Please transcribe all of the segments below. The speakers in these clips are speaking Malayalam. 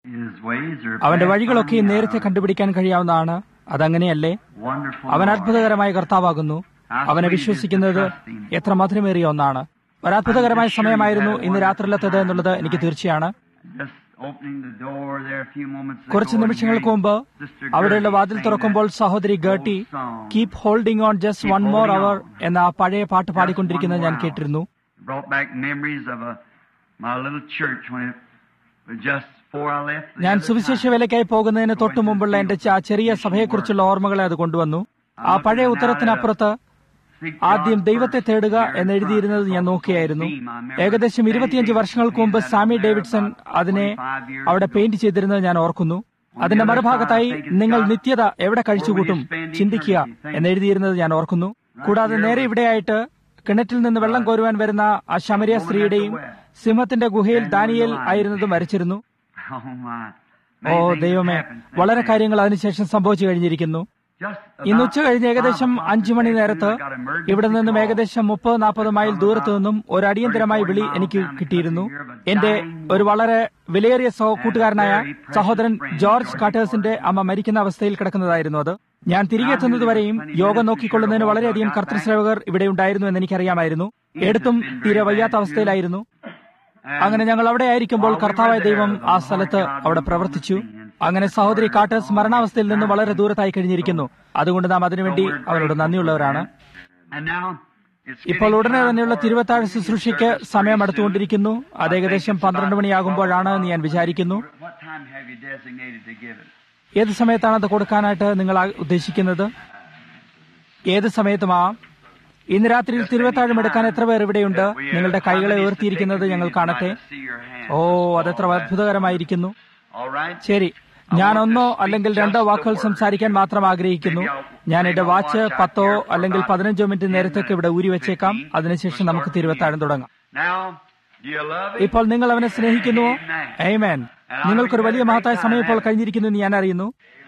His ways are അവന്റെ past വഴികളൊക്കെയും finding നേരത്തെ out. കണ്ടുപിടിക്കാൻ കഴിയാവുന്നതാണ് അതങ്ങനെയല്ലേ Wonderful അവൻ Lord. അത്ഭുതകരമായ കർത്താവാകുന്നു അവനെ വിശ്വസിക്കുന്നത് എത്ര മധുരമേറിയ ഒന്നാണ് ഒരത്ഭുതകരമായ സമയമായിരുന്നു ഇന്ന് രാത്രിയിലത്തേത് എന്നുള്ളത് എനിക്ക് തീർച്ചയാണ് Just opening the door there a few moments ago കുറച്ച് and നിമിഷങ്ങൾക്ക് hearing മുമ്പ് Sister അവിടെയുള്ള Gertie വാതിൽ sing തുറക്കുമ്പോൾ that സഹോദരി ഗേട്ടി old song. Keep holding on just Keep one more holding അവർ on. എന്ന ആ പഴയ പാട്ട് പാടിക്കൊണ്ടിരിക്കുന്നത് ഞാൻ Just one more കേട്ടിരുന്നു hour. Brought back memories of a, my little church when it was just before I left. the ഞാൻ other സുവിശേഷ time. വേലയ്ക്കായി പോകുന്നതിന് തൊട്ടു മുമ്പുള്ള എന്റെ ച- ചെറിയ സഭയെക്കുറിച്ചുള്ള ഓർമ്മകളെ അത് കൊണ്ടുവന്നു ആ പഴയ ഉത്തരത്തിനപ്പുറത്ത് Seek ആദ്യം God ദൈവത്തെ first. തേടുക Here എന്ന് in എഴുതിയിരുന്നത് front. ഞാൻ നോക്കിയായിരുന്നു Theme, I remember ഏകദേശം ഇരുപത്തിയഞ്ച് Sandy വർഷങ്ങൾക്ക് മുമ്പ് Davidson സാമി there ഡേവിഡ്സൺ about അതിനെ 25 years അവിടെ ago. പെയിന്റ് ചെയ്തിരുന്നത് ഞാൻ ഓർക്കുന്നു അതിന്റെ മറുഭാഗത്തായി നിങ്ങൾ നിത്യത എവിടെ കഴിച്ചുകൂട്ടും ചിന്തിക്കുക എന്ന് എഴുതിയിരുന്നത് ഞാൻ ഓർക്കുന്നു കൂടാതെ നേരെ ഇവിടെയായിട്ട് കിണറ്റിൽ നിന്ന് വെള്ളം കോരുവാൻ വരുന്ന ആ ശമരിയ സ്ത്രീയുടെയും സിംഹത്തിന്റെ ഗുഹയിൽ ദാനിയേൽ ആയിരുന്നതും വരച്ചിരുന്നു Oh my. Oh Many things ദൈവമേ happened since വളരെ then. കാര്യങ്ങൾ അതിനുശേഷം സംഭവിച്ചു കഴിഞ്ഞിരിക്കുന്നു Just ഇന്ന് about ഉച്ച കഴിഞ്ഞ് ഏകദേശം five o'clock Anju money this നേരത്ത് afternoon, I got emergency ഇവിടെ നിന്നും call. ഏകദേശം മുപ്പത് നാൽപ്പത് മൈൽ ദൂരത്തു നിന്നും ഒരു അടിയന്തരമായ വിളി എനിക്ക് കിട്ടിയിരുന്നു എന്റെ ഒരു വളരെ വിലയേറിയ സഹ- കൂട്ടുകാരനായ സഹോദരൻ ജോർജ് കാട്ടേഴ്സിന്റെ അമ്മ മരിക്കുന്ന അവസ്ഥയിൽ കിടക്കുന്നതായിരുന്നു അത് ഞാൻ തിരികെ എത്തുന്നതുവരെയും യോഗം നോക്കിക്കൊള്ളുന്നതിന് വളരെയധികം കർത്തൃസേവകർ ഇവിടെ ഉണ്ടായിരുന്നു എന്ന് എനിക്കറിയാമായിരുന്നു എടുത്തും തീരെ വയ്യാത്ത അവസ്ഥയിലായിരുന്നു അങ്ങനെ ഞങ്ങൾ അവിടെ ആയിരിക്കുമ്പോൾ കർത്താവായ ദൈവം ആ സ്ഥലത്ത് അവിടെ പ്രവർത്തിച്ചു അങ്ങനെ സഹോദരി കാട്ടേഴ്സ് മരണാവസ്ഥയിൽ നിന്ന് വളരെ ദൂരത്തായി കഴിഞ്ഞിരിക്കുന്നു അതുകൊണ്ട് നാം അതിനുവേണ്ടി അവരോട് നന്ദിയുള്ളവരാണ് And now it's ഇപ്പോൾ getting ഉടനെ time തന്നെയുള്ള for തിരുവത്താഴ് Easter ശുശ്രൂഷയ്ക്ക് service സമയം very അടുത്തുകൊണ്ടിരിക്കുന്നു soon. അത് I think ഏകദേശം it's പന്ത്രണ്ട് about മണിയാകുമ്പോഴാണ് എന്ന് ഞാൻ 12 വിചാരിക്കുന്നു What time have you designated to give it? ഏത് സമയത്താണ് അത് കൊടുക്കാനായിട്ട് നിങ്ങൾ ആ- ഉദ്ദേശിക്കുന്നത് ഏത് സമയത്തുമാ ഇന്ന് രാത്രിയിൽ തിരുവത്താഴം എടുക്കാൻ എത്ര പേർ ഇവിടെയുണ്ട് നിങ്ങളുടെ കൈകളെ ഉയർത്തിയിരിക്കുന്നത് ഞങ്ങൾ കാണട്ടെ ഓ അതെത്ര അത്ഭുതകരമായിരിക്കുന്നു All right. ശരി ഞാൻ ഒന്നോ അല്ലെങ്കിൽ രണ്ടോ വാക്കുകൾ സംസാരിക്കാൻ മാത്രം ആഗ്രഹിക്കുന്നു ഞാൻ എന്റെ വാച്ച് പത്തോ അല്ലെങ്കിൽ പതിനഞ്ചോ മിനിറ്റ് നേരത്തേക്ക് ഇവിടെ ഊരി വെച്ചേക്കാം അതിനുശേഷം നമുക്ക് തിരുവത്താഴം തുടങ്ങാം Now, do you love it? ഇപ്പോൾ നിങ്ങൾ അവനെ സ്നേഹിക്കുന്നുവോ ഏമേൻ നിങ്ങൾക്കൊരു വലിയ മഹത്തായ സമയം ഇപ്പോൾ കഴിഞ്ഞിരിക്കുന്നു എന്ന് ഞാൻ അറിയുന്നു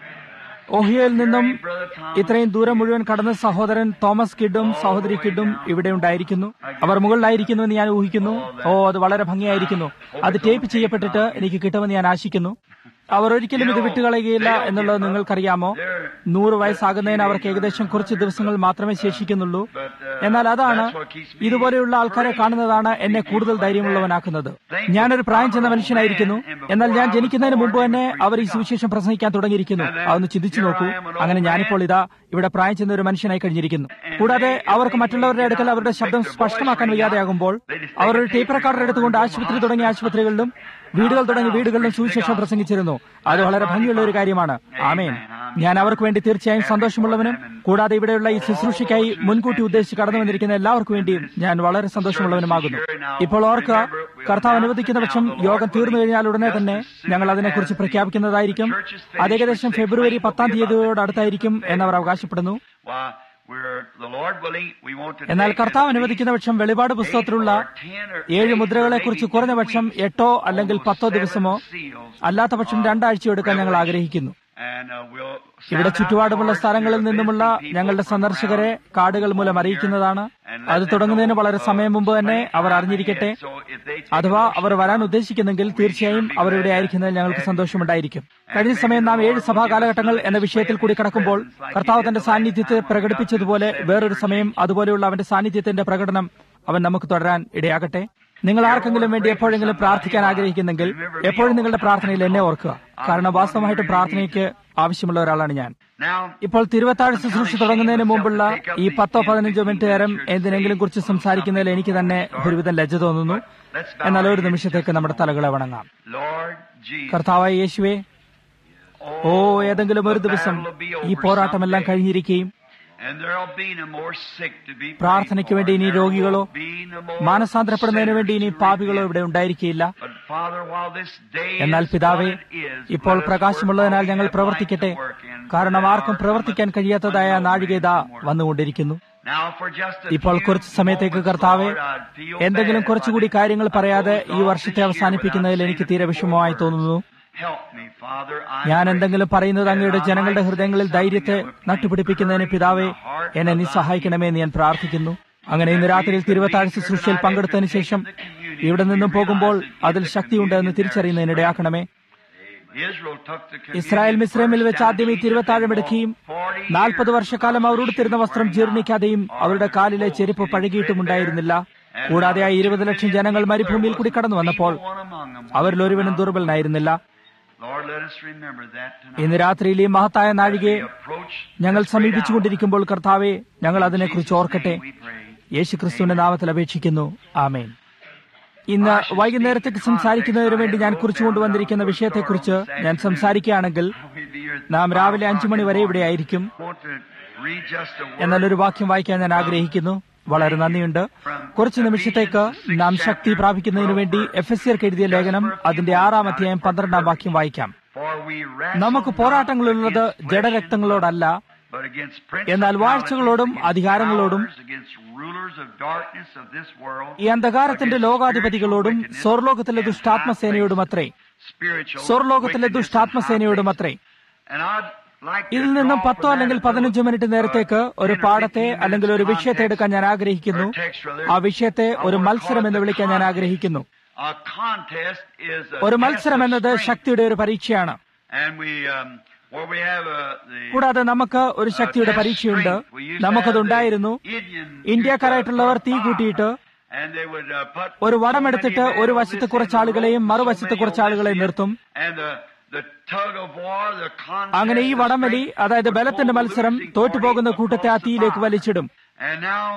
ഓഹിയയിൽ നിന്നും ഇത്രയും ദൂരം മുഴുവൻ കടന്ന സഹോദരൻ തോമസ് കിഡും സഹോദരി കിഡും ഇവിടെ ഉണ്ടായിരിക്കുന്നു അവർ മുകളിലായിരിക്കുന്നു എന്ന് ഞാൻ ഊഹിക്കുന്നു ഓ അത് വളരെ ഭംഗിയായിരിക്കുന്നു അത് ടേപ്പ് ചെയ്യപ്പെട്ടിട്ട് എനിക്ക് കിട്ടുമെന്ന് ഞാൻ ആശിക്കുന്നു അവർ ഒരിക്കലും ഇത് വിട്ടുകളയുകയില്ല എന്നുള്ളത് നിങ്ങൾക്കറിയാമോ നൂറ് വയസ്സാകുന്നതിന് അവർക്ക് ഏകദേശം കുറച്ച് ദിവസങ്ങൾ മാത്രമേ ശേഷിക്കുന്നുള്ളൂ എന്നാൽ അതാണ് ഇതുപോലെയുള്ള ആൾക്കാരെ കാണുന്നതാണ് എന്നെ കൂടുതൽ ധൈര്യമുള്ളവനാക്കുന്നത് ഞാനൊരു പ്രായം ചെന്ന മനുഷ്യനായിരിക്കുന്നു എന്നാൽ ഞാൻ ജനിക്കുന്നതിന് മുമ്പ് തന്നെ അവർ ഈ സുവിശേഷം പ്രസംഗിക്കാൻ തുടങ്ങിയിരിക്കുന്നു അതൊന്ന് ചിന്തിച്ചു നോക്കൂ അങ്ങനെ ഞാനിപ്പോൾ ഇതാ ഇവിടെ പ്രായം ചെന്ന ഒരു മനുഷ്യനായി കഴിഞ്ഞിരിക്കുന്നു കൂടാതെ അവർക്ക് മറ്റുള്ളവരുടെ അടുക്കൽ അവരുടെ ശബ്ദം സ്പഷ്ടമാക്കാൻ വയ്യാതെയാകുമ്പോൾ അവർ ഒരു ടേപ്പ് റെക്കോർഡർ എടുത്തുകൊണ്ട് ആശുപത്രി തുടങ്ങിയ ആശുപത്രികളിലും വീടുകൾ തുടങ്ങി വീടുകളിലും സുവിശേഷം പ്രസംഗിച്ചിരുന്നു അത് വളരെ ഭംഗിയുള്ള ഒരു കാര്യമാണ് ആമേൻ ഞാൻ അവർക്ക് വേണ്ടി തീർച്ചയായും സന്തോഷമുള്ളവനും കൂടാതെ ഇവിടെയുള്ള ഈ ശുശ്രൂഷയ്ക്കായി മുൻകൂട്ടി ഉദ്ദേശിച്ച് കടന്നു വന്നിരിക്കുന്ന എല്ലാവർക്കും വേണ്ടിയും ഞാൻ വളരെ സന്തോഷമുള്ളവനുമാകുന്നു ഇപ്പോൾ ഓർക്കുക കർത്താവ് അനുവദിക്കുന്ന പക്ഷം യോഗം തീർന്നു കഴിഞ്ഞാൽ ഉടനെ തന്നെ ഞങ്ങൾ അതിനെക്കുറിച്ച് പ്രഖ്യാപിക്കുന്നതായിരിക്കും അത് ഏകദേശം ഫെബ്രുവരി പത്താം തീയതിയോട് അടുത്തായിരിക്കും എന്നവർ അവകാശപ്പെടുന്നു Why, we're, the Lord willing, we want to എന്നാൽ take കർത്താവ് at അനുവദിക്കുന്ന പക്ഷം വെളിപാട് least പുസ്തകത്തിലുള്ള eight or ten or ഏഴ് eight or മുദ്രകളെ maybe കുറിച്ച് two കുറഞ്ഞ പക്ഷം weeks എട്ടോ അല്ലെങ്കിൽ on പത്തോ those ദിവസമോ seven seals അല്ലാത്ത പക്ഷം of രണ്ടാഴ്ച എടുക്കാൻ ഞങ്ങൾ Revelation. ആഗ്രഹിക്കുന്നു And, uh, we'll sound ഇവിടെ out ചുറ്റുപാടുമുള്ള cards സ്ഥലങ്ങളിൽ to നിന്നുമുള്ള visiting people ഞങ്ങളുടെ from സന്ദർശകരെ around കാർഡുകൾ മൂലം here അറിയിക്കുന്നതാണ് and let അത് them തുടങ്ങുന്നതിന് know, വളരെ uh, സമയം മുമ്പ് തന്നെ plenty our time അറിഞ്ഞിരിക്കട്ടെ ahead. So if they take അഥവാ a അവർ വരാൻ ഉദ്ദേശിക്കുന്നെങ്കിൽ തീർച്ചയായും അവർ ഇവിടെ ആയിരിക്കുന്നതിൽ ഞങ്ങൾക്ക് സന്തോഷമുണ്ടായിരിക്കും കഴിഞ്ഞ സമയം നാം ഏഴ് സഭാ കാലഘട്ടങ്ങൾ എന്ന വിഷയത്തിൽ കൂടി കടക്കുമ്പോൾ കർത്താവ് തന്റെ സാന്നിധ്യത്തെ പ്രകടിപ്പിച്ചതുപോലെ വേറൊരു സമയം അതുപോലെയുള്ള അവന്റെ സാന്നിധ്യത്തിന്റെ പ്രകടനം അവൻ നമുക്ക് തുടരാൻ ഇടയാകട്ടെ നിങ്ങൾ ആർക്കെങ്കിലും വേണ്ടി എപ്പോഴെങ്കിലും പ്രാർത്ഥിക്കാൻ ആഗ്രഹിക്കുന്നെങ്കിൽ എപ്പോഴും നിങ്ങളുടെ പ്രാർത്ഥനയിൽ എന്നെ ഓർക്കുക കാരണം വാസ്തവമായിട്ട് പ്രാർത്ഥനയ്ക്ക് ആവശ്യമുള്ള ഒരാളാണ് ഞാൻ Now, ഇപ്പോൾ തിരുവത്താഴ് ശുശ്രൂഷ തുടങ്ങുന്നതിന് മുമ്പുള്ള ഈ പത്തോ പതിനഞ്ചോ മിനിറ്റ് നേരം എന്തിനെങ്കിലും കുറിച്ച് സംസാരിക്കുന്നതിൽ എനിക്ക് തന്നെ ഒരുവിധം ലജ്ജ തോന്നുന്നു എന്നാൽ ഒരു നിമിഷത്തേക്ക് നമ്മുടെ തലകളെ വണങ്ങാം Lord Jesus, കർത്താവായ യേശുവേ ഓ ഏതെങ്കിലും ഒരു ദിവസം ഈ പോരാട്ടമെല്ലാം കഴിഞ്ഞിരിക്കുകയും and there'll be no more sick to be prayed പ്രാർത്ഥനയ്ക്ക് for. വേണ്ടി ഇനി There രോഗികളോ will be no more മാനസാന്തരപ്പെടുന്നതിന് വേണ്ടി ഇനി sinners to പാപികളോ repent. ഇവിടെ ഉണ്ടായിരിക്കുകയില്ല But Father, while this day എന്നാൽ is പിതാവേ what it is, ഇപ്പോൾ let us പ്രകാശമുള്ളതിനാൽ work ഞങ്ങൾ all we have പ്രവർത്തിക്കട്ടെ light to work in. കാരണം Let ആർക്കും our പ്രവർത്തിക്കാൻ cometh കഴിയാത്തതായ unto നാഴികേത no man. വന്നുകൊണ്ടിരിക്കുന്നു Now for just a ഇപ്പോൾ few കുറച്ച് സമയത്തേക്ക് moments, കർത്താവെ Lord, I'd feel എന്തെങ്കിലും bad കുറച്ചുകൂടി if I കാര്യങ്ങൾ പറയാതെ closed ഈ off വർഷത്തെ this year അവസാനിപ്പിക്കുന്നതിൽ without എനിക്ക് saying തീരെ a few വിഷമമായി words. തോന്നുന്നു Help me, Father. I ഞാൻ pray എന്തെങ്കിലും പറയുന്നത് അങ്ങയുടെ that I ജനങ്ങളുടെ might ഹൃദയങ്ങളിൽ say ധൈര്യത്തെ something that would bring നട്ടുപിടിപ്പിക്കുന്നതിന് courage പിതാവേ in the heart എന്നെ of നീ thy സഹായിക്കണമേ എന്ന് ഞാൻ പ്രാർത്ഥിക്കുന്നു അങ്ങനെ ഇന്ന് രാത്രിയിൽ തിരുവത്താഴ് ശുശ്രൂഷയിൽ പങ്കെടുത്തതിന് ശേഷം ഇവിടെ നിന്നും പോകുമ്പോൾ അതിൽ ശക്തിയുണ്ട് എന്ന് തിരിച്ചറിയുന്നതിനിടയാക്കണമേ Israel took the communion ഇസ്രായേൽ മിസ്രൈമിൽ first വെച്ച് down ആദ്യം ഈ to Egypt തിരുവത്താഴം and എടുക്കുകയും for 40 നാൽപ്പത് years വർഷക്കാലം അവർ ഉടുത്തിരുന്ന വസ്ത്രം ജീർണിക്കാതെയും അവരുടെ കാലിലെ ചെരുപ്പ് പഴകിയിട്ടുമുണ്ടായിരുന്നില്ല കൂടാതെ ആ ഇരുപത് ലക്ഷം ജനങ്ങൾ മരുഭൂമിയിൽ കൂടി കടന്നു വന്നപ്പോൾ അവരിൽ ഒരുവനും ദുർബലനായിരുന്നില്ല Lord, let us remember that tonight. ഇന്ന് രാത്രിയിൽ ഈ മഹത്തായ നാഴികയെ We approach ഞങ്ങൾ this great സമീപിച്ചുകൊണ്ടിരിക്കുമ്പോൾ കർത്താവെ ഞങ്ങൾ hour. അതിനെക്കുറിച്ച് In Jesus' ഓർക്കട്ടെ name we pray. യേശുക്രിസ്തുവിന്റെ നാമത്തിൽ അപേക്ഷിക്കുന്നു ആമേൻ ഇന്ന് വൈകുന്നേരത്തേക്ക് സംസാരിക്കുന്നതിന് വേണ്ടി ഞാൻ കുറിച്ചുകൊണ്ടുവന്നിരിക്കുന്ന വിഷയത്തെക്കുറിച്ച് ഞാൻ സംസാരിക്കുകയാണെങ്കിൽ We'll be here നാം രാവിലെ അഞ്ചു മണി വരെ ഇവിടെ ആയിരിക്കും I want to read just a word എന്നാൽ ഒരു വാക്യം വായിക്കാൻ ഞാൻ ആഗ്രഹിക്കുന്നു വളരെ നന്ദിയുണ്ട് കുറച്ച് നിമിഷത്തേക്ക് നാം ശക്തി പ്രാപിക്കുന്നതിന് വേണ്ടി എഫ് എസ് സിയർക്ക് എഴുതിയ ലേഖനം അതിന്റെ ആറാം അധ്യായം പന്ത്രണ്ടാം വാക്യം വായിക്കാം For we wrestle നമുക്ക് not പോരാട്ടങ്ങളുള്ളത് against flesh and ജഡരക്തങ്ങളോടല്ല but against എന്നാൽ വാഴ്ചകളോടും principalities, അധികാരങ്ങളോടും against powers, against rulers of darkness of this world, ഈ അന്ധകാരത്തിന്റെ against ലോകാധിപതികളോടും spiritual സ്വർലോകത്തിലെ wickedness in ദുഷ്ടാത്മസേനയോടും high അത്രേ places, spiritual സ്വർലോകത്തിലെ wickedness in ദുഷ്ടാത്മസേനയോടും high അത്രേ places. And I'd like to ഇതിൽ നിന്നും draw പത്തോ from അല്ലെങ്കിൽ that പതിനഞ്ച് little, മിനിറ്റ് നേരത്തേക്ക് uh, ഒരു 10 or പാഠത്തെ 15 അല്ലെങ്കിൽ ഒരു minutes വിഷയത്തെ എടുക്കാൻ ഞാൻ ആഗ്രഹിക്കുന്നു or text rather. ആ വിഷയത്തെ I ഒരു wanna മത്സരം call it എന്ന് the വിളിക്കാൻ ഞാൻ contest. ആഗ്രഹിക്കുന്നു A contest is a ഒരു test മത്സരം of എന്നത് strength. ശക്തിയുടെ ഒരു പരീക്ഷയാണ് And we, um, where we have, uh, the, കൂടാതെ നമുക്ക് ഒരു uh, ശക്തിയുടെ test പരീക്ഷയുണ്ട് strength. We used to നമുക്കതുണ്ടായിരുന്നു have the Indian ഇന്ത്യക്കാരായിട്ടുള്ളവർ തീ used to put കൂട്ടിയിട്ട് fire. And they would, uh, put ഒരു so വടമെടുത്തിട്ട് many men ഒരു on വശത്ത് this കുറച്ച് end, ആളുകളെയും so മറുവശത്ത് many കുറച്ച് on ആളുകളെ this end. നിർത്തും And the, the tug of war, the contest, അങ്ങനെ ഈ the വടംവലി strength അതായത് would ബലത്തിന്റെ pull the മത്സരം losing തോറ്റുപോകുന്ന party കൂട്ടത്തെ ആ across the തീയിലേക്ക് fire. വലിച്ചിടും And now,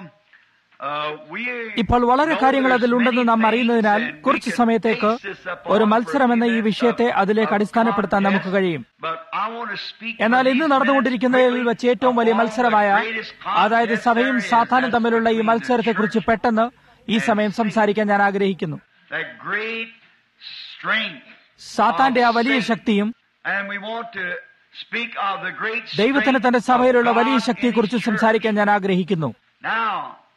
uh, we ഇപ്പോൾ വളരെ know കാര്യങ്ങൾ there's അതിലുണ്ടെന്ന് many നാം things അറിയുന്നതിനാൽ and we കുറച്ച് can സമയത്തേക്ക് base this upon ഒരു for a മത്സരം എന്ന few ഈ minutes വിഷയത്തെ of- അതിലേക്ക് of അടിസ്ഥാനപ്പെടുത്താൻ contest. നമുക്ക് കഴിയും But I want to speak എന്നാൽ for ഇന്ന് these നടന്നുകൊണ്ടിരിക്കുന്നതിൽ minutes വെച്ച് ഏറ്റവും വലിയ upon മത്സരമായ the greatest contest അതായത് സഭയും there is. സാത്താനും That's തമ്മിലുള്ള ഈ between the മത്സരത്തെക്കുറിച്ച് church പെട്ടെന്ന് ഈ സമയം സംസാരിക്കാൻ ഞാൻ ആഗ്രഹിക്കുന്നു that great strength. സാത്താന്റെ ആ വലിയ ശക്തിയും And we want to speak of the great ദൈവത്തിന് strength തന്റെ സഭയിലുള്ള of God വലിയ in ശക്തിയെക്കുറിച്ച് His church. സംസാരിക്കാൻ ഞാൻ ആഗ്രഹിക്കുന്നു Now,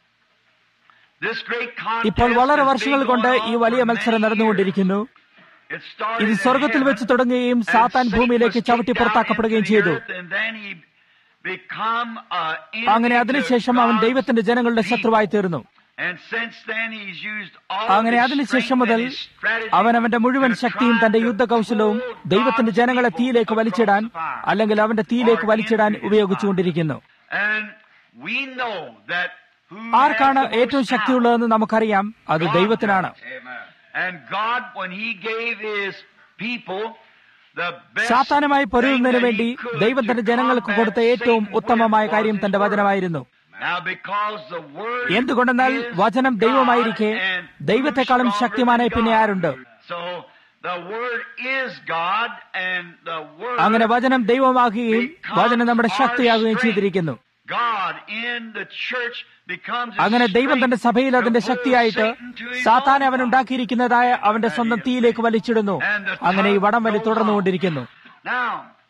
this great contest ഇപ്പോൾ വളരെ has been വർഷങ്ങൾ കൊണ്ട് going ഈ on വലിയ for മത്സരം many നടന്നുകൊണ്ടിരിക്കുന്നു years. It started ഇത് in സ്വർഗത്തിൽ heaven, വെച്ച് തുടങ്ങുകയും and സാത്താൻ Satan ഭൂമിയിലേക്ക് was ചവിട്ടി kicked പുറത്താക്കപ്പെടുകയും out into ചെയ്തു the earth, and then he become a enemy അങ്ങനെ to അതിനുശേഷം അവൻ God's ദൈവത്തിന്റെ ജനങ്ങളുടെ people. ശത്രുവായി തീർന്നു And since then he's used all അങ്ങനെ his അതിനുശേഷം strength മുതൽ and his strategy അവൻ അവന്റെ മുഴുവൻ to ശക്തിയും try തന്റെ to യുദ്ധകൗശലവും pull ദൈവത്തിന്റെ God's ജനങ്ങളെ people തീയിലേക്ക് across വലിച്ചിടാൻ the fire. അല്ലെങ്കിൽ അവന്റെ തീയിലേക്ക് Or വലിച്ചിടാൻ into his ഉപയോഗിച്ചുകൊണ്ടിരിക്കുന്നു And we know that who ആർക്കാണ് has the most ഏറ്റവും power? ശക്തിയുള്ളതെന്ന് നമുക്കറിയാം അത് God ദൈവത്തിനാണ് does. And God, when He gave His people the best സാത്താനുമായി thing പൊരുതുന്നതിന് that വേണ്ടി He could ദൈവം to തന്റെ ജനങ്ങൾക്ക് combat കൊടുത്ത ഏറ്റവും Satan ഉത്തമമായ with കാര്യം was തന്റെ His word. വചനമായിരുന്നു Now, because the word എന്തുകൊണ്ടെന്നാൽ is വചനം God ദൈവമായിരിക്കെ and ദൈവത്തെക്കാളും stronger ശക്തിമാനായി than പിന്നെ God. ആരുണ്ട് So, the word is God and the word അങ്ങനെ വചനം ദൈവമാകുകയും വചനം നമ്മുടെ ശക്തിയാകുകയും ചെയ്തിരിക്കുന്നു God in the church becomes അങ്ങനെ ദൈവം തന്റെ സഭയിൽ അതിന്റെ ശക്തിയായിട്ട് സാത്താനെ അവൻ ഉണ്ടാക്കിയിരിക്കുന്നതായ അവന്റെ സ്വന്തം തീയിലേക്ക് വലിച്ചിടുന്നു അങ്ങനെ ഈ വടം വലി തുടർന്നുകൊണ്ടിരിക്കുന്നു Now,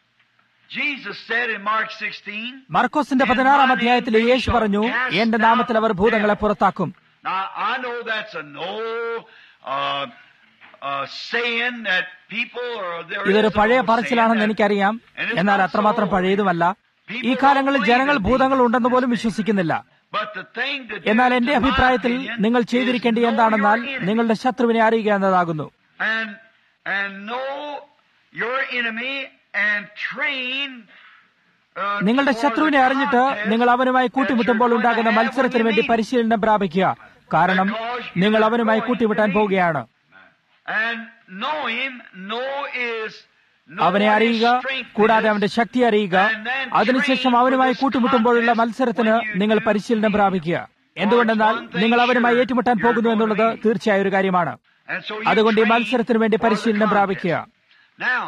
Jesus said in Mark 16, മർക്കോസിന്റെ പതിനാറാം അധ്യായത്തിൽ യേശു പറഞ്ഞു എന്റെ നാമത്തിൽ അവർ ഭൂതങ്ങളെ പുറത്താക്കും Now, I know that's an old uh, uh, saying that people or there ഇതൊരു is an പഴയ old പറച്ചിലാണെന്ന് saying that- എനിക്കറിയാം and it's എന്നാൽ not അത്രമാത്രം so പഴയതുമല്ല old. ഈ കാലങ്ങളിൽ ജനങ്ങൾ ഭൂതങ്ങൾ ഉണ്ടെന്ന് പോലും വിശ്വസിക്കുന്നില്ല But the thing to do, എന്നാൽ എന്റെ to my അഭിപ്രായത്തിൽ opinion, നിങ്ങൾ is ചെയ്തിരിക്കേണ്ടത് know എന്താണെന്നാൽ your enemy. നിങ്ങളുടെ ശത്രുവിനെ അറിയുക എന്നതാകുന്നു and and know your enemy and train uh, നിങ്ങളുടെ for ശത്രുവിനെ the അറിഞ്ഞിട്ട് contest നിങ്ങൾ അവനുമായി that കൂട്ടിമുട്ടുമ്പോൾ you're going to ഉണ്ടാകുന്ന have when മത്സരത്തിന് you വേണ്ടി meet. പരിശീലനം പ്രാപിക്കുക കാരണം നിങ്ങൾ അവനുമായി കൂട്ടിമുട്ടാൻ പോവുകയാണ് And know him, know is know അവനെ what his അറിയുക strength കൂടാതെ is, അവന്റെ ശക്തി അറിയുക and then അതിനുശേഷം train for അവനുമായി this കൂട്ടിമുട്ടുമ്പോഴുള്ള contest മത്സരത്തിന് when you നിങ്ങൾ do പരിശീലനം meet. പ്രാപിക്കുക എന്തുകൊണ്ടെന്നാൽ For one thing നിങ്ങൾ അവനുമായി sure, ഏറ്റുമുട്ടാൻ you're പോകുന്നു going to എന്നുള്ളത് meet. തീർച്ചയായ ഒരു കാര്യമാണ് And so you അതുകൊണ്ട് ഈ train മത്സരത്തിന് വേണ്ടി for the പരിശീലനം contest. പ്രാപിക്കുക Now,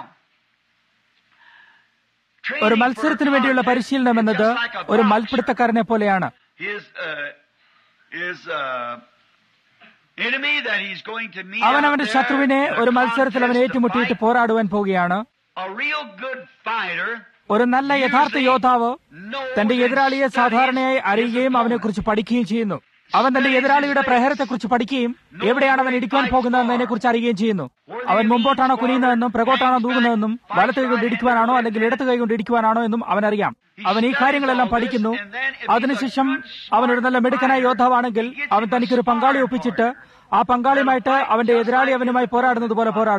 training ഒരു for a മത്സരത്തിന് വേണ്ടിയുള്ള contest പരിശീലനം is എന്നത് just like a ഒരു boxer. മൽപിടുത്തക്കാരനെ പോലെയാണ് His uh, his uh, enemy that he's going to meet അവൻ out അവന്റെ there ശത്രുവിനെ in a ഒരു മത്സരത്തിൽ അവൻ contest to ഏറ്റുമുട്ടിയിട്ട് fight. പോരാടുവാൻ പോവുകയാണ് A real good fighter ഒരു നല്ല യഥാർത്ഥ യോദ്ധാവ് തന്റെ എതിരാളിയെ സാധാരണയായി അറിയുകയും അവനെക്കുറിച്ച് പഠിക്കുകയും ചെയ്യുന്നു അവൻ തന്റെ എതിരാളിയുടെ പ്രഹരത്തെക്കുറിച്ച് പഠിക്കുകയും എവിടെയാണ് അവൻ ഇടിക്കുവാൻ പോകുന്നതെന്നതിനെ കുറിച്ച് അറിയുകയും ചെയ്യുന്നു അവൻ മുമ്പോട്ടാണോ കുനിയുന്നതെന്നും പ്രകോട്ടാണോ തൂകുന്നതെന്നും വലത്ത് കൈ കൊണ്ട് ഇടിക്കുവാനാണോ അല്ലെങ്കിൽ ഇടത്ത് കൈ കൊണ്ട് ഇടിക്കുവാനാണോ എന്നും അവൻ അറിയാം അവൻ ഈ കാര്യങ്ങളെല്ലാം പഠിക്കുന്നു അതിനുശേഷം അവൻ ഒരു നല്ല മിടുക്കനായ യോദ്ധാവാണെങ്കിൽ അവൻ തനിക്കൊരു പങ്കാളി ഒപ്പിച്ചിട്ട് ആ പങ്കാളിയുമായിട്ട് അവന്റെ എതിരാളി അവനുമായി പോരാടുന്നത് പോലെ പോരാടും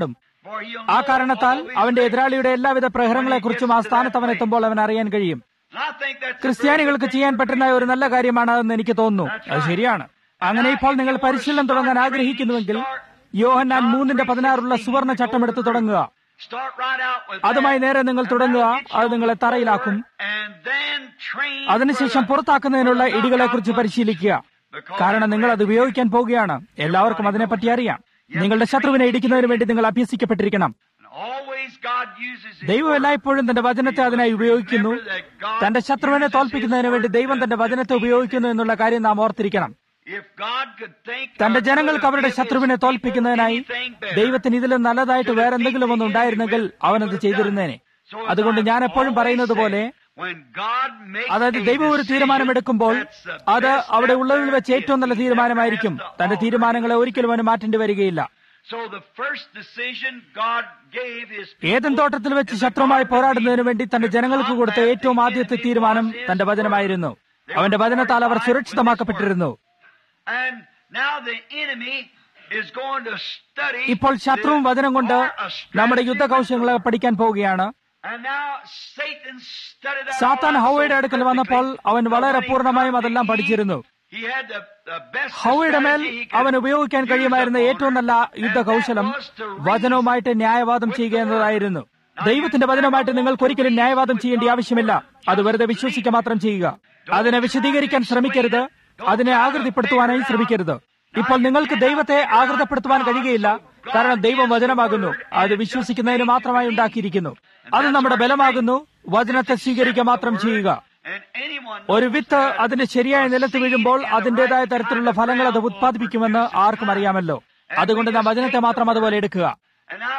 For he'll ആ know കാരണത്താൽ all his അവന്റെ ways. എതിരാളിയുടെ എല്ലാവിധ പ്രഹരങ്ങളെ കുറിച്ചും ആ സ്ഥാനത്ത് അവൻ എത്തുമ്പോൾ അവൻ അറിയാൻ കഴിയും And I think that's a ക്രിസ്ത്യാനികൾക്ക് ചെയ്യാൻ പറ്റുന്ന ഒരു നല്ല കാര്യമാണ് അതെന്ന് എനിക്ക് തോന്നുന്നു അത് ശരിയാണ് അങ്ങനെ ഇപ്പോൾ നിങ്ങൾ പരിശീലനം തുടങ്ങാൻ ആഗ്രഹിക്കുന്നുവെങ്കിൽ യോഹന്നാൻ മൂന്നിന്റെ പതിനാറുള്ള സുവർണ ചട്ടം എടുത്ത് തുടങ്ങുക Start right out with അതുമായി that. നേരെ നിങ്ങൾ തുടങ്ങുക അത് നിങ്ങളെ തറയിലാക്കും And then train അതിനുശേഷം for the- പുറത്താക്കുന്നതിനുള്ള ഇടികളെക്കുറിച്ച് പരിശീലിക്കുക കാരണം നിങ്ങൾ അത് ഉപയോഗിക്കാൻ പോവുകയാണ് എല്ലാവർക്കും അതിനെപ്പറ്റി അറിയാം നിങ്ങളുടെ ശത്രുവിനെ ഇടിക്കുന്നതിന് വേണ്ടി നിങ്ങൾ അഭ്യസിക്കപ്പെട്ടിരിക്കണം And always God uses his ദൈവം എല്ലായ്പ്പോഴും തന്റെ വചനത്തെ അതിനായി ഉപയോഗിക്കുന്നു തന്റെ ശത്രുവിനെ തോൽപ്പിക്കുന്നതിന് വേണ്ടി ദൈവം തന്റെ വചനത്തെ ഉപയോഗിക്കുന്നു എന്നുള്ള കാര്യം നാം ഓർത്തിരിക്കണം If God could think തന്റെ or ജനങ്ങൾക്ക് could അവരുടെ give his ശത്രുവിനെ people തോൽപ്പിക്കുന്നതിനായി anything better, ദൈവത്തിന് ഇതിലും നല്ലതായിട്ട് to വേറെ defeat എന്തെങ്കിലും the ഒന്ന് ഉണ്ടായിരുന്നെങ്കിൽ enemy, അവൻ we അത് would have ചെയ്തിരുന്നേനെ done it. So as അതുകൊണ്ട് I've ഞാൻ എപ്പോഴും always പറയുന്നത് said, പോലെ when God makes അതായത് a ദൈവം ഒരു decision, തീരുമാനമെടുക്കുമ്പോൾ that's the അത് best അവിടെ that ഉള്ളതിൽ there വെച്ച് ഏറ്റവും നല്ല is. He തീരുമാനമായിരിക്കും never has to തന്റെ alter തീരുമാനങ്ങളെ it. ഒരിക്കലും അവന് മാറ്റേണ്ടി വരികയില്ല So the first decision God gave his Ethan people തോട്ടത്തിൽ വെച്ച് in the ശത്രുമായി Garden of പോരാടുന്നതിന് Eden വേണ്ടി തന്റെ to ജനങ്ങൾക്ക് കൊടുത്ത combat ഏറ്റവും the ആദ്യത്തെ enemy തീരുമാനം was his തന്റെ word. വചനമായിരുന്നു They അവന്റെ were വചനത്താൽ അവർ fortified with സുരക്ഷിതമാക്കപ്പെട്ടിരുന്നു And now the enemy is going to study ഇപ്പോൾ ശത്രുവും the വചനം കൊണ്ട് art of strategy നമ്മുടെ യുദ്ധകൗശലങ്ങളെ പഠിക്കാൻ പോവുകയാണ് And now Satan studied that സാത്താൻ all out ഹൗവയുടെ so അടുക്കൽ വന്നപ്പോൾ perfectly. അവൻ So വളരെ when he പൂർണ്ണമായും come to അതെല്ലാം Eve, പഠിച്ചിരുന്നു he had the- the best ഹൗവയുടെ മേൽ strategy he could അവൻ ഉപയോഗിക്കാൻ use കഴിയുമായിരുന്ന upon ഏറ്റവും her, നല്ല and യുദ്ധകൗശലം that was to reason വചനവുമായിട്ട് ന്യായവാദം with ചെയ്യുക the word. എന്നതായിരുന്നു ദൈവത്തിന്റെ വചനമായിട്ട് നിങ്ങൾക്ക് ഒരിക്കലും ന്യായവാദം ചെയ്യേണ്ട ആവശ്യമില്ല അത് വെറുതെ വിശ്വസിക്കുക മാത്രം ചെയ്യുക അതിനെ വിശദീകരിക്കാൻ ശ്രമിക്കരുത് അതിനെ ആകൃതിപ്പെടുത്തുവാനായി ശ്രമിക്കരുത് ഇപ്പോൾ നിങ്ങൾക്ക് ദൈവത്തെ ആകൃതപ്പെടുത്തുവാൻ കഴിയുകയില്ല കാരണം ദൈവം വചനമാകുന്നു അത് വിശ്വസിക്കുന്നതിന് മാത്രമായി ഉണ്ടാക്കിയിരിക്കുന്നു അത് നമ്മുടെ ബലമാകുന്നു വചനത്തെ സ്വീകരിക്കുക മാത്രം ചെയ്യുക And anyone ഒരു knows വിത്ത് that അതിന്റെ ശരിയായ നിലത്ത് വീഴുമ്പോൾ അതിന്റേതായ തരത്തിലുള്ള ഫലങ്ങൾ അത് ഉത്പാദിപ്പിക്കുമെന്ന് ആർക്കും അറിയാമല്ലോ അതുകൊണ്ട് നാം വചനത്തെ മാത്രം അതുപോലെ എടുക്കുക And now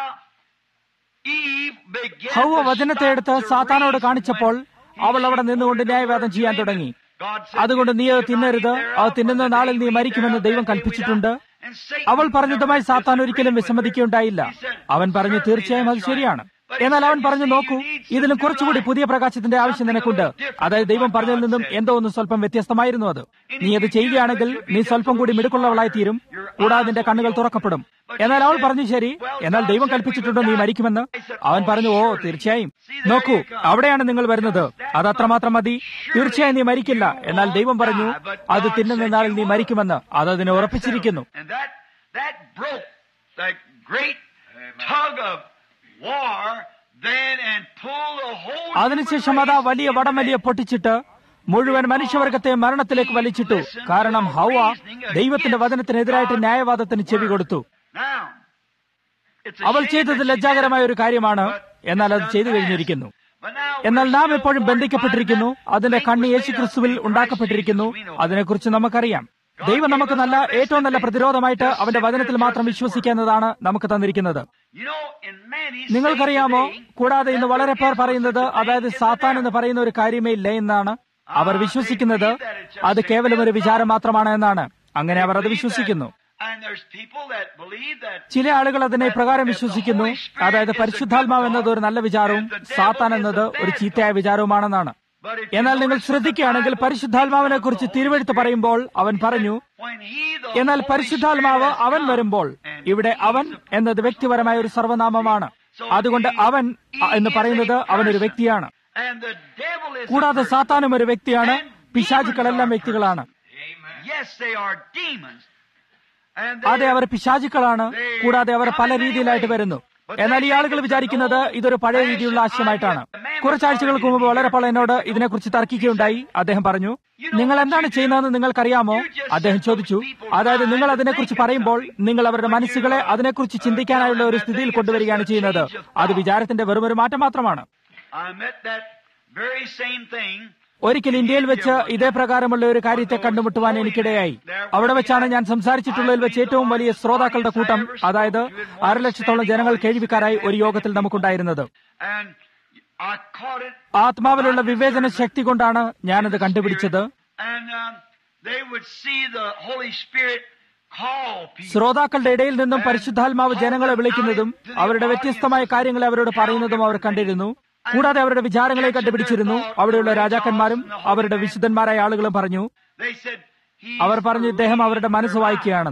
Eve began ഹൗവ to വചനത്തെ start എടുത്ത് to സാത്താനോട് reason കാണിച്ചപ്പോൾ when he അവൾ അവിടെ നിന്നുകൊണ്ട് quoted the ന്യായവാദം word ചെയ്യാൻ David. തുടങ്ങി God said, അതുകൊണ്ട് നീ അത് "You shall not തിന്നരുത് eat thereof, അത് തിന്നുന്ന for the നാളിൽ day നീ we eat മരിക്കുമെന്ന് thereof, ദൈവം that day we കൽപ്പിച്ചിട്ടുണ്ട് die." And Satan അവൾ പറഞ്ഞതുമായി never സാത്താൻ ഒരിക്കലും disagreed with her. വിസമ്മതിക്കുകയുണ്ടായില്ല He said, അവൻ പറഞ്ഞു "Certainly തീർച്ചയായും അത് that's ശരിയാണ് right." But he എന്നാൽ said, അവൻ "You പറഞ്ഞു see, നോക്കൂ you need some ഇതിലും new കുറച്ചുകൂടി life. പുതിയ പ്രകാശത്തിന്റെ ആവശ്യം Something a നിനക്കുണ്ട് little different അതായത് from ദൈവം what പറഞ്ഞതിൽ God നിന്നും said. എന്തോ ഒന്ന് സ്വല്പം വ്യത്യസ്തമായിരുന്നു അത് നീ അത് ചെയ്യുകയാണെങ്കിൽ നീ സ്വല്പം കൂടി മിടുക്കുള്ളവളായി തീരും കൂടാതെ നിന്റെ കണ്ണുകൾ തുറക്കപ്പെടും എന്നാൽ അവൾ പറഞ്ഞു ശരി എന്നാൽ ദൈവം കൽപ്പിച്ചിട്ടുണ്ടോ നീ മരിക്കുമെന്ന് അവൻ പറഞ്ഞു ഓ തീർച്ചയായും നോക്കൂ അവിടെയാണ് നിങ്ങൾ വരുന്നത് അത് അത്രമാത്രം മതി തീർച്ചയായും നീ മരിക്കില്ല എന്നാൽ ദൈവം പറഞ്ഞു അത് തിന്നുന്ന നാളിൽ നീ മരിക്കുമെന്ന് അത് അതിനെ ഉറപ്പിച്ചിരിക്കുന്നു And that, that broke that great tug of war then and pulled the whole അതിനുശേഷം human അതാ race വലിയ into വടംവലിയെ that. പൊട്ടിച്ചിട്ട് മുഴുവൻ മനുഷ്യവർഗത്തെ മരണത്തിലേക്ക് വലിച്ചിട്ടു കാരണം ഹൗവ ദൈവത്തിന്റെ വചനത്തിനെതിരായിട്ട് ന്യായവാദത്തിന് ചെവി കൊടുത്തു Now, it's a അവൾ shame ചെയ്തത് that she ലജ്ജാകരമായ ഒരു കാര്യമാണ് did it, but എന്നാൽ it's അത് done ചെയ്തു past. കഴിഞ്ഞിരിക്കുന്നു But now എന്നാൽ we're നാം still എപ്പോഴും fortified ബന്ധിക്കപ്പെട്ടിരിക്കുന്നു in that അതിന്റെ link കണ്ണ് was യേശു made ക്രിസ്തുവിൽ up in Christ ഉണ്ടാക്കപ്പെട്ടിരിക്കുന്നു Jesus, we know. അതിനെക്കുറിച്ച് നമുക്കറിയാം ദൈവം നമുക്ക് നല്ല ഏറ്റവും നല്ല പ്രതിരോധമായിട്ട് അവന്റെ വചനത്തിൽ മാത്രം വിശ്വസിക്കുന്നതാണ് നമുക്ക് തന്നിരിക്കുന്നത് You know, in many നിങ്ങൾക്കറിയാമോ say today കൂടാതെ ഇന്ന് that വളരെ there പേർ is പറയുന്നത് such a thing അതായത് as the സാത്താൻ devil. എന്ന് പറയുന്ന ഒരു കാര്യമേ ഇല്ല എന്നാണ് അവർ വിശ്വസിക്കുന്നത് അത് കേവലം ഒരു വിചാരം മാത്രമാണ് എന്നാണ് അങ്ങനെ അവർ അത് വിശ്വസിക്കുന്നു And there's people that believe that ചില ആളുകൾ അതിനെ പ്രകാരം വിശ്വസിക്കുന്നു അതായത് പരിശുദ്ധാത്മാവ് എന്നത് ഒരു നല്ല വിചാരവും സാത്താൻ എന്നത് ഒരു ചീത്തയായ വിചാരവുമാണെന്നാണ് but if you എന്നാൽ നിങ്ങൾ notice ശ്രദ്ധിക്കുകയാണെങ്കിൽ the Bible പരിശുദ്ധാത്മാവിനെ കുറിച്ച് തിരുവെടുത്ത് പറയുമ്പോൾ അവൻ പറഞ്ഞു when he, the എന്നാൽ Holy പരിശുദ്ധാത്മാവ് Spirit has അവൻ come, വരുമ്പോൾ and ഇവിടെ he അവൻ is a എന്നത് വ്യക്തിപരമായ ഒരു സർവനാമമാണ് അതുകൊണ്ട് അവൻ എന്ന് പറയുന്നത് അവനൊരു വ്യക്തിയാണ് And the devil is a കൂടാതെ person. സാത്താനും ഒരു വ്യക്തിയാണ് പിശാചുക്കളെല്ലാം വ്യക്തികളാണ് Yes, they are demons. And they അതെ അവർ പിശാചുക്കളാണ് കൂടാതെ അവർ പല രീതിയിലായിട്ട് വരുന്നു എന്നാൽ ഈ ആളുകൾ വിചാരിക്കുന്നത് ഇതൊരു പഴയ രീതിയിലുള്ള ആശയമായിട്ടാണ് കുറച്ചാഴ്ചകൾക്ക് മുമ്പ് വളരെ പല എന്നോട് ഇതിനെക്കുറിച്ച് തർക്കിക്കുകയുണ്ടായി അദ്ദേഹം പറഞ്ഞു നിങ്ങൾ എന്താണ് ചെയ്യുന്നതെന്ന് നിങ്ങൾക്കറിയാമോ അദ്ദേഹം ചോദിച്ചു അതായത് നിങ്ങൾ അതിനെക്കുറിച്ച് പറയുമ്പോൾ നിങ്ങൾ അവരുടെ മനസ്സുകളെ അതിനെക്കുറിച്ച് ചിന്തിക്കാനായുള്ള ഒരു സ്ഥിതിയിൽ കൊണ്ടുവരികയാണ് ചെയ്യുന്നത് അത് വിചാരത്തിന്റെ വെറും ഒരു മാറ്റം മാത്രമാണ് I met that very same thing. ഒരിക്കൽ ഇന്ത്യയിൽ വെച്ച് ഇതേ പ്രകാരമുള്ള ഒരു കാര്യത്തെ കണ്ടുമുട്ടുവാൻ എനിക്കിടയായി അവിടെ വെച്ചാണ് ഞാൻ സംസാരിച്ചിട്ടുള്ളതിൽ വെച്ച് ഏറ്റവും വലിയ ശ്രോതാക്കളുടെ കൂട്ടം അതായത് അരലക്ഷത്തോളം ജനങ്ങൾ കേൾവിക്കാരായി ഒരു യോഗത്തിൽ നമുക്കുണ്ടായിരുന്നത് And I caught it. ആത്മാവിലുള്ള വിവേചന ശക്തി കൊണ്ടാണ് ഞാനത് കണ്ടുപിടിച്ചത് And um, they would see the Holy Spirit call people. ശ്രോതാക്കളുടെ ഇടയിൽ നിന്നും പരിശുദ്ധാത്മാവ് ജനങ്ങളെ വിളിക്കുന്നതും അവരുടെ വ്യത്യസ്തമായ കാര്യങ്ങളെ അവരോട് പറയുന്നതും അവർ കണ്ടിരുന്നു കൂടാതെ അവരുടെ വിചാരങ്ങളെ കണ്ടുപിടിച്ചിരുന്നു അവിടെയുള്ള രാജാക്കന്മാരും അവരുടെ വിശുദ്ധന്മാരായ ആളുകളും പറഞ്ഞു They said, "He's അവർ പറഞ്ഞു ഇദ്ദേഹം അവരുടെ മനസ്സ് വായിക്കുകയാണെന്ന്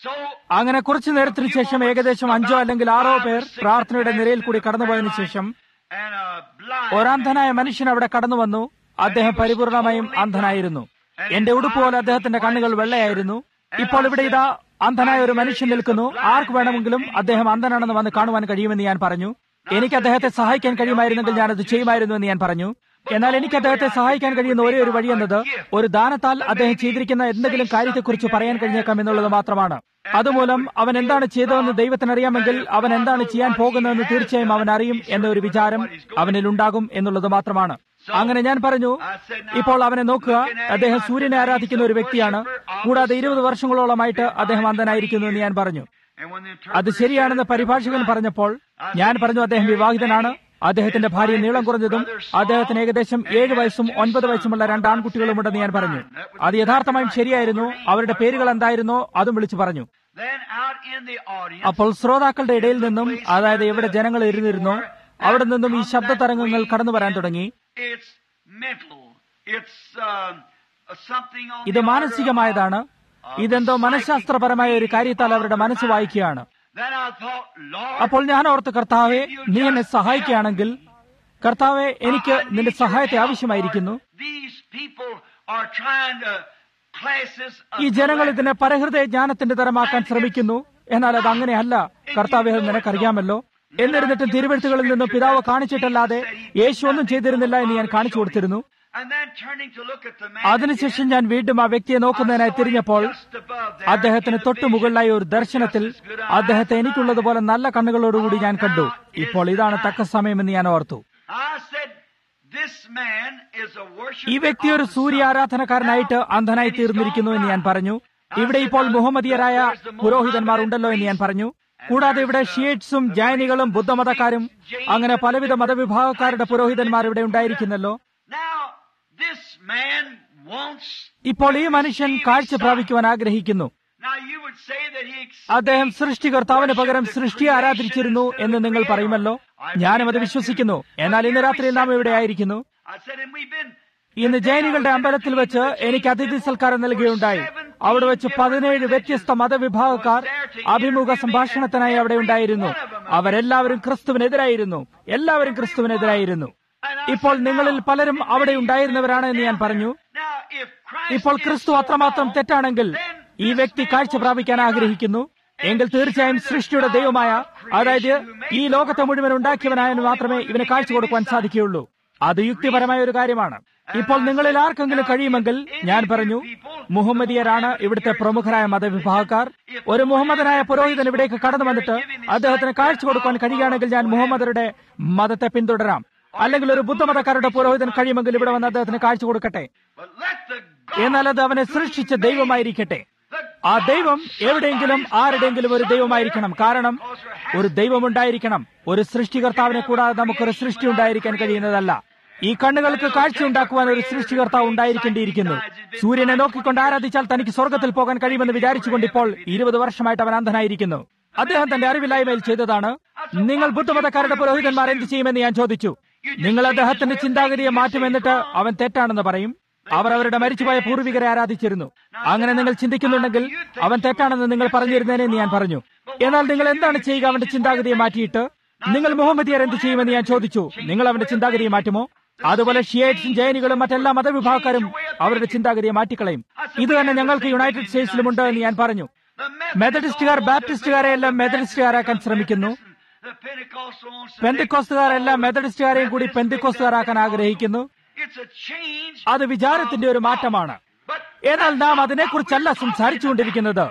So, അങ്ങനെ കുറച്ചു നേരത്തിന് ശേഷം ഏകദേശം അഞ്ചോ അല്ലെങ്കിൽ ആറോ പേർ പ്രാർത്ഥനയുടെ നിരയിൽ കൂടി കടന്നുപോയതിനു ശേഷം and a blind ഒരന്ധനായ മനുഷ്യൻ അവിടെ കടന്നു വന്നു അദ്ദേഹം പരിപൂർണമായും അന്ധനായിരുന്നു എന്റെ ഉടുപ്പ് പോലെ അദ്ദേഹത്തിന്റെ കണ്ണുകൾ വെള്ളയായിരുന്നു ഇപ്പോൾ ഇവിടെ ഇതാ അന്ധനായ ഒരു മനുഷ്യൻ നിൽക്കുന്നു ആർക്ക് വേണമെങ്കിലും അദ്ദേഹം അന്ധനാണെന്ന് വന്ന് കാണുവാൻ കഴിയുമെന്ന് ഞാൻ പറഞ്ഞു എനിക്ക് അദ്ദേഹത്തെ സഹായിക്കാൻ കഴിയുമായിരുന്നെങ്കിൽ ഞാനത് ചെയ്യുമായിരുന്നു എന്ന് ഞാൻ പറഞ്ഞു എന്നാൽ എനിക്ക് അദ്ദേഹത്തെ സഹായിക്കാൻ കഴിയുന്ന ഒരേ ഒരു വഴി എന്നത് ഒരു ദാനത്താൽ അദ്ദേഹം ചെയ്തിരിക്കുന്ന എന്തെങ്കിലും കാര്യത്തെക്കുറിച്ച് പറയാൻ കഴിഞ്ഞേക്കാം എന്നുള്ളത് മാത്രമാണ് അതുമൂലം അവൻ എന്താണ് ചെയ്തതെന്ന് ദൈവത്തിന് അറിയാമെങ്കിൽ അവൻ എന്താണ് ചെയ്യാൻ പോകുന്നതെന്ന് തീർച്ചയായും അവൻ അറിയും എന്ന ഒരു വിചാരം അവനിൽ ഉണ്ടാകും എന്നുള്ളത് മാത്രമാണ് അങ്ങനെ ഞാൻ പറഞ്ഞു ഇപ്പോൾ അവനെ നോക്കുക അദ്ദേഹം സൂര്യനെ ആരാധിക്കുന്ന ഒരു വ്യക്തിയാണ് കൂടാതെ ഇരുപത് വർഷങ്ങളോളമായിട്ട് അദ്ദേഹം അന്ധനായിരിക്കുന്നു എന്ന് ഞാൻ പറഞ്ഞു and when the അത് ശരിയാണെന്ന് പരിഭാഷകൻ പറഞ്ഞപ്പോൾ ഞാൻ പറഞ്ഞു അദ്ദേഹം വിവാഹിതനാണ് അദ്ദേഹത്തിന്റെ ഭാര്യ നീളം കുറഞ്ഞതും അദ്ദേഹത്തിന് ഏകദേശം ഏഴ് വയസ്സും ഒൻപത് വയസ്സുമുള്ള രണ്ട് ആൺകുട്ടികളുമുണ്ടെന്ന് ഞാൻ പറഞ്ഞു അത് യഥാർത്ഥമായും ശരിയായിരുന്നു അവരുടെ പേരുകൾ എന്തായിരുന്നോ അതും വിളിച്ചു പറഞ്ഞു then out in the audience, അപ്പോൾ ശ്രോതാക്കളുടെ ഇടയിൽ നിന്നും അതായത് എവിടെ ജനങ്ങൾ ഇരുന്നിരുന്നോ അവിടെ നിന്നും ഈ ശബ്ദ തരംഗങ്ങൾ കടന്നു വരാൻ തുടങ്ങി it's mental. It's um, something on ഇത് the order മാനസികമായതാണ് of- ഇതെന്തോ മനഃശാസ്ത്രപരമായ ഒരു കാര്യത്താൽ അവരുടെ മനസ്സ് വായിക്കുകയാണ് Then I thought, Lord, അപ്പോൾ ഞാൻ ഓർത്ത് കർത്താവെ നീ എന്നെ സഹായിക്കുകയാണെങ്കിൽ കർത്താവെ എനിക്ക് നിന്റെ സഹായത്തെ ആവശ്യമായിരിക്കുന്നു these people are trying to class this ഈ ജനങ്ങൾ ഇതിനെ പരഹൃദയ ജ്ഞാനത്തിന്റെ തരമാക്കാൻ ശ്രമിക്കുന്നു എന്നാൽ അത് അങ്ങനെയല്ല കർത്താവെ അത് നിനക്കറിയാമല്ലോ എന്നിരുന്നിട്ടും തിരുവെഴുത്തുകളിൽ നിന്നും പിതാവ് കാണിച്ചിട്ടല്ലാതെ യേശു ഒന്നും ചെയ്തിരുന്നില്ല എന്ന് ഞാൻ കാണിച്ചു കൊടുത്തിരുന്നു And then turning to look at the man അതിനുശേഷം ഞാൻ വീണ്ടും ആ വ്യക്തിയെ നോക്കുന്നതിനായി തിരിഞ്ഞപ്പോൾ just above there, അദ്ദേഹത്തിന് തൊട്ടു മുകളിലായി ഒരു ദർശനത്തിൽ അദ്ദേഹത്തെ എനിക്കുള്ളതുപോലെ നല്ല കണ്ണുകളോടുകൂടി ഞാൻ കണ്ടു ഇപ്പോൾ ഇതാണ് തക്ക സമയമെന്ന് ഞാൻ ഓർത്തു I said, this man is a ഈ വ്യക്തി ഒരു സൂര്യ ആരാധനക്കാരനായിട്ട് അന്ധനായി തീർന്നിരിക്കുന്നു എന്ന് ഞാൻ പറഞ്ഞു ഇവിടെ ഇപ്പോൾ മുഹമ്മദിയരായ പുരോഹിതന്മാർ ഉണ്ടല്ലോ എന്ന് ഞാൻ പറഞ്ഞു കൂടാതെ ഇവിടെ ഷിയേറ്റ്സും ജൈനികളും ബുദ്ധമതക്കാരും അങ്ങനെ പലവിധ മതവിഭാഗക്കാരുടെ പുരോഹിതന്മാർ ഇവിടെ ഉണ്ടായിരിക്കുന്നല്ലോ Now, this man wants. ഇപ്പോൾ ഈ മനുഷ്യൻ കാഴ്ച പ്രാപിക്കുവാൻ ആഗ്രഹിക്കുന്നു Now, you would say that he. ex- അദ്ദേഹം സൃഷ്ടികർത്താവിന് പകരം സൃഷ്ടിയെ ആരാധിച്ചിരുന്നു എന്ന് നിങ്ങൾ പറയുമല്ലോ ഞാനും അത് വിശ്വസിക്കുന്നു എന്നാൽ ഇന്ന് രാത്രിയിൽ നാം ഇവിടെ ആയിരിക്കുന്നു I said, and we've been. ഇന്ന് ജൈനികളുടെ അമ്പലത്തിൽ വെച്ച് എനിക്ക് അതിഥി സൽക്കാരം നൽകുകയുണ്ടായി അവിടെ വെച്ച് പതിനേഴ് വ്യത്യസ്ത മതവിഭാഗക്കാർ അഭിമുഖ സംഭാഷണത്തിനായി അവിടെ ഉണ്ടായിരുന്നു അവരെല്ലാവരും ക്രിസ്തുവിനെതിരായിരുന്നു എല്ലാവരും ക്രിസ്തുവിനെതിരായിരുന്നു ഇപ്പോൾ നിങ്ങളിൽ പലരും അവിടെ ഉണ്ടായിരുന്നവരാണ് എന്ന് ഞാൻ പറഞ്ഞു Now, if Christ. ഇപ്പോൾ is ക്രിസ്തു so അത്രമാത്രം wrong, തെറ്റാണെങ്കിൽ then ഈ this വ്യക്തി man കാഴ്ച wants പ്രാപിക്കാൻ to ആഗ്രഹിക്കുന്നു എങ്കിൽ തീർച്ചയായും സൃഷ്ടിയുടെ ദൈവമായ അതായത് ഈ ലോകത്തെ മുഴുവൻ ഉണ്ടാക്കിയവനായവന് മാത്രമേ ഇവന് കാഴ്ച കൊടുക്കുവാൻ സാധിക്കുകയുള്ളൂ അത് യുക്തിപരമായ ഒരു കാര്യമാണ് ഇപ്പോൾ നിങ്ങളിൽ ആർക്കെങ്കിലും കഴിയുമെങ്കിൽ ഞാൻ പറഞ്ഞു മുഹമ്മദിയരാണ് ഇവിടുത്തെ പ്രമുഖരായ മതവിഭാഗക്കാർ ഒരു മുഹമ്മദനായ പുരോഹിതൻ ഇവിടേക്ക് കടന്നു വന്നിട്ട് അദ്ദേഹത്തിന് കാഴ്ച കൊടുക്കാൻ കഴിയുകയാണെങ്കിൽ ഞാൻ മുഹമ്മദരുടെ മതത്തെ പിന്തുടരാം അല്ലെങ്കിൽ ഒരു ബുദ്ധമതക്കാരുടെ പുരോഹിതൻ കഴിയുമെങ്കിൽ ഇവിടെ വന്ന് അദ്ദേഹത്തിന് കാഴ്ച കൊടുക്കട്ടെ But let the എന്നാൽ അത് അവനെ സൃഷ്ടിച്ച ദൈവമായിരിക്കട്ടെ ആ ദൈവം എവിടെയെങ്കിലും ആരുടെയെങ്കിലും ഒരു ദൈവമായിരിക്കണം കാരണം ഒരു ദൈവമുണ്ടായിരിക്കണം ഒരു സൃഷ്ടികർത്താവിനെ കൂടാതെ നമുക്കൊരു സൃഷ്ടി ഉണ്ടായിരിക്കാൻ കഴിയുന്നതല്ല ഈ കണ്ണുകൾക്ക് കാഴ്ച ഉണ്ടാക്കുവാൻ ഒരു സൃഷ്ടികർത്താവ് ഉണ്ടായിരിക്കേണ്ടിയിരിക്കുന്നു സൂര്യനെ നോക്കിക്കൊണ്ട് ആരാധിച്ചാൽ തനിക്ക് സ്വർഗത്തിൽ പോകാൻ കഴിയുമെന്ന് വിചാരിച്ചുകൊണ്ട് ഇപ്പോൾ ഇരുപത് വർഷമായിട്ട് അവൻ അന്ധനായിരിക്കുന്നു അദ്ദേഹം തന്റെ അറിവില്ലായ്മയിൽ ചെയ്തതാണ് നിങ്ങൾ ബുദ്ധമതക്കാരുടെ പുരോഹിതന്മാർ എന്ത് ചെയ്യുമെന്ന് ഞാൻ ചോദിച്ചു നിങ്ങൾ അദ്ദേഹത്തിന്റെ ചിന്താഗതിയെ മാറ്റുമെന്നിട്ട് അവൻ തെറ്റാണെന്ന് പറയും അവർ അവരുടെ മരിച്ചുപോയ പൂർവികരെ ആരാധിച്ചിരുന്നു അങ്ങനെ നിങ്ങൾ ചിന്തിക്കുന്നുണ്ടെങ്കിൽ അവൻ തെറ്റാണെന്ന് നിങ്ങൾ പറഞ്ഞിരുന്നേനെ എന്ന് ഞാൻ പറഞ്ഞു എന്നാൽ നിങ്ങൾ എന്താണ് ചെയ്യുക അവന്റെ ചിന്താഗതിയെ മാറ്റിയിട്ട് നിങ്ങൾ മുഹമ്മദിയർ എന്ത് ചെയ്യുമെന്ന് ഞാൻ ചോദിച്ചു നിങ്ങൾ അവന്റെ ചിന്താഗതിയെ മാറ്റുമോ അതുപോലെ ഷിയേറ്റ്സും ജൈനികളും മറ്റെല്ലാ മതവിഭാഗക്കാരും അവരുടെ ചിന്താഗതിയെ മാറ്റിക്കളയും ഇത് തന്നെ ഞങ്ങൾക്ക് യുണൈറ്റഡ് സ്റ്റേറ്റ്സിലുമുണ്ട് എന്ന് ഞാൻ പറഞ്ഞു the മെത്തഡിസ്റ്റുകാർ ബാപ്റ്റിസ്റ്റുകാരെ എല്ലാം മെത്തഡിസ്റ്റുകാരാക്കാൻ ശ്രമിക്കുന്നു the Pentecostal wants to പെന്തിക്കോസ്തുകാരെല്ലാം മെത്തഡിസ്റ്റുകാരെയും കൂടി പെന്തിക്കോസ്തുകാരാക്കാൻ ആഗ്രഹിക്കുന്നു It's a change. അത് വിചാരത്തിന്റെ ഒരു മാറ്റമാണ് But എന്നാൽ നാം അതിനെക്കുറിച്ചല്ല സംസാരിച്ചുകൊണ്ടിരിക്കുന്നത്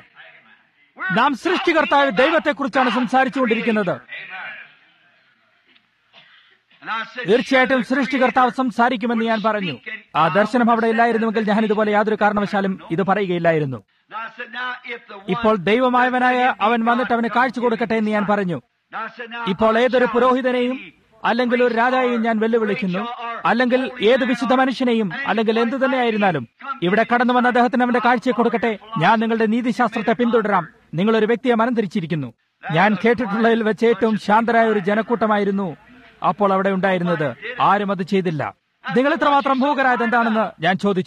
നാം സൃഷ്ടികർത്താവ് ദൈവത്തെക്കുറിച്ചാണ് സംസാരിച്ചുകൊണ്ടിരിക്കുന്നത് and I said, തീർച്ചയായിട്ടും സൃഷ്ടികർത്താവ് സംസാരിക്കുമെന്ന് ഞാൻ പറഞ്ഞു ആ ദർശനം അവിടെ ഇല്ലായിരുന്നുവെങ്കിൽ ഞാൻ ഇതുപോലെ യാതൊരു കാരണവശാലും ഇത് പറയുകയില്ലായിരുന്നു Now I said, now if the one, ഇപ്പോൾ ദൈവമായവനായ അവൻ വന്നിട്ട് അവന് കാഴ്ച കൊടുക്കട്ടെ എന്ന് ഞാൻ പറഞ്ഞു Now I said, now ഇപ്പോൾ I ഏതൊരു challenge പുരോഹിതനെയും thee, അല്ലെങ്കിൽ ഒരു രാജായെയും ഞാൻ വെല്ലുവിളിക്കുന്നു അല്ലെങ്കിൽ ഏത് വിശുദ്ധ മനുഷ്യനെയും അല്ലെങ്കിൽ എന്തു തന്നെയായിരുന്നാലും ഇവിടെ കടന്നു വന്ന അദ്ദേഹത്തിന് അവന്റെ കാഴ്ചയെ കൊടുക്കട്ടെ ഞാൻ നിങ്ങളുടെ നീതിശാസ്ത്രത്തെ പിന്തുടരാം നിങ്ങൾ ഒരു വ്യക്തിയെ മനം തിരിച്ചിരിക്കുന്നു ഞാൻ കേട്ടിട്ടുള്ളതിൽ വെച്ച് ഏറ്റവും ശാന്തരായ ഒരു ജനക്കൂട്ടമായിരുന്നു അപ്പോൾ അവിടെ ഉണ്ടായിരുന്നത് ആരും അത് ചെയ്തില്ല നിങ്ങൾ ഇത്രമാത്രം മൂകരായത് എന്താണെന്ന് ഞാൻ ചോദിച്ചു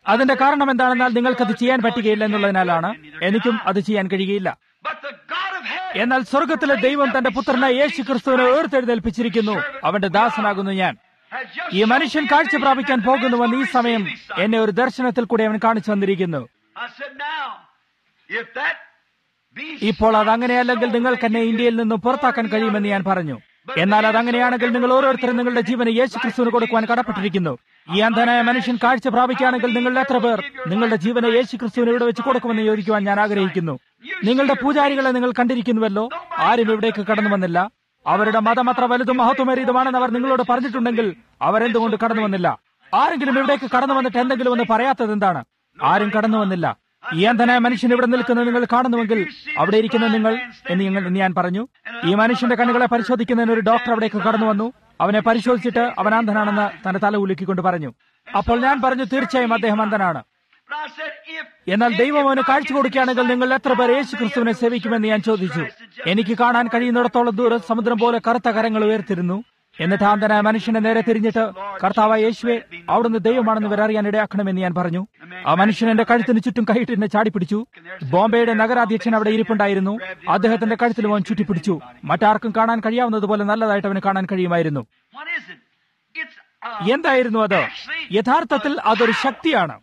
അതിന്റെ കാരണം എന്താണെന്നാൽ നിങ്ങൾക്കത് ചെയ്യാൻ പറ്റുകയില്ല എന്നുള്ളതിനാലാണ് എനിക്കും അത് ചെയ്യാൻ കഴിയുകയില്ല But the God of heaven എന്നാൽ സ്വർഗത്തിലെ ദൈവം തന്റെ പുത്രനായ യേശു ക്രിസ്തുവിനെ ഉയർത്തെഴുന്നേൽപ്പിച്ചിരിക്കുന്നു അവന്റെ ദാസനാകുന്നു ഞാൻ has just ഈ മനുഷ്യൻ കാഴ്ച പ്രാപിക്കാൻ പോകുന്നുവെന്ന് ഈ സമയം എന്നെ ഒരു ദർശനത്തിൽ കൂടി അവൻ കാണിച്ചു തന്നിരിക്കുന്നു I said, now, if that be ഇപ്പോൾ അത് അങ്ങനെയല്ലെങ്കിൽ നിങ്ങൾക്ക് എന്നെ ഇന്ത്യയിൽ നിന്നും പുറത്താക്കാൻ കഴിയുമെന്ന് ഞാൻ പറഞ്ഞു എന്നാൽ അതങ്ങനെയാണെങ്കിൽ നിങ്ങൾ ഓരോരുത്തരും നിങ്ങളുടെ ജീവനെ യേശു ക്രിസ്തുവിന് കൊടുക്കുവാൻ കടപ്പെട്ടിരിക്കുന്നു ഈ അന്ധനായ മനുഷ്യൻ കാഴ്ച പ്രാപിക്കുകയാണെങ്കിൽ നിങ്ങളുടെ എത്ര പേർ നിങ്ങളുടെ ജീവനെ യേശു ക്രിസ്തുവിന് ഇവിടെ വെച്ച് കൊടുക്കുമെന്ന് ചോദിക്കുവാൻ ഞാൻ ആഗ്രഹിക്കുന്നു നിങ്ങളുടെ പൂജാരികളെ നിങ്ങൾ കണ്ടിരിക്കുന്നുവല്ലോ ആരും ഇവിടേക്ക് കടന്നു വന്നില്ല അവരുടെ മതം അത്ര വലുതും മഹത്വമേറിയതുമാണെന്ന് അവർ നിങ്ങളോട് പറഞ്ഞിട്ടുണ്ടെങ്കിൽ അവരെന്തുകൊണ്ട് കടന്നു വന്നില്ല ആരെങ്കിലും ഇവിടേക്ക് കടന്നു വന്നിട്ട് എന്തെങ്കിലും ഒന്ന് പറയാത്തത് എന്താണ് ആരും കടന്നു വന്നില്ല ഈ അന്ധനായ മനുഷ്യൻ ഇവിടെ നിൽക്കുന്നത് നിങ്ങൾ കാണുന്നുവെങ്കിൽ അവിടെ ഇരിക്കുന്ന നിങ്ങൾ എന്ന് ഞങ്ങൾ എന്ന് ഞാൻ പറഞ്ഞു ഈ മനുഷ്യന്റെ കണ്ണുകളെ പരിശോധിക്കുന്നതിന് ഒരു ഡോക്ടർ അവിടേക്ക് കടന്നു വന്നു അവനെ പരിശോധിച്ചിട്ട് അവൻ അന്ധനാണെന്ന് തന്റെ തല ഉലുക്കിക്കൊണ്ട് പറഞ്ഞു അപ്പോൾ ഞാൻ പറഞ്ഞു തീർച്ചയായും അദ്ദേഹം അന്ധനാണ് But I said, if എന്നാൽ ദൈവം അവന് കാഴ്ച കൊടുക്കുകയാണെങ്കിൽ നിങ്ങൾ എത്ര പേർ യേശു ക്രിസ്തുവിനെ സേവിക്കുമെന്ന് ഞാൻ ചോദിച്ചു എനിക്ക് കാണാൻ കഴിയുന്നിടത്തോളം ദൂരം സമുദ്രം പോലെ കറുത്ത കരങ്ങൾ ഉയർത്തിരുന്നു എന്നിട്ട് ആന്തനായ മനുഷ്യനെ നേരെ തിരിഞ്ഞിട്ട് കർത്താവായ യേശുവെ അവിടുന്ന് ദൈവമാണെന്ന് ഇവരറിയാൻ ഇടയാക്കണമെന്ന് ഞാൻ പറഞ്ഞു ആ മനുഷ്യൻ എന്റെ കഴുത്തിന് ചുറ്റും കൈയിട്ട് എന്നെ ചാടിപ്പിടിച്ചു ബോംബെയുടെ നഗരാധ്യക്ഷൻ അവിടെ ഇരിപ്പുണ്ടായിരുന്നു അദ്ദേഹത്തിന്റെ കഴുത്തിൽ അവൻ ചുറ്റിപ്പിടിച്ചു മറ്റാർക്കും കാണാൻ കഴിയാവുന്നതുപോലെ നല്ലതായിട്ട് അവന് കാണാൻ കഴിയുമായിരുന്നു what is it? It's a എന്തായിരുന്നു അത് യഥാർത്ഥത്തിൽ അതൊരു ശക്തിയാണ്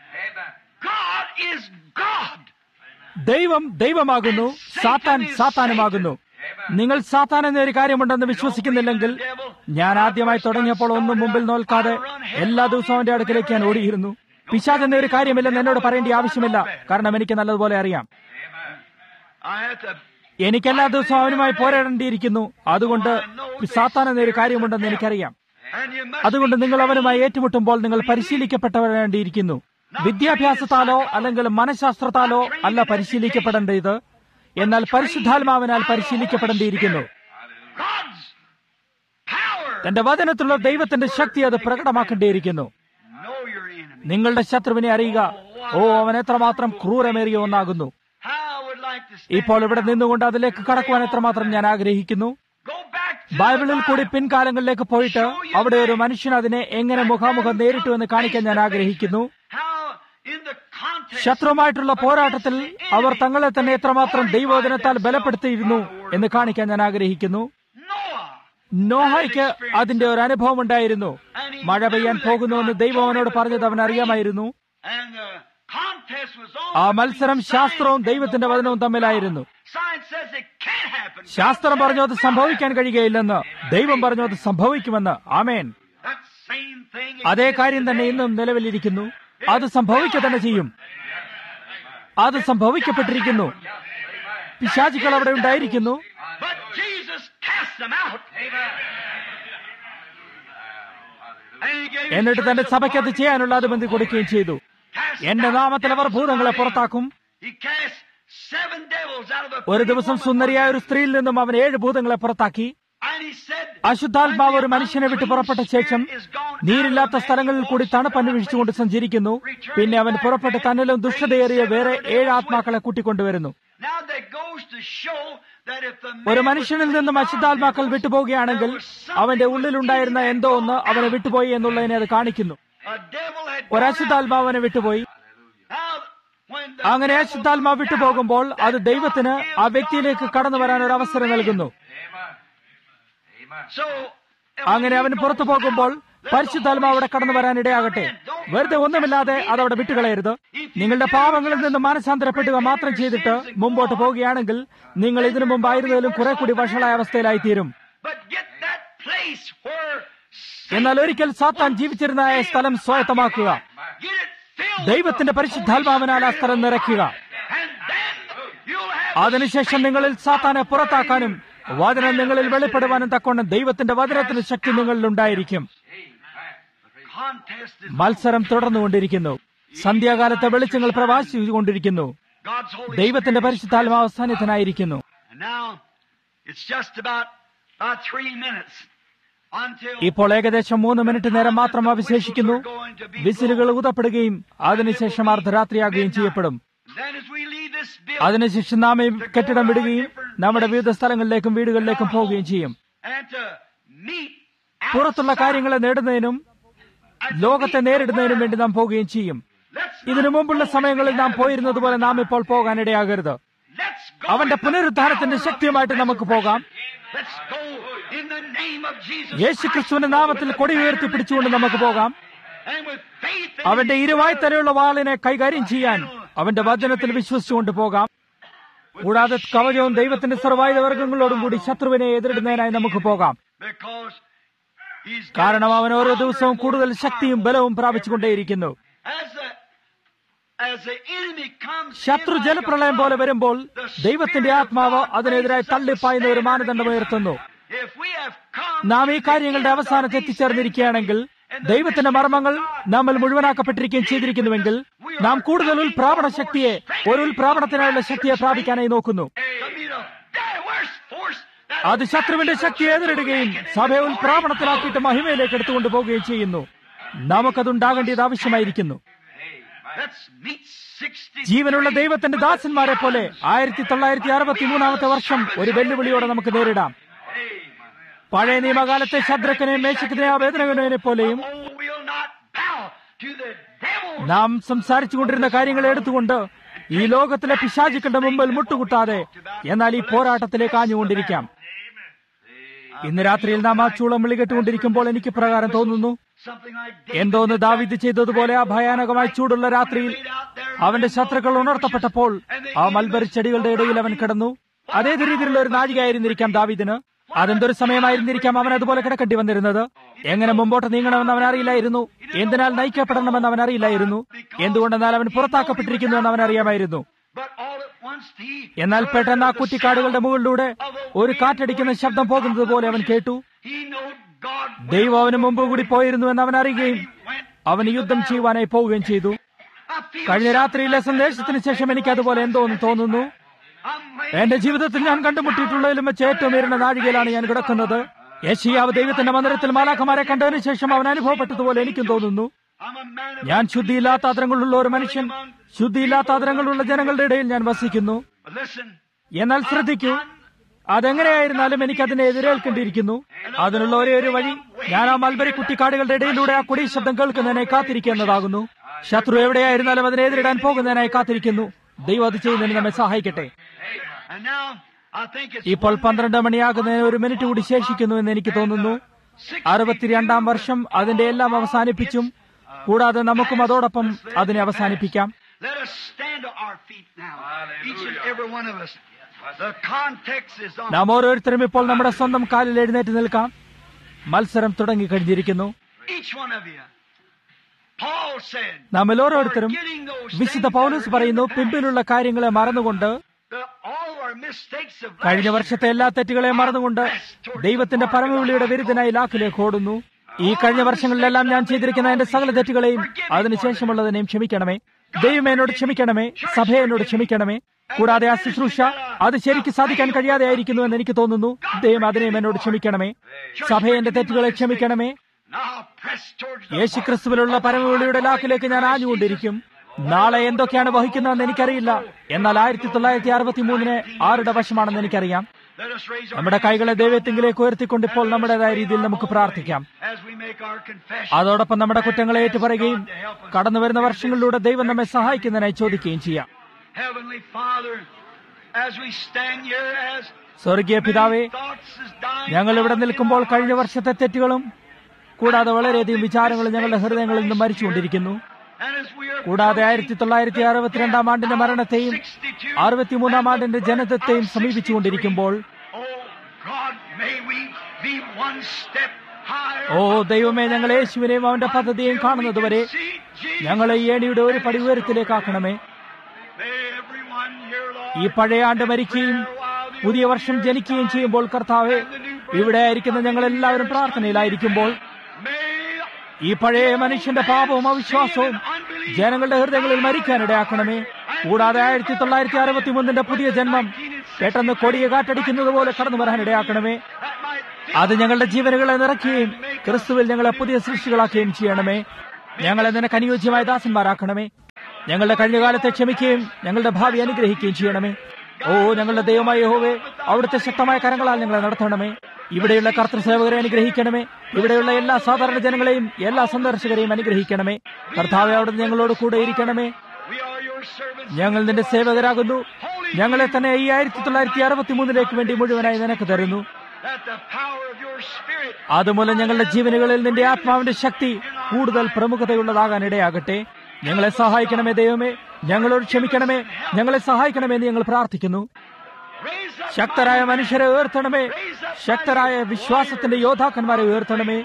God is God. ദൈവം ദൈവമാകുന്നു സാത്താൻ സാത്താനുമാകുന്നു നിങ്ങൾ സാത്താൻ എന്നൊരു കാര്യമുണ്ടെന്ന് വിശ്വസിക്കുന്നില്ലെങ്കിൽ ഞാൻ ആദ്യമായി തുടങ്ങിയപ്പോൾ ഒന്നും മുമ്പിൽ നോൽക്കാതെ എല്ലാ ദിവസവും അവന്റെ അടുക്കലേക്ക് ഞാൻ ഓടിയിരുന്നു പിശാജ് എന്നൊരു കാര്യമില്ലെന്ന് എന്നോട് പറയേണ്ട ആവശ്യമില്ല കാരണം എനിക്ക് നല്ലതുപോലെ അറിയാം I have to. എനിക്ക് എല്ലാ ദിവസവും അവനുമായി പോരാടേണ്ടിയിരിക്കുന്നു അതുകൊണ്ട് സാത്താൻ എന്നൊരു കാര്യമുണ്ടെന്ന് എനിക്കറിയാം And you must അതുകൊണ്ട് നിങ്ങൾ അവനുമായി ഏറ്റുമുട്ടുമ്പോൾ നിങ്ങൾ പരിശീലിക്കപ്പെട്ടവരേണ്ടിയിരിക്കുന്നു വിദ്യാഭ്യാസത്താലോ അല്ലെങ്കിൽ മനഃശാസ്ത്രത്താലോ അല്ല പരിശീലിക്കപ്പെടേണ്ടത് എന്നാൽ പരിശുദ്ധാത്മാവിനാൽ പരിശീലിക്കപ്പെടേണ്ടിയിരിക്കുന്നു God's power. തന്റെ വചനത്തിലുള്ള ദൈവത്തിന്റെ ശക്തി അത് പ്രകടമാക്കേണ്ടിയിരിക്കുന്നു Know your enemy. നിങ്ങളുടെ ശത്രുവിനെ അറിയുക ഓ അവൻ എത്രമാത്രം ക്രൂരമേറിയ ഒന്നാകുന്നു How I would like to stand ഇപ്പോൾ ഇവിടെ നിന്നുകൊണ്ട് അതിലേക്ക് കടക്കുവാൻ എത്രമാത്രം ഞാൻ ആഗ്രഹിക്കുന്നു Go back to ബൈബിളിൽ the കൂടി Bible. പിൻകാലങ്ങളിലേക്ക് പോയിട്ട് അവിടെ ഒരു മനുഷ്യൻ അതിനെ എങ്ങനെ മുഖാമുഖം നേരിട്ടു എന്ന് കാണിക്കാൻ ഞാൻ ആഗ്രഹിക്കുന്നു How in the contest ശത്രുവുമായിട്ടുള്ള പോരാട്ടത്തിൽ അവർ തങ്ങളെ തന്നെ എത്രമാത്രം ദൈവോധനത്താൽ ബലപ്പെടുത്തിയിരുന്നു എന്ന് കാണിക്കാൻ ഞാൻ ആഗ്രഹിക്കുന്നു Noah നോഹയ്ക്ക് അതിന്റെ ഒരു അനുഭവം ഉണ്ടായിരുന്നു മഴ പെയ്യാൻ പോകുന്നുവെന്ന് ദൈവം അവനോട് പറഞ്ഞത് അവൻ അറിയാമായിരുന്നു and the contest was on. ആ മത്സരം ശാസ്ത്രവും ദൈവത്തിന്റെ വചനവും തമ്മിലായിരുന്നു Science says it can't happen. ശാസ്ത്രം പറഞ്ഞു അത് സംഭവിക്കാൻ കഴിയുകയില്ലെന്ന് ദൈവം പറഞ്ഞു അത് സംഭവിക്കുമെന്ന് ആമേൻ That same thing. അതേ കാര്യം തന്നെ ഇന്നും നിലവിലിരിക്കുന്നു അത് സംഭവിക്കുക തന്നെ ചെയ്യും അത് സംഭവിക്കപ്പെട്ടിരിക്കുന്നു പിശാചുക്കൾ അവിടെ ഉണ്ടായിരിക്കുന്നു But Jesus cast them out. And he gave his എന്നിട്ട് തന്റെ church സഭയ്ക്ക് അത് ചെയ്യാനുള്ള അനുമതി കൊടുക്കുകയും ചെയ്തു cast എന്റെ നാമത്തിൽ അവർ ഭൂതങ്ങളെ പുറത്താക്കും He cast seven devils out of a ഒരു pretty ദിവസം woman. സുന്ദരിയായ ഒരു സ്ത്രീയിൽ നിന്നും അവൻ ഏഴ് ഭൂതങ്ങളെ പുറത്താക്കി And he said, അശുദ്ധാത്മാവ് ഒരു മനുഷ്യനെ വിട്ട് പുറപ്പെട്ട ശേഷം നീരില്ലാത്ത സ്ഥലങ്ങളിൽ കൂടി തണുപ്പന്വേഷിച്ചുകൊണ്ട് സഞ്ചരിക്കുന്നു പിന്നെ അവൻ പുറപ്പെട്ട് തന്നിലും ദുഷ്ടതയേറിയ വേറെ ഏഴ് ആത്മാക്കളെ കൂട്ടിക്കൊണ്ടുവരുന്നു Now that goes to show that if the ഒരു man മനുഷ്യനിൽ നിന്നും അശുദ്ധാത്മാക്കൾ വിട്ടുപോവുകയാണെങ്കിൽ അവന്റെ ഉള്ളിലുണ്ടായിരുന്ന എന്തോ ഒന്ന് അവനെ വിട്ടുപോയി എന്നുള്ളതിനെ അത് കാണിക്കുന്നു a devil had ഒരു gone out. അശുദ്ധാത്മാവ് അവനെ വിട്ടുപോയി Now, when the അങ്ങനെ devil അശുദ്ധാത്മാവ് goes വിട്ടുപോകുമ്പോൾ out, അത് that ദൈവത്തിന് God ആ gives വ്യക്തിയിലേക്ക് God കടന്നു വരാൻ ഒരു opportunity അവസരം to നൽകുന്നു live. So, അങ്ങനെ അവൻ പുറത്തു പോകുമ്പോൾ പരിശുദ്ധാത്മാവ് അവിടെ കടന്നു വരാൻ ഇടയാകട്ടെ വെറുതെ ഒന്നുമില്ലാതെ അതവിടെ വിട്ടുകളയരുത് നിങ്ങളുടെ പാവങ്ങളിൽ നിന്ന് മാനസാന്തരപ്പെടുക മാത്രം ചെയ്തിട്ട് മുമ്പോട്ട് പോവുകയാണെങ്കിൽ നിങ്ങൾ ഇതിനു മുമ്പായിരുന്നതിലും കുറെ കൂടി വഷളായ അവസ്ഥയിലായി തീരും But get that place where എന്നാൽ ഒരിക്കൽ സാത്താൻ ജീവിച്ചിരുന്ന ആ സ്ഥലം സ്വായത്തമാക്കുക get it filled ദൈവത്തിന്റെ പരിശുദ്ധാത്മാവിനാൽ ആ സ്ഥലം നിറയ്ക്കുക and then you'll have അതിനുശേഷം നിങ്ങളിൽ സാത്താനെ പുറത്താക്കാനും വചനം നിങ്ങളിൽ വെളിപ്പെടുവാനും തക്കോണം ദൈവത്തിന്റെ വചനത്തിന് ശക്തി നിങ്ങളിൽ ഉണ്ടായിരിക്കും contest is മത്സരം തുടർന്നുകൊണ്ടിരിക്കുന്നു സന്ധ്യാകാലത്തെ വെളിച്ചങ്ങൾ പ്രവാസിച്ചുകൊണ്ടിരിക്കുന്നു God's holy ദൈവത്തിന്റെ പരിശുദ്ധാത്മാവ് സാന്നിധ്യനായിരിക്കുന്നു And now it's just about about three minutes until ഇപ്പോൾ ഏകദേശം മൂന്ന് മിനിറ്റ് നേരം മാത്രം അവശേഷിക്കുന്നു വിസിലുകൾ ഊതപ്പെടുകയും അതിനുശേഷം അർദ്ധരാത്രിയാകുകയും ചെയ്യപ്പെടും then as we leave this building അതിനുശേഷം നാം ഈ കെട്ടിടം വിടുകയും നമ്മുടെ വിവിധ സ്ഥലങ്ങളിലേക്കും വീടുകളിലേക്കും പോവുകയും ചെയ്യും and to meet പുറത്തുള്ള കാര്യങ്ങളെ നേടുന്നതിനും ലോകത്തെ നേരിടുന്നതിനും വേണ്ടി നാം പോവുകയും ചെയ്യും ഇതിനു മുമ്പുള്ള സമയങ്ങളിൽ നാം പോയിരുന്നത് പോലെ നാം ഇപ്പോൾ പോകാനിടയാകരുത് Let's go അവന്റെ in the പുനരുദ്ധാനത്തിന്റെ power of ശക്തിയുമായിട്ട് നമുക്ക് പോകാം Let's go in the name of Jesus യേശു ക്രിസ്തുവിന്റെ നാമത്തിൽ കൊടി ഉയർത്തി പിടിച്ചുകൊണ്ട് നമുക്ക് പോകാം and with faith in അവന്റെ ഇരുവായി തലയുള്ള വാളിനെ കൈകാര്യം ചെയ്യാൻ അവന്റെ വചനത്തിൽ വിശ്വസിച്ചുകൊണ്ട് പോകാം കൂടാതെ കവചവും ദൈവത്തിന്റെ സർവായുധ വർഗങ്ങളോടും കൂടി ശത്രുവിനെ എതിരിടുന്നതിനായി നമുക്ക് പോകാം because he's got കാരണം അവൻ ഓരോ ദിവസവും കൂടുതൽ ശക്തിയും ബലവും പ്രാപിച്ചുകൊണ്ടേയിരിക്കുന്നു as the as the enemy comes ശത്രു in like a ജലപ്രളയം പോലെ flood, വരുമ്പോൾ the ദൈവത്തിന്റെ Spirit of ആത്മാവ് God അതിനെതിരായി raises up a തള്ളിപ്പായുന്ന ഒരു standard മാനദണ്ഡം against ഉയർത്തുന്നു us. If we have come നാം ഈ to the കാര്യങ്ങളുടെ end of അവസാനത്ത് these എത്തിച്ചേർന്നിരിക്കുകയാണെങ്കിൽ things and the ദൈവത്തിന്റെ mysteries മർമ്മങ്ങൾ of God നമ്മൾ മുഴുവനാക്കപ്പെട്ടിരിക്കുകയും ചെയ്തിരിക്കുന്നുവെങ്കിൽ നാം കൂടുതൽ ഉൾപ്രാപണ ശക്തിയെ ഒരു ഉൾപ്രാപണത്തിനായുള്ള ശക്തിയെ പ്രാപിക്കാനായി നോക്കുന്നു to be the very worst force that അത് ശത്രുവിന്റെ ശക്തിയെ എതിരിടുകയും സഭയെ ഉൾപ്രാപണത്തിലാക്കിയിട്ട് മഹിമയിലേക്ക് എടുത്തുകൊണ്ട് പോവുകയും ചെയ്യുന്നു നമുക്കതുണ്ടാകേണ്ടത് ആവശ്യമായിരിക്കുന്നു Let's meet 60 ജീവനുള്ള ദൈവത്തിന്റെ ദാസന്മാരെ പോലെ ആയിരത്തി തൊള്ളായിരത്തി അറുപത്തി മൂന്നാമത്തെ വർഷം ഒരു വെല്ലുവിളിയോടെ നമുക്ക് നേരിടാം പഴയ നിയമകാലത്തെ ശദ്രക്കനെയും മേശക്കനെയും വേദനകനെ പോലെയും Oh, we'll not bow to the devil. നാം സംസാരിച്ചുകൊണ്ടിരുന്ന കാര്യങ്ങൾ എടുത്തുകൊണ്ട് ഈ ലോകത്തിലെ പിശാചുക്കളുടെ മുമ്പിൽ മുട്ടുകുത്താതെ എന്നാൽ ഈ പോരാട്ടത്തിലേക്ക് ആഞ്ഞുകൊണ്ടിരിക്കാം ഇന്ന് രാത്രിയിൽ നാം ആ ചൂളം വിളികെട്ടുകൊണ്ടിരിക്കുമ്പോൾ എനിക്ക് പ്രകാരം തോന്നുന്നു Something like എന്തോന്ന് ദാവിദ് ചെയ്തതുപോലെ ആ ഭയാനകമായ ചൂടുള്ള രാത്രിയിൽ അവന്റെ ശത്രുക്കൾ ഉണർത്തപ്പെട്ടപ്പോൾ ആ മൽബരി ചെടികളുടെ ഇടയിൽ അവൻ കിടന്നു അതേ രീതിയിലുള്ള ഒരു നാഴികയായിരുന്നിരിക്കാം ദാവിദിന് അതെന്തൊരു സമയമായിരുന്നിരിക്കാം അവൻ അതുപോലെ കിടക്കേണ്ടി വന്നിരുന്നത് എങ്ങനെ മുമ്പോട്ട് നീങ്ങണമെന്ന് അവൻ അറിയില്ലായിരുന്നു എന്തിനാൽ നയിക്കപ്പെടണമെന്ന് അവൻ അറിയില്ലായിരുന്നു എന്തുകൊണ്ടെന്നാൽ അവൻ പുറത്താക്കപ്പെട്ടിരിക്കുന്നു എന്ന് അവൻ അറിയാമായിരുന്നു But all at once he എന്നാൽ പെട്ടെന്ന് ആ കുറ്റിക്കാടുകളുടെ മുകളിലൂടെ ഒരു കാറ്റടിക്കുന്ന ശബ്ദം പോകുന്നത് പോലെ അവൻ കേട്ടു he know God ദൈവം അവന് മുമ്പ് കൂടി പോയിരുന്നു എന്ന് അവൻ അറിയുകയും അവന് യുദ്ധം ചെയ്യുവാനായി പോവുകയും ചെയ്തു I feel കഴിഞ്ഞ രാത്രിയിലെ സന്ദേശത്തിന് ശേഷം എനിക്ക് അതുപോലെ എന്തോ ഒന്ന് തോന്നുന്നു I'm laying എന്റെ ജീവിതത്തിൽ ഞാൻ കണ്ടുമുട്ടിയിട്ടുള്ളതിലും വെച്ച് ഏറ്റവും ഉയർന്ന നാഴികയിലാണ് ഞാൻ കിടക്കുന്നത് യേശിയാവ് ദൈവത്തിന്റെ മന്ദിരത്തിൽ മാലാഖമാരെ കണ്ടതിന് ശേഷം അവൻ അനുഭവപ്പെട്ടതുപോലെ എനിക്കും തോന്നുന്നു I'm a man of ഞാൻ ശുദ്ധിയില്ലാത്ത ആദരങ്ങളുള്ള ഒരു മനുഷ്യൻ ശുദ്ധിയില്ലാത്ത ആദരങ്ങളുള്ള ജനങ്ങളുടെ ഇടയിൽ ഞാൻ വസിക്കുന്നു listen. എന്നാൽ ശ്രദ്ധിക്കൂ അതെങ്ങനെയായിരുന്നാലും എനിക്ക് അതിനെ എതിരേൽക്കേണ്ടിയിരിക്കുന്നു അതിനുള്ള ഒരേ ഒരു വഴി ഞാൻ ആ മൽബരി കുട്ടിക്കാടുകളുടെ ഇടയിലൂടെ ആ കുടി ശബ്ദം കേൾക്കുന്നതിനായി കാത്തിരിക്കുന്നതാകുന്നു ശത്രു എവിടെയായിരുന്നാലും അതിനെ എതിരിടാൻ പോകുന്നതിനായി കാത്തിരിക്കുന്നു ദൈവം അത് ചെയ്യുന്നതിന് നമ്മെ സഹായിക്കട്ടെ And now I think it's ഇപ്പോൾ പന്ത്രണ്ട് മണിയാകുന്നതിന് ഒരു മിനിറ്റ് കൂടി ശേഷിക്കുന്നു എന്ന് എനിക്ക് തോന്നുന്നു അറുപത്തിരണ്ടാം വർഷം അതിന്റെ എല്ലാം അവസാനിപ്പിച്ചും കൂടാതെ നമുക്കും അതോടൊപ്പം അതിനെ അവസാനിപ്പിക്കാം Let us stand to our feet now. Each and every one of us. The context is on. നാം ഓരോരുത്തരും ഇപ്പോൾ നമ്മുടെ സ്വന്തം കാലിൽ എഴുന്നേറ്റ് നിൽക്കാം മത്സരം തുടങ്ങിക്കഴിഞ്ഞിരിക്കുന്നു Each one of you. Paul said, നമ്മിൽ ഓരോരുത്തരും forgetting those വിശുദ്ധ things Paulose that are in പറയുന്നു the past, പിമ്പിലുള്ള കാര്യങ്ങളെ മറന്നുകൊണ്ട് the- all our mistakes of കഴിഞ്ഞ last വർഷത്തെ എല്ലാ തെറ്റുകളെയും മറന്നുകൊണ്ട് ദൈവത്തിന്റെ പരമവിളിയുടെ വിരുദ്ധനായി ലാക്കിലേക്ക് ഓടുന്നു ഈ കഴിഞ്ഞ വർഷങ്ങളിലെല്ലാം ഞാൻ ചെയ്തിരിക്കുന്ന എന്റെ സകല തെറ്റുകളെയും അതിനുശേഷമുള്ളതിനെയും ക്ഷമിക്കണമേ ദൈവം എന്നോട് ക്ഷമിക്കണമേ സഭ എന്നോട് ക്ഷമിക്കണമേ കൂടാതെ ആ ശുശ്രൂഷ അത് ശരിക്ക് സാധിക്കാൻ കഴിയാതെ ആയിരിക്കുന്നു എന്ന് എനിക്ക് തോന്നുന്നു ദൈവം അതിനെയും എന്നോട് ക്ഷമിക്കണമേ സഭ എന്റെ തെറ്റുകളെ ക്ഷമിക്കണമേ Now press towards the യേശുക്രിസ്തുവിലുള്ള പരമവിളിയുടെ ലാക്കിലേക്ക് ഞാൻ ആഞ്ഞുകൊണ്ടിരിക്കും നാളെ എന്തൊക്കെയാണ് വഹിക്കുന്നതെന്ന് എനിക്കറിയില്ല എന്നാൽ ആയിരത്തി തൊള്ളായിരത്തി അറുപത്തി മൂന്നിന് ആരുടെ വശമാണെന്ന് എനിക്കറിയാം Let us raise our നമ്മുടെ കൈകളെ ദൈവത്തിങ്കിലേക്ക് ഉയർത്തിക്കൊണ്ട് ഇപ്പോൾ നമ്മുടേതായ രീതിയിൽ നമുക്ക് പ്രാർത്ഥിക്കാം as we make our confession. അതോടൊപ്പം നമ്മുടെ കുറ്റങ്ങളെ ഏറ്റുപറയുകയും കടന്നു വരുന്ന വർഷങ്ങളിലൂടെ ദൈവം നമ്മെ സഹായിക്കുന്നതിനായി ചോദിക്കുകയും ചെയ്യാം Heavenly Father, as we stand here as സ്വർഗീയ പിതാവേ thoughts is dying ഞങ്ങൾ ഇവിടെ out in നിൽക്കുമ്പോൾ our കഴിഞ്ഞ വർഷത്തെ തെറ്റുകളും കൂടാതെ വളരെയധികം വിചാരങ്ങളും ഞങ്ങളുടെ ഹൃദയങ്ങളിൽ നിന്ന് മരിച്ചുകൊണ്ടിരിക്കുന്നു And as we are കൂടാതെ ആയിരത്തി തൊള്ളായിരത്തി അറുപത്തിരണ്ടാം ആണ്ടിന്റെ മരണത്തെയും അറുപത്തിമൂന്നാം ആണ്ടിന്റെ ജനതത്തെയും സമീപിച്ചുകൊണ്ടിരിക്കുമ്പോൾ Oh God, may we be one step higher. ഓ ദൈവമേ ഞങ്ങൾ യേശുവിനെയും അവന്റെ പദ്ധതിയെയും കാണുന്നതുവരെ See Jesus. ഞങ്ങളെ ഈ ഏണിയുടെ ഒരു പടി ഉയരത്തിലേക്കാക്കണമേ May everyone here, Lord, ഈ പഴയ ആണ്ട് മരിക്കുകയും പുതിയ വർഷം ജനിക്കുകയും ചെയ്യുമ്പോൾ കർത്താവെ ഇവിടെ ആയിരിക്കുന്ന ഞങ്ങൾ എല്ലാവരും പ്രാർത്ഥനയിലായിരിക്കുമ്പോൾ may ഈ പഴയ മനുഷ്യന്റെ പാപവും അവിശ്വാസവും ജനങ്ങളുടെ ഹൃദയങ്ങളിൽ മരിക്കാനിടയാക്കണമേ കൂടാതെ ആയിരത്തി തൊള്ളായിരത്തി അറുപത്തി മൂന്നിന്റെ പുതിയ ജന്മം പെട്ടെന്ന് കൊടിയ കാറ്റടിക്കുന്നത് പോലെ കടന്നു വരാനിടയാക്കണമേ that might അത് ഞങ്ങളുടെ ജീവനുകളെ നിറയ്ക്കുകയും ക്രിസ്തുവിൽ ഞങ്ങളെ പുതിയ സൃഷ്ടികളാക്കുകയും ചെയ്യണമേ ഞങ്ങളെ നിനക്ക് അനുയോജ്യമായ ദാസന്മാരാക്കണമേ ഞങ്ങളുടെ കഴിഞ്ഞ കാലത്തെ ക്ഷമിക്കുകയും ഞങ്ങളുടെ ഭാവി അനുഗ്രഹിക്കുകയും ചെയ്യണമേ ഓ ഞങ്ങളുടെ ദൈവമായ യഹോവേ അവിടുത്തെ ശക്തമായ കരങ്ങളാൽ ഞങ്ങളെ നടത്തണമേ ഇവിടെയുള്ള കർത്തൃ സേവകരെ അനുഗ്രഹിക്കണമേ ഇവിടെയുള്ള എല്ലാ സാധാരണ ജനങ്ങളെയും എല്ലാ സന്ദർശകരെയും അനുഗ്രഹിക്കണമേ കർത്താവെ അവിടുന്ന് ഞങ്ങളോട് കൂടെ ഇരിക്കണമേ We are your servants. ഞങ്ങൾ നിന്റെ സേവകരാകുന്നു ഞങ്ങളെ തന്നെ ഈ ആയിരത്തി തൊള്ളായിരത്തി അറുപത്തി മൂന്നിലേക്ക് വേണ്ടി മുഴുവനായി നിനക്ക് തരുന്നു That the power of your spirit അതുമൂലം ഞങ്ങളുടെ ജീവനുകളിൽ നിന്റെ ആത്മാവിന്റെ ശക്തി കൂടുതൽ പ്രമുഖതയുള്ളതാകാൻ ഇടയാകട്ടെ ഞങ്ങളെ സഹായിക്കണമേ ദൈവമേ ഞങ്ങളോട് ക്ഷമിക്കണമേ ഞങ്ങളെ സഹായിക്കണമേ എന്ന് ഞങ്ങൾ പ്രാർത്ഥിക്കുന്നു raise up ശക്തരായ മനുഷ്യരെ ഉയർത്തണമേ ശക്തരായ വിശ്വാസത്തിന്റെ യോദ്ധാക്കന്മാരെ ഉയർത്തണമേ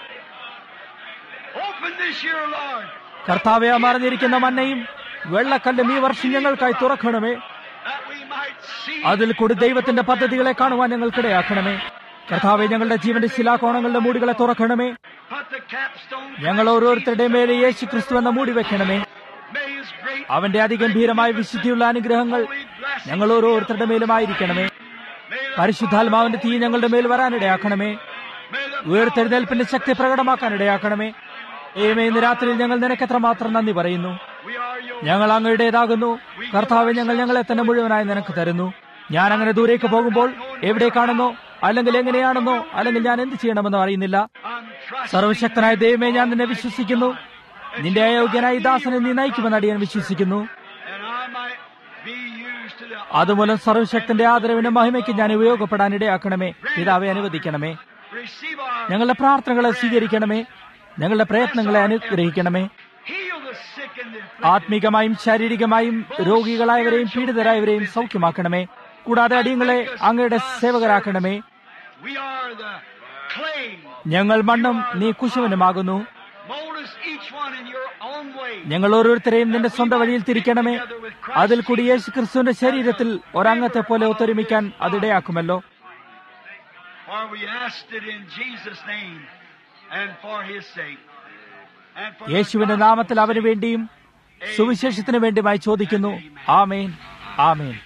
Open this year, Lord, കർത്താവെ മറിഞ്ഞിരിക്കുന്ന മന്നയും വെള്ളക്കല്ലും ഈ വർഷം ഞങ്ങൾക്കായി തുറക്കണമേ that we might see അതിൽ കൂടി ദൈവത്തിന്റെ പദ്ധതികളെ കാണുവാൻ ഞങ്ങൾക്കിടയാക്കണമേ കർത്താവെ ഞങ്ങളുടെ ജീവന്റെ ശിലാകോണങ്ങളുടെ മൂടികളെ തുറക്കണമേ put the capstone. ഞങ്ങൾ ഓരോരുത്തരുടെ മേലെ യേശു ക്രിസ്തു എന്ന മൂടി വെക്കണമേ May His great അവന്റെ അതിഗംഭീരമായ വിശുദ്ധിയുള്ള അനുഗ്രഹങ്ങൾ ഞങ്ങൾ ഓരോരുത്തരുടെ മേലുമായിരിക്കണമേ may the, പരിശുദ്ധാത്മാവിന്റെ തീ ഞങ്ങളുടെ മേൽ വരാനിടയാക്കണമേ may the ഉയർത്തെഴുന്നേൽപ്പിന്റെ ശക്തി പ്രകടമാക്കാനിടയാക്കണമേ ഏമേ ഇന്ന് രാത്രിയിൽ ഞങ്ങൾ നിനക്ക് എത്രമാത്രം നന്ദി പറയുന്നു we are your ഞങ്ങൾ അങ്ങയുടേതാകുന്നു കർത്താവ് ഞങ്ങൾ ഞങ്ങളെ തന്നെ മുഴുവനായി നിനക്ക് തരുന്നു ഞാൻ അങ്ങനെ ദൂരേക്ക് പോകുമ്പോൾ എവിടേക്കാണെന്നോ അല്ലെങ്കിൽ എങ്ങനെയാണെന്നോ അല്ലെങ്കിൽ ഞാൻ എന്ത് ചെയ്യണമെന്നോ അറിയുന്നില്ല I'm trusting സർവശക്തനായ ദൈവമേ ഞാൻ നിന്നെ വിശ്വസിക്കുന്നു നിന്റെ അയോഗ്യനായ ഈ ദാസനെ നീ നയിക്കുമെന്ന് ഞാൻ വിശ്വസിക്കുന്നു and I might be used to the അതുമൂലം സർവശക്തന്റെ ആദരവിന് മഹിമയ്ക്ക് ഞാൻ ഉപയോഗപ്പെടാൻ ഇടയാക്കണമേ പിതാവെ അനുവദിക്കണമേ receive our ഞങ്ങളുടെ പ്രാർത്ഥനകളെ സ്വീകരിക്കണമേ ഞങ്ങളുടെ പ്രയത്നങ്ങളെ അനുഗ്രഹിക്കണമേ heal the sick and the ആത്മീകമായും ശാരീരികമായും രോഗികളായവരെയും പീഡിതരായവരെയും സൗഖ്യമാക്കണമേ കൂടാതെ അടിയങ്ങളെ അങ്ങയുടെ സേവകരാക്കണമേ we are the clay. ഞങ്ങൾ മണ്ണും നീ കുശവനുമാകുന്നു Mold us each one in your own way. ഞങ്ങൾ ഓരോരുത്തരെയും നിന്റെ സ്വന്തം വഴിയിൽ തിരിക്കണമേ അതിൽ കൂടി യേശു ക്രിസ്തുവിന്റെ ശരീരത്തിൽ ഒരംഗത്തെ പോലെ ഒത്തൊരുമിക്കാൻ അതിടയാക്കുമല്ലോ For we asked it in Jesus' name and for His sake. And for the യേശുവിന്റെ നാമത്തിൽ അവന് വേണ്ടിയും സുവിശേഷത്തിന് വേണ്ടിയുമായി ചോദിക്കുന്നു ആമേൻ ആമേൻ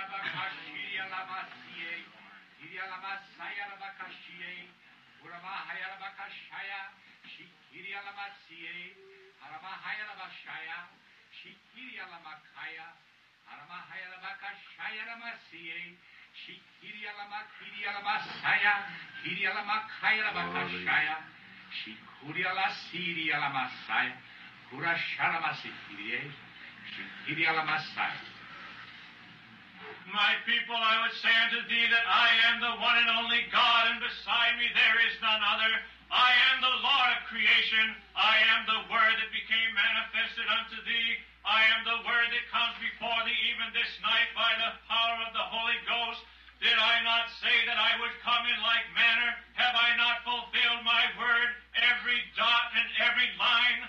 My people, I would say unto thee that I am the one and only God, and beside me there is none other. I am the Lord of creation. I am the Word that became manifested unto thee. I am the Word that comes before thee even this night by the power of the Holy Ghost. Did I not say that I would come in like manner? Have I not fulfilled my word, every dot and every line?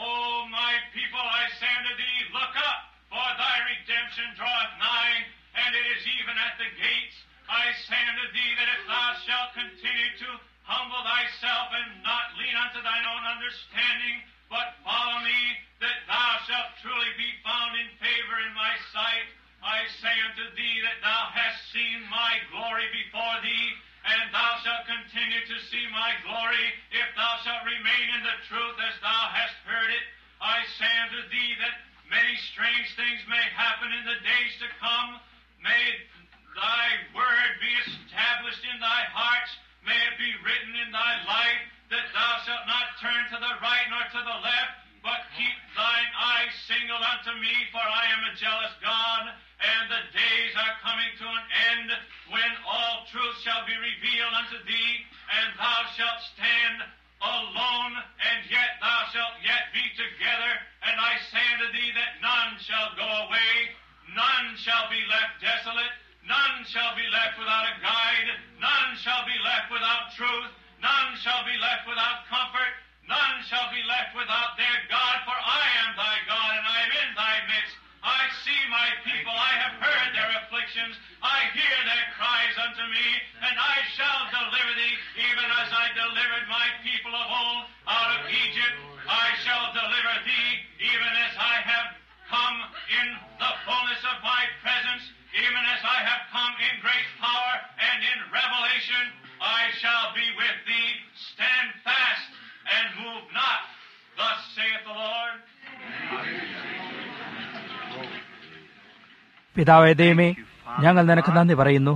O my people, I say unto thee, look up, for thy redemption draweth nigh, and it is even at the gates. I say unto thee that if thou shalt continue to humble thyself and not lean unto thine own understanding, but follow me, that thou shalt truly be found in favor in my sight. I say unto thee that thou hast seen my glory before thee, and thou shalt continue to see my glory if thou shalt remain in the truth as thou hast heard it. I say unto thee that many strange things may happen in the days to come. May thy word be established in thy hearts. May it be written in thy life that thou shalt not turn to the right nor to the left, but keep thine eyes single unto me, for I am a jealous God, and the days are coming to an end when all truth shall be revealed unto thee, and thou shalt stand alone, and yet thou shalt yet be together. And I say unto thee that none shall go away, none shall be left desolate, none shall be left without a guide, none shall be left without truth, none shall be left without comfort, none shall be left without their God, for I am thy God, and I am in thy midst. I see my people, I have heard their afflictions, I hear their cries unto me, and I shall deliver thee, even as I delivered my people of old out of Egypt. I shall deliver thee, even as I have come in the fullness of my presence, even as I have come in great power and in revelation. I shall be with thee. Stand fast and move not. Thus saith the Lord. പിതാവേ ദൈവമേ ഞങ്ങൾ നിനക്ക് നന്ദി പറയുന്നു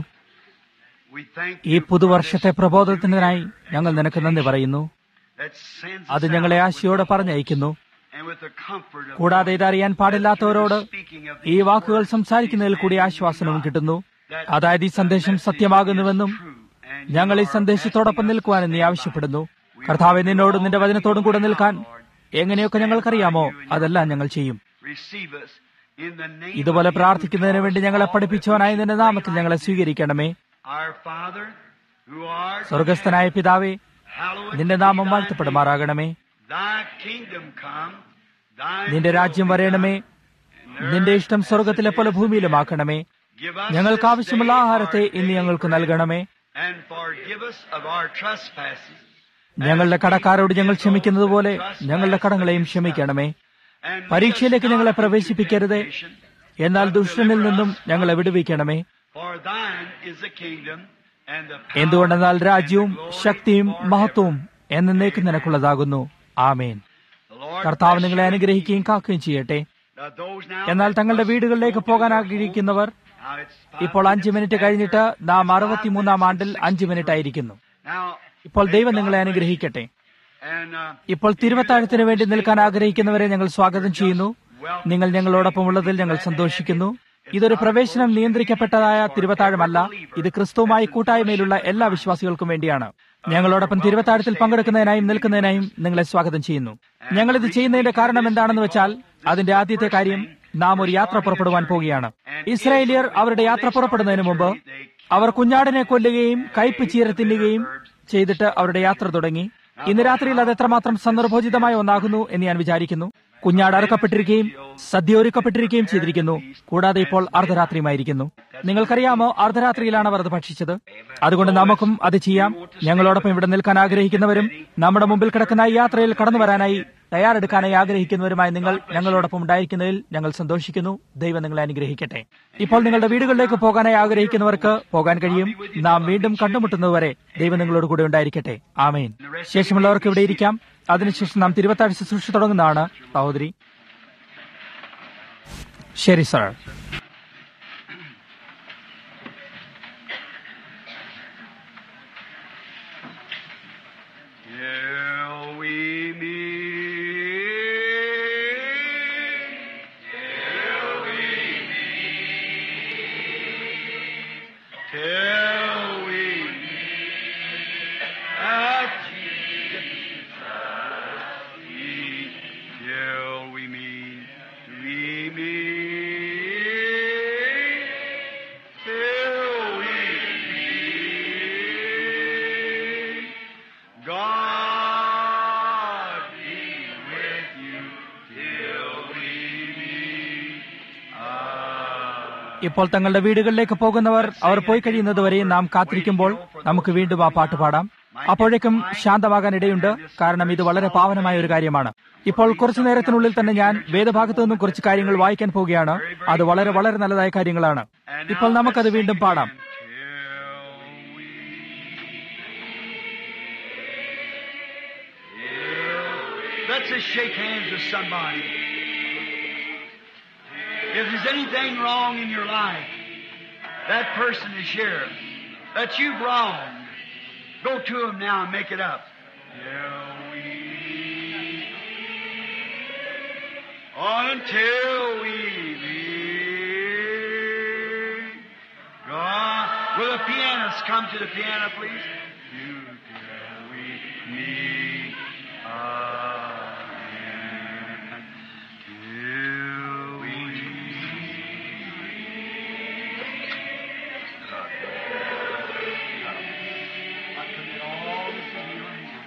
We thank ഈ you for പുതുവർഷത്തെ this പ്രബോധനത്തിനായി ഞങ്ങൾ നിനക്ക് നന്ദി പറയുന്നു that sends അത് us ഞങ്ങളെ out ആശയോടെ with- പറഞ്ഞയക്കുന്നു and with the comfort of കൂടാതെ ഇതറിയാൻ പാടില്ലാത്തവരോട് speaking of ഈ these വാക്കുകൾ words, സംസാരിക്കുന്നതിൽ കൂടി ആശ്വാസനവും കിട്ടുന്നു അതായത് ഈ സന്ദേശം സത്യമാകുന്നുവെന്നും ഞങ്ങൾ ഈ സന്ദേശത്തോടൊപ്പം നിൽക്കുവാനും നീ ആവശ്യപ്പെടുന്നു കർത്താവെ നിന്നോടും നിന്റെ വചനത്തോടും കൂടെ നിൽക്കാൻ എങ്ങനെയൊക്കെ ഞങ്ങൾക്കറിയാമോ അതെല്ലാം ഞങ്ങൾ ചെയ്യും receive us in the name ഇതുപോലെ of പ്രാർത്ഥിക്കുന്നതിന് വേണ്ടി ഞങ്ങളെ പഠിപ്പിച്ചവനായി നിന്റെ നാമത്തിൽ ഞങ്ങളെ സ്വീകരിക്കണമേ our Father who art in സ്വർഗസ്ഥനായ പിതാവേ heaven, hallowed നിന്റെ be നാമം thy വാഴ്ത്തപ്പെടുമാറാകണമേ name. Thy kingdom come, thy നിന്റെ will രാജ്യം be വരയണമേ done. നിന്റെ ഇഷ്ടം സ്വർഗത്തിലെ പോലെ ഭൂമിയിലുമാക്കണമേ Give us ഞങ്ങൾക്ക് this ആവശ്യമുള്ള day ആഹാരത്തെ our ഇന്ന് daily ഞങ്ങൾക്ക് bread, നൽകണമേ and forgive us of our trespasses, ഞങ്ങളുടെ കടക്കാരോട് ഞങ്ങൾ ക്ഷമിക്കുന്നത് പോലെ ഞങ്ങളുടെ കടങ്ങളെയും ക്ഷമിക്കണമേ and lead us പരീക്ഷയിലേക്ക് not ഞങ്ങളെ into പ്രവേശിപ്പിക്കരുതേ temptation, എന്നാൽ ദുഷ്ടനിൽ നിന്നും ഞങ്ങളെ വിടുവിക്കണമേ for thine is the kingdom and the power എന്തുകൊണ്ടെന്നാൽ and രാജ്യവും the glory ശക്തിയും forever. മഹത്വവും എന്നേക്കും നിനക്കുള്ളതാകുന്നു ആമേൻ The Lord കർത്താവ് bless നിങ്ങളെ you. അനുഗ്രഹിക്കുകയും കാക്കുകയും ചെയ്യട്ടെ Now, those now എന്നാൽ that തങ്ങളുടെ must വീടുകളിലേക്ക് go to പോകാൻ their ആഗ്രഹിക്കുന്നവർ home, now it's five ഇപ്പോൾ അഞ്ച് minutes മിനിറ്റ് after. കഴിഞ്ഞിട്ട് നാം It's five അറുപത്തിമൂന്നാം minutes ആണ്ടിൽ and അഞ്ച് 63. മിനിറ്റ് ആയിരിക്കുന്നു Now, ഇപ്പോൾ may ദൈവം God നിങ്ങളെ bless you. അനുഗ്രഹിക്കട്ടെ And, uh, ഇപ്പോൾ തിരുവത്താഴത്തിന് വേണ്ടി നിൽക്കാൻ ആഗ്രഹിക്കുന്നവരെ ഞങ്ങൾ സ്വാഗതം ചെയ്യുന്നു നിങ്ങൾ ഞങ്ങളോടൊപ്പം ഉള്ളതിൽ ഞങ്ങൾ സന്തോഷിക്കുന്നു ഇതൊരു പ്രവേശനം നിയന്ത്രിക്കപ്പെട്ടതായ തിരുവത്താഴമല്ല ഇത് ക്രിസ്തുവുമായി കൂട്ടായ്മയിലുള്ള എല്ലാ വിശ്വാസികൾക്കും വേണ്ടിയാണ് ഞങ്ങളോടൊപ്പം തിരുവത്താഴത്തിൽ പങ്കെടുക്കുന്നതിനായും നിൽക്കുന്നതിനായും നിങ്ങളെ സ്വാഗതം ചെയ്യുന്നു ഞങ്ങൾ ഇത് ചെയ്യുന്നതിന്റെ കാരണം എന്താണെന്ന് വെച്ചാൽ അതിന്റെ ആദ്യത്തെ കാര്യം നാം ഒരു യാത്ര പുറപ്പെടുവാൻ പോവുകയാണ് ഇസ്രായേലിയർ അവരുടെ യാത്ര പുറപ്പെടുന്നതിന് മുമ്പ് അവർ കുഞ്ഞാടിനെ കൊല്ലുകയും കയ്പ് ചീര തിന്നുകയും ചെയ്തിട്ട് അവരുടെ യാത്ര തുടങ്ങി ഇന്ന് രാത്രിയിൽ അത് എത്രമാത്രം സന്ദർഭോചിതമായ ഒന്നാകുന്നു എന്ന് ഞാൻ വിചാരിക്കുന്നു കുഞ്ഞാട് അറുക്കപ്പെട്ടിരിക്കുകയും സദ്യ ഒരുക്കപ്പെട്ടിരിക്കുകയും ചെയ്തിരിക്കുന്നു കൂടാതെ ഇപ്പോൾ അർദ്ധരാത്രിയുമായിരിക്കുന്നു നിങ്ങൾക്കറിയാമോ അർദ്ധരാത്രിയിലാണ് അവർ അത് ഭക്ഷിച്ചത് അതുകൊണ്ട് നമുക്കും അത് ചെയ്യാം ഞങ്ങളോടൊപ്പം ഇവിടെ നിൽക്കാൻ ആഗ്രഹിക്കുന്നവരും നമ്മുടെ മുമ്പിൽ കിടക്കുന്ന ഈ യാത്രയിൽ കടന്നു വരാനായി തയ്യാറെടുക്കാനായി ആഗ്രഹിക്കുന്നവരുമായി നിങ്ങൾ ഞങ്ങളോടൊപ്പം ഉണ്ടായിരിക്കുന്നതിൽ ഞങ്ങൾ സന്തോഷിക്കുന്നു ദൈവം നിങ്ങളെ അനുഗ്രഹിക്കട്ടെ ഇപ്പോൾ നിങ്ങളുടെ വീടുകളിലേക്ക് പോകാനായി ആഗ്രഹിക്കുന്നവർക്ക് പോകാൻ കഴിയും നാം വീണ്ടും കണ്ടുമുട്ടുന്നതുവരെ ദൈവം നിങ്ങളോട് കൂടെ ഉണ്ടായിരിക്കട്ടെ ആമേൻ ശേഷമുള്ളവർക്ക് ഇവിടെ ഇരിക്കാം അതിനുശേഷം നാം തിരുവത്താഴ് ശുശ്രൂഷ തുടങ്ങുന്നതാണ് സഹോദരി ശരി sir Till we meet. Till we meet. Till we meet. At Jesus' feet. Till we meet. We meet. Till we meet. God be with you till we meet. ഇപ്പോൾ തങ്ങളുടെ വീടുകളിലേക്ക് പോകുന്നവർ അവർ പോയി കഴിയുന്നതുവരെ നാം കാത്തിരിക്കുമ്പോൾ നമുക്ക് വീണ്ടും ആ പാട്ട് പാടാം അപ്പോഴേക്കും ശാന്തമാകാൻ ഇടയുണ്ട് കാരണം ഇത് വളരെ പാവനമായ ഒരു കാര്യമാണ് ഇപ്പോൾ കുറച്ചു നേരത്തിനുള്ളിൽ തന്നെ ഞാൻ വേദഭാഗത്തു നിന്നും കുറച്ച് കാര്യങ്ങൾ വായിക്കാൻ പോവുകയാണ് അത് വളരെ വളരെ നല്ലതായ കാര്യങ്ങളാണ് ഇപ്പോൾ നമുക്കത് വീണ്ടും പാടാം Let's just shake hands with somebody. If there's anything wrong in your life, that person is here that you've wronged. Go to him now and make it up. Till we, until we meet. God, will the pianist come to the piano, please? Till we meet again. Till we I commit all this into your hands.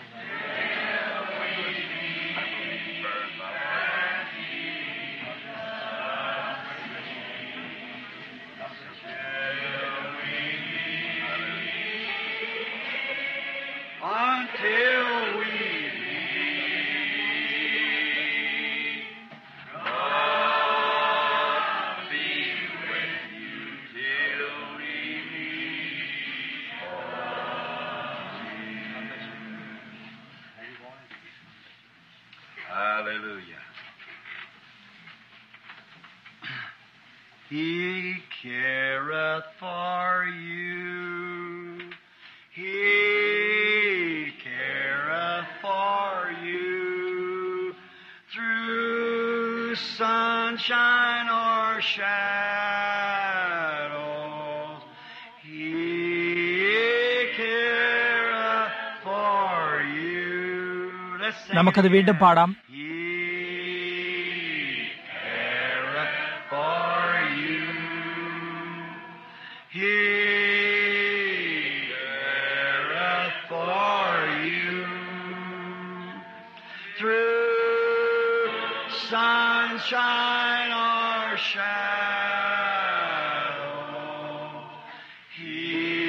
Until we meet. God be with you till we meet. Hallelujah. He careth for you. He careth for you. Through sunshine or shadows, He careth for you. Let's sing it നമുക്കത് വീണ്ടും again. പാടാം He careth for you. He careth for you. Through sunshine or shadow, He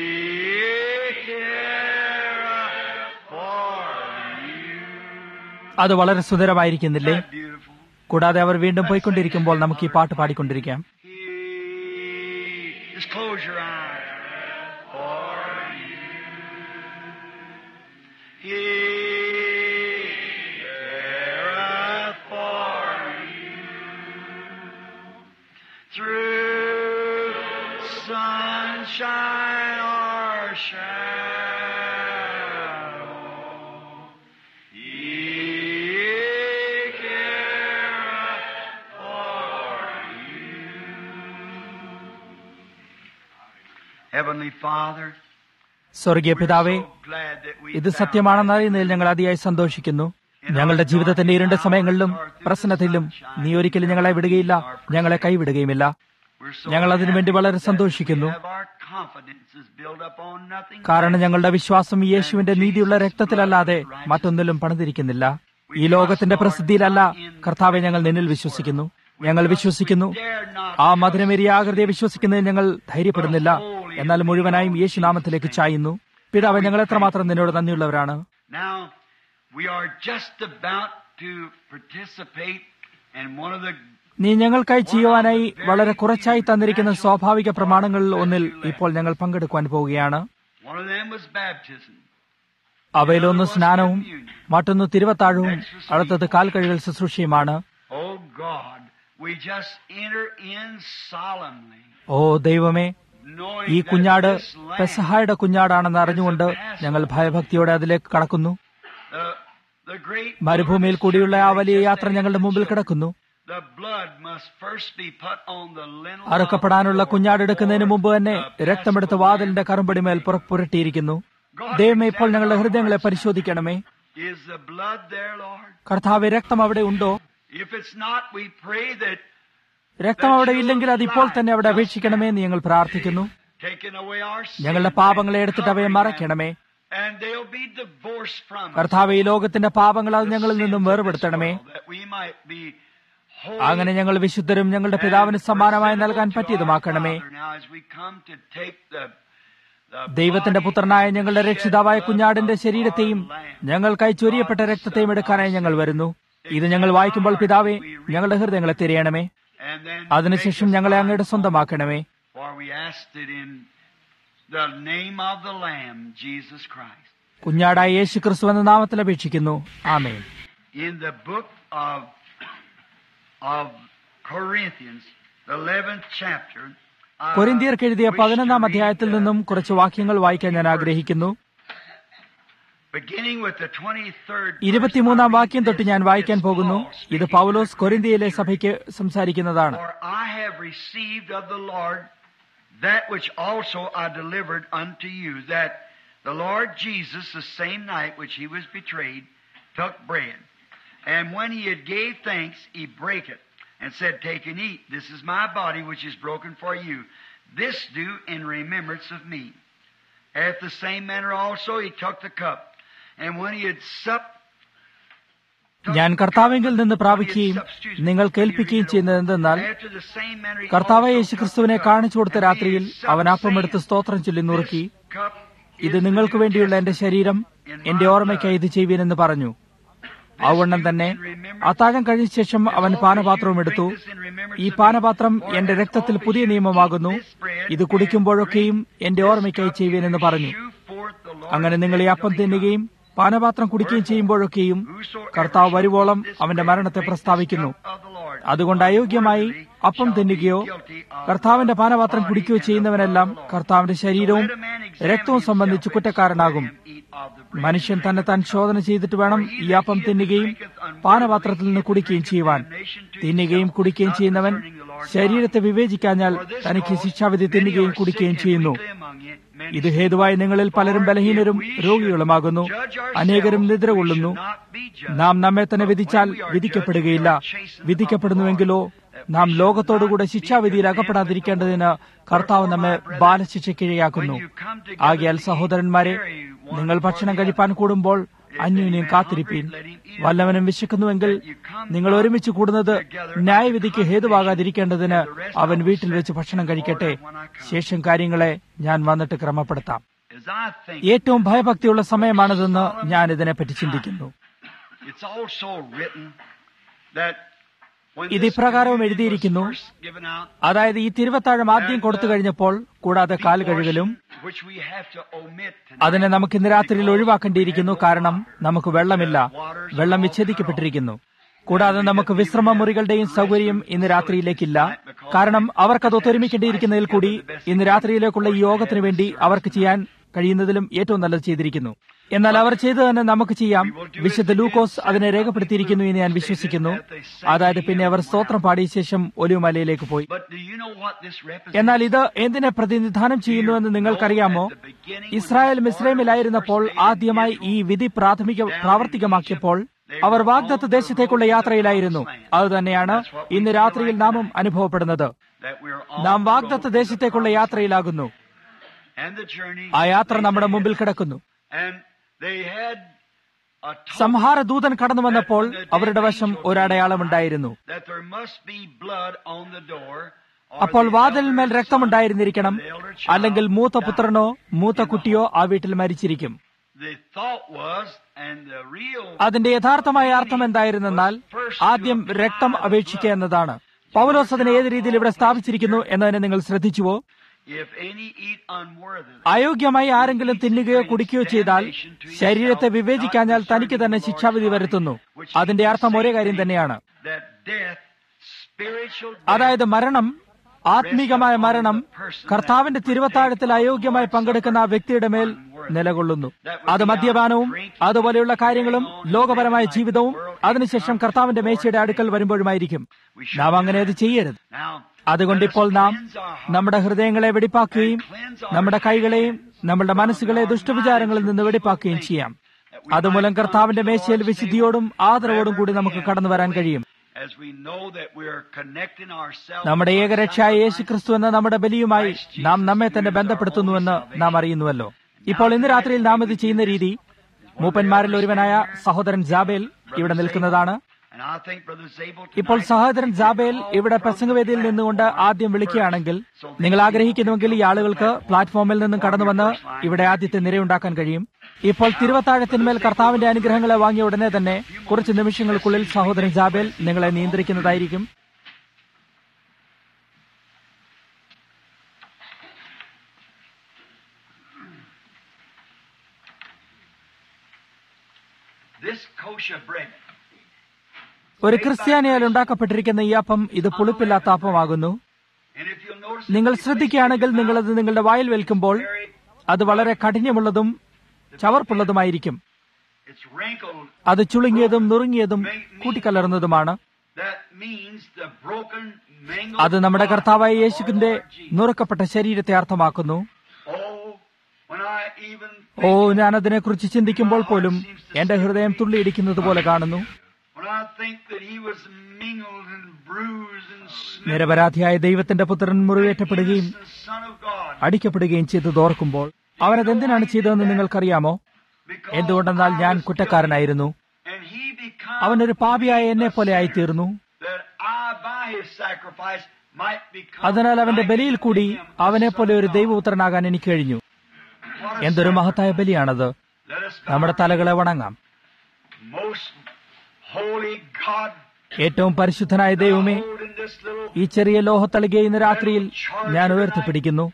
careth for you. അത് വളരെ സുന്ദരമായിരിക്കുന്നില്ലേ Isn't that beautiful? കൂടാതെ അവർ വീണ്ടും പോയിക്കൊണ്ടിരിക്കുമ്പോൾ നമുക്ക് ഈ പാട്ട് പാടിക്കൊണ്ടിരിക്കാം He just close your eyes. For you. He careth for you. Through sunshine or shadow. He careth for you. Heavenly Father, സ്വർഗീയ പിതാവേ so glad that we ഇത് സത്യമാണെന്ന് അറിയുന്നതിൽ ഞങ്ങൾ അതിയായി സന്തോഷിക്കുന്നു ഞങ്ങളുടെ ജീവിതത്തിന്റെ ഇരുണ്ട സമയങ്ങളിലും പ്രശ്നത്തിലും നീ ഒരിക്കലും ഞങ്ങളെ വിടുകയില്ല ഞങ്ങളെ കൈവിടുകയുമില്ല ഞങ്ങൾ അതിനുവേണ്ടി വളരെ സന്തോഷിക്കുന്നു കാരണം ഞങ്ങളുടെ വിശ്വാസം യേശുവിന്റെ നീതിയുള്ള രക്തത്തിലല്ലാതെ മറ്റൊന്നിലും പണിതിരിക്കുന്നില്ല ഈ ലോകത്തിന്റെ പ്രസിദ്ധിയിലല്ല കർത്താവെ ഞങ്ങൾ നിന്നിൽ വിശ്വസിക്കുന്നു ഞങ്ങൾ വിശ്വസിക്കുന്നു ആ മധുരമേറിയ ആകൃതിയെ വിശ്വസിക്കുന്നതിൽ ഞങ്ങൾ ധൈര്യപ്പെടുന്നില്ല എന്നാൽ മുഴുവനായും യേശുനാമത്തിലേക്ക് ചായുന്നു പിതാവെ ഞങ്ങൾ എത്രമാത്രം നിന്നോട് നന്ദിയുള്ളവരാണ് Now, we are just about to participate in one of the നീ ഞങ്ങൾക്കായി ചെയ്യുവാനായി വളരെ കുറച്ചായി തന്നിരിക്കുന്ന സ്വാഭാവിക പ്രമാണങ്ങളിൽ ഒന്നിൽ ഇപ്പോൾ ഞങ്ങൾ പങ്കെടുക്കുവാൻ പോവുകയാണ് one of them was baptism. അവയിലൊന്ന് സ്നാനവും മറ്റൊന്ന് തിരുവത്താഴവും അടുത്തത് കാൽക്കഴുകൽ ശുശ്രൂഷയുമാണ് Oh God, we just enter in solemnly, ഓ ദൈവമേ knowing ഈ കുഞ്ഞാട് that this lamb, പെസഹായുടെ കുഞ്ഞാടാണെന്ന് അറിഞ്ഞുകൊണ്ട് ഞങ്ങൾ ഭയഭക്തിയോടെ അതിലേക്ക് കടക്കുന്നു the, the great മരുഭൂമിയിൽ കൂടിയുള്ള ആ വലിയ യാത്ര ഞങ്ങളുടെ മുമ്പിൽ കിടക്കുന്നു The blood must first be put on the lintel അറുക്കപ്പെടാനുള്ള of the കുഞ്ഞാടെടുക്കുന്നതിന് മുമ്പ് തന്നെ the രക്തമെടുത്ത് paschal വാതിലിന്റെ കറുമ്പടിമേൽ പുറ- പുരട്ടിയിരിക്കുന്നു ദൈവമേ ഇപ്പോൾ ഞങ്ങളുടെ ഹൃദയങ്ങളെ പരിശോധിക്കണമേ Is the blood there, Lord? കർത്താവ് രക്തം അവിടെ ഉണ്ടോ If it's not, we pray that രക്തം അവിടെ ഇല്ലെങ്കിൽ അത് ഇപ്പോൾ തന്നെ അവിടെ അപേക്ഷിക്കണമേ എന്ന് ഞങ്ങൾ പ്രാർത്ഥിക്കുന്നു taking away our sin, ഞങ്ങളുടെ പാപങ്ങളെ എടുത്തിട്ട് അവയെ covering them, മറയ്ക്കണമേ and they'll be divorced from us. കർത്താവ് ഈ ലോകത്തിന്റെ പാപങ്ങൾ അത് The ഞങ്ങളിൽ sins നിന്നും of this വേർപെടുത്തണമേ world, that we might be holy അങ്ങനെ ഞങ്ങൾ വിശുദ്ധരും ഞങ്ങളുടെ പിതാവിന് സമ്മാനമായി നൽകാൻ പറ്റിയതുമാക്കണമേ Now, as we come to take the, the ദൈവത്തിന്റെ body പുത്രനായ and ഞങ്ങളുടെ shed രക്ഷിതാവായ blood കുഞ്ഞാടിന്റെ of ശരീരത്തെയും our Lamb, ഞങ്ങൾക്കായി ചൊരിയപ്പെട്ട രക്തത്തെയും എടുക്കാനായി ഞങ്ങൾ വരുന്നു ഇത് ഞങ്ങൾ വായിക്കുമ്പോൾ പിതാവേ ഞങ്ങളുടെ ഹൃദയങ്ങളെ തിരയണമേ and then അതിനുശേഷം make us ഞങ്ങളെ അങ്ങയുടെ thine സ്വന്തമാക്കണമേ For we asked it in the name of the Lamb, Jesus Christ. കുഞ്ഞാടായ യേശു ക്രിസ്തു എന്ന നാമത്തിൽ അപേക്ഷിക്കുന്നു ആമേൻ In the book of, of Corinthians, the 11th chapter, uh, കൊരിന്തിയർക്ക് എഴുതിയ wish to പതിനൊന്നാം read, അധ്യായത്തിൽ uh, നിന്നും കുറച്ച് വാക്യങ്ങൾ വായിക്കാൻ ഞാൻ ആഗ്രഹിക്കുന്നു beginning with the 23rd verse, ഇരുപത്തിമൂന്നാം I read വാക്യം തൊട്ട് this. ഞാൻ വായിക്കാൻ It's പോകുന്നു Paul ഇത് speaking Paulose to the കൊരിന്തിയയിലെ Corinthians. സഭയ്ക്ക് സംസാരിക്കുന്നതാണ് For I have received of the Lord that which also I delivered unto you, that the Lord Jesus, the same night which he was betrayed, took bread. And when he had gave thanks, he brake it, and said, Take and eat. This is my body which is broken for you. This do in remembrance of me. After the same manner also he took the cup. And when he had supped, ഞാൻ കർത്താവിങ്കിൽ നിന്ന് പ്രാപിക്കുകയും നിങ്ങൾ കേൾപ്പിക്കുകയും ചെയ്യുന്നത് എന്തെന്നാൽ കർത്താവ് യേശുക്രിസ്തുവിനെ കാണിച്ചു കൊടുത്ത രാത്രിയിൽ അവൻ അപ്പമെടുത്ത് സ്തോത്രം ചൊല്ലി നുറുക്കി ഇത് നിങ്ങൾക്ക് വേണ്ടിയുള്ള എന്റെ ശരീരം എന്റെ ഓർമ്മയ്ക്കായി ഇത് ചെയ്യുവീനെന്ന് പറഞ്ഞു ഔവണ്ണം തന്നെ അത്താഴം കഴിഞ്ഞ ശേഷം അവൻ പാനപാത്രവും എടുത്തു ഈ പാനപാത്രം എന്റെ രക്തത്തിൽ പുതിയ നിയമമാകുന്നു ഇത് കുടിക്കുമ്പോഴൊക്കെയും എന്റെ ഓർമ്മയ്ക്കായി ചെയ്യുവീനെന്ന് പറഞ്ഞു അങ്ങനെ നിങ്ങൾ ഈ അപ്പം തിന്നുകയും പാനപാത്രം കുടിക്കുകയും ചെയ്യുമ്പോഴൊക്കെയും കർത്താവ് വരുവോളം അവന്റെ മരണത്തെ പ്രസ്താവിക്കുന്നു അതുകൊണ്ട് അയോഗ്യമായി അപ്പം തിന്നുകയോ കർത്താവിന്റെ പാനപാത്രം കുടിക്കുകയോ ചെയ്യുന്നവനെല്ലാം കർത്താവിന്റെ ശരീരവും രക്തവും സംബന്ധിച്ച് കുറ്റക്കാരനാകും മനുഷ്യൻ തന്നെ താൻ ശോധന ചെയ്തിട്ട് വേണം ഈ അപ്പം തിന്നുകയും പാനപാത്രത്തിൽ നിന്ന് കുടിക്കുകയും ചെയ്യുവാൻ തിന്നുകയും കുടിക്കുകയും ചെയ്യുന്നവൻ ശരീരത്തെ വിവേചിക്കാഞ്ഞാൽ തനിക്ക് ശിക്ഷാവിധി തിന്നുകയും കുടിക്കുകയും ചെയ്യുന്നു ഇത് ഹേതുവായി നിങ്ങളിൽ പലരും ബലഹീനരും രോഗികളുമാകുന്നു അനേകരും നിദ്ര കൊള്ളുന്നു നാം നമ്മെ തന്നെ വിധിച്ചാൽ വിധിക്കപ്പെടുകയില്ല വിധിക്കപ്പെടുന്നുവെങ്കിലോ നാം ലോകത്തോടുകൂടെ ശിക്ഷാവിധിയിൽ അകപ്പെടാതിരിക്കേണ്ടതിന് കർത്താവ് നമ്മെ ബാലശിക്ഷയ്ക്കിഴയാക്കുന്നു ആകിയാൽ സഹോദരന്മാരെ നിങ്ങൾ ഭക്ഷണം കഴിപ്പാൻ കൂടുമ്പോൾ അന്യോന്യം കാത്തിരിപ്പീൻ വല്ലവനും വിശക്കുന്നുവെങ്കിൽ നിങ്ങൾ ഒരുമിച്ച് കൂടുന്നത് ന്യായവിധിക്ക് ഹേതുവാകാതിരിക്കേണ്ടതിന് അവൻ വീട്ടിൽ വെച്ച് ഭക്ഷണം കഴിക്കട്ടെ ശേഷം കാര്യങ്ങളെ ഞാൻ വന്നിട്ട് ക്രമപ്പെടുത്താം ഏറ്റവും ഭയഭക്തിയുള്ള സമയമാണിതെന്ന് ഞാൻ ഇതിനെപ്പറ്റി ചിന്തിക്കുന്നു ഇത് ഇപ്രകാരവും എഴുതിയിരിക്കുന്നു അതായത് ഈ തിരുവത്താഴം ആദ്യം കൊടുത്തു കഴിഞ്ഞപ്പോൾ കൂടാതെ കാൽ കഴുകലും അതിനെ നമുക്ക് ഇന്ന് രാത്രിയിൽ ഒഴിവാക്കേണ്ടിയിരിക്കുന്നു കാരണം നമുക്ക് വെള്ളമില്ല വെള്ളം വിച്ഛേദിക്കപ്പെട്ടിരിക്കുന്നു കൂടാതെ നമുക്ക് വിശ്രമ മുറികളുടെയും സൗകര്യം ഇന്ന് രാത്രിയിലേക്കില്ല കാരണം അവർക്കത് ഒത്തൊരുമിക്കേണ്ടിയിരിക്കുന്നതിൽ കൂടി ഇന്ന് രാത്രിയിലേക്കുള്ള ഈ യോഗത്തിന് വേണ്ടി അവർക്ക് ചെയ്യാൻ കഴിയുന്നതിലും ഏറ്റവും നല്ലത് ചെയ്തിരിക്കുന്നു എന്നാൽ അവർ ചെയ്തു തന്നെ നമുക്ക് ചെയ്യാം വിശുദ്ധ ലൂക്കോസ് അതിനെ രേഖപ്പെടുത്തിയിരിക്കുന്നു എന്ന് ഞാൻ വിശ്വസിക്കുന്നു അതായത് പിന്നെ അവർ സ്തോത്രം പാടിയ ശേഷം ഒലിവുമലയിലേക്ക് പോയി എന്നാൽ ഇത് എന്തിനെ പ്രതിനിധാനം ചെയ്യുന്നുവെന്ന് നിങ്ങൾക്കറിയാമോ ഇസ്രായേൽ മിസ്രൈമിലായിരുന്നപ്പോൾ ആദ്യമായി ഈ വിധി പ്രാഥമിക പ്രാവർത്തികമാക്കിയപ്പോൾ അവർ വാഗ്ദത്ത ദേശത്തേക്കുള്ള യാത്രയിലായിരുന്നു അതുതന്നെയാണ് ഇന്ന് രാത്രിയിൽ നാമും അനുഭവപ്പെടുന്നത് നാം വാഗ്ദത്ത ദേശത്തേക്കുള്ള യാത്രയിലാകുന്നു ആ യാത്ര നമ്മുടെ മുമ്പിൽ കിടക്കുന്നു സംഹാര ദൂതൻ കടന്നു വന്നപ്പോൾ അവരുടെ വശം ഒരടയാളമുണ്ടായിരുന്നു അപ്പോൾ വാതിലിന്മേൽ രക്തമുണ്ടായിരുന്നിരിക്കണം അല്ലെങ്കിൽ മൂത്ത പുത്രനോ മൂത്ത കുട്ടിയോ ആ വീട്ടിൽ മരിച്ചിരിക്കും അതിന്റെ യഥാർത്ഥമായ അർത്ഥം എന്തായിരുന്നെന്നാൽ ആദ്യം രക്തം അപേക്ഷിക്കുക എന്നതാണ് പൗലോസ് അതിനെ ഏത് രീതിയിൽ ഇവിടെ സ്ഥാപിച്ചിരിക്കുന്നു എന്നതിനെ നിങ്ങൾ ശ്രദ്ധിച്ചുവോ അയോഗ്യമായി ആരെങ്കിലും തിന്നുകയോ കുടിക്കുകയോ ചെയ്താൽ ശരീരത്തെ വിവേചിക്കാഞ്ഞാൽ തനിക്ക് തന്നെ ശിക്ഷാവിധി വരുത്തുന്നു അതിന്റെ അർത്ഥം ഒരേ കാര്യം തന്നെയാണ് അതായത് മരണം ആത്മീകമായ മരണം കർത്താവിന്റെ തിരുവത്താഴത്തിൽ അയോഗ്യമായി പങ്കെടുക്കുന്ന ആ വ്യക്തിയുടെ മേൽ നിലകൊള്ളുന്നു അത് മദ്യപാനവും അതുപോലെയുള്ള കാര്യങ്ങളും ലോകപരമായ ജീവിതവും അതിനുശേഷം കർത്താവിന്റെ മേശയുടെ അടുക്കൽ വരുമ്പോഴുമായിരിക്കും നാം അങ്ങനെ അത് ചെയ്യരുത് അതുകൊണ്ട് ഇപ്പോൾ നാം നമ്മുടെ ഹൃദയങ്ങളെ വെടിപ്പാക്കുകയും നമ്മുടെ കൈകളെയും നമ്മുടെ മനസ്സുകളെ ദുഷ്ടവിചാരങ്ങളിൽ നിന്ന് വെടിപ്പാക്കുകയും ചെയ്യാം അതുമൂലം കർത്താവിന്റെ മേശയിൽ വിശുദ്ധിയോടും ആദരവോടും കൂടി നമുക്ക് കടന്നു വരാൻ കഴിയും നമ്മുടെ ഏകരക്ഷായ യേശു ക്രിസ്തു എന്ന നമ്മുടെ ബലിയുമായി നാം നമ്മെ തന്നെ ബന്ധപ്പെടുത്തുന്നുവെന്ന് നാം അറിയുന്നുവല്ലോ ഇപ്പോൾ ഇന്ന് രാത്രിയിൽ നാം ഇത് ചെയ്യുന്ന രീതി മൂപ്പന്മാരിൽ ഒരുവനായ സഹോദരൻ ജാബേൽ ഇവിടെ നിൽക്കുന്നതാണ് ഇപ്പോൾ സഹോദരൻ ജാബേൽ ഇവിടെ പ്രസംഗവേദിയിൽ നിന്നുകൊണ്ട് ആദ്യം വിളിക്കുകയാണെങ്കിൽ നിങ്ങൾ ആഗ്രഹിക്കുന്നുവെങ്കിൽ ഈ ആളുകൾക്ക് പ്ലാറ്റ്ഫോമിൽ നിന്നും കടന്നുവന്ന് ഇവിടെ ആദ്യത്തെ നിരയുണ്ടാക്കാൻ കഴിയും ഇപ്പോൾ തിരുവത്താഴത്തിന്മേൽ കർത്താവിന്റെ അനുഗ്രഹങ്ങളെ വാങ്ങിയ ഉടനെ തന്നെ കുറച്ച് നിമിഷങ്ങൾക്കുള്ളിൽ സഹോദരൻ ജാബേൽ നിങ്ങളെ നിയന്ത്രിക്കുന്നതായിരിക്കും ഒരു ക്രിസ്ത്യാനിയാൽ ഉണ്ടാക്കപ്പെട്ടിരിക്കുന്ന ഈ അപ്പം ഇത് പുളിപ്പില്ലാത്ത അപ്പമാകുന്നു നിങ്ങൾ ശ്രദ്ധിക്കുകയാണെങ്കിൽ നിങ്ങളത് നിങ്ങളുടെ വായിൽ വെൽക്കുമ്പോൾ അത് വളരെ കഠിനമുള്ളതും ചവർപ്പുള്ളതുമായിരിക്കും അത് ചുളുങ്ങിയതും നുറുങ്ങിയതും കൂട്ടിക്കലർന്നതുമാണ് അത് നമ്മുടെ കർത്താവായ യേശുവിന്റെ നുറുക്കപ്പെട്ട ശരീരത്തെ അർത്ഥമാക്കുന്നു ഓ ഞാൻ അതിനെക്കുറിച്ച് ചിന്തിക്കുമ്പോൾ പോലും എന്റെ ഹൃദയം തുള്ളിയിടിക്കുന്നത് പോലെ കാണുന്നു നിരപരാധിയായ ദൈവത്തിന്റെ പുത്രൻ മുറിവേറ്റപ്പെടുകയും അടിക്കപ്പെടുകയും ചെയ്തത് ഓർക്കുമ്പോൾ അവനതെന്തിനാണ് ചെയ്തതെന്ന് നിങ്ങൾക്കറിയാമോ എന്തുകൊണ്ടെന്നാൽ ഞാൻ കുറ്റക്കാരനായിരുന്നു അവനൊരു പാപിയായ എന്നെ പോലെ ആയിത്തീർന്നു അതിനാൽ അവന്റെ ബലിയിൽ കൂടി അവനെ പോലെ ഒരു ദൈവപുത്രനാകാൻ എനിക്ക് കഴിഞ്ഞു എന്തൊരു മഹത്തായ ബലിയാണത് നമ്മുടെ തലകളെ വണങ്ങാം ഏറ്റവും പരിശുദ്ധനായ ദൈവമേ ഈ ചെറിയ ലോഹത്തളികെ ഇന്ന് രാത്രിയിൽ ഞാൻ ഉയർത്തിപ്പിടിക്കുന്നു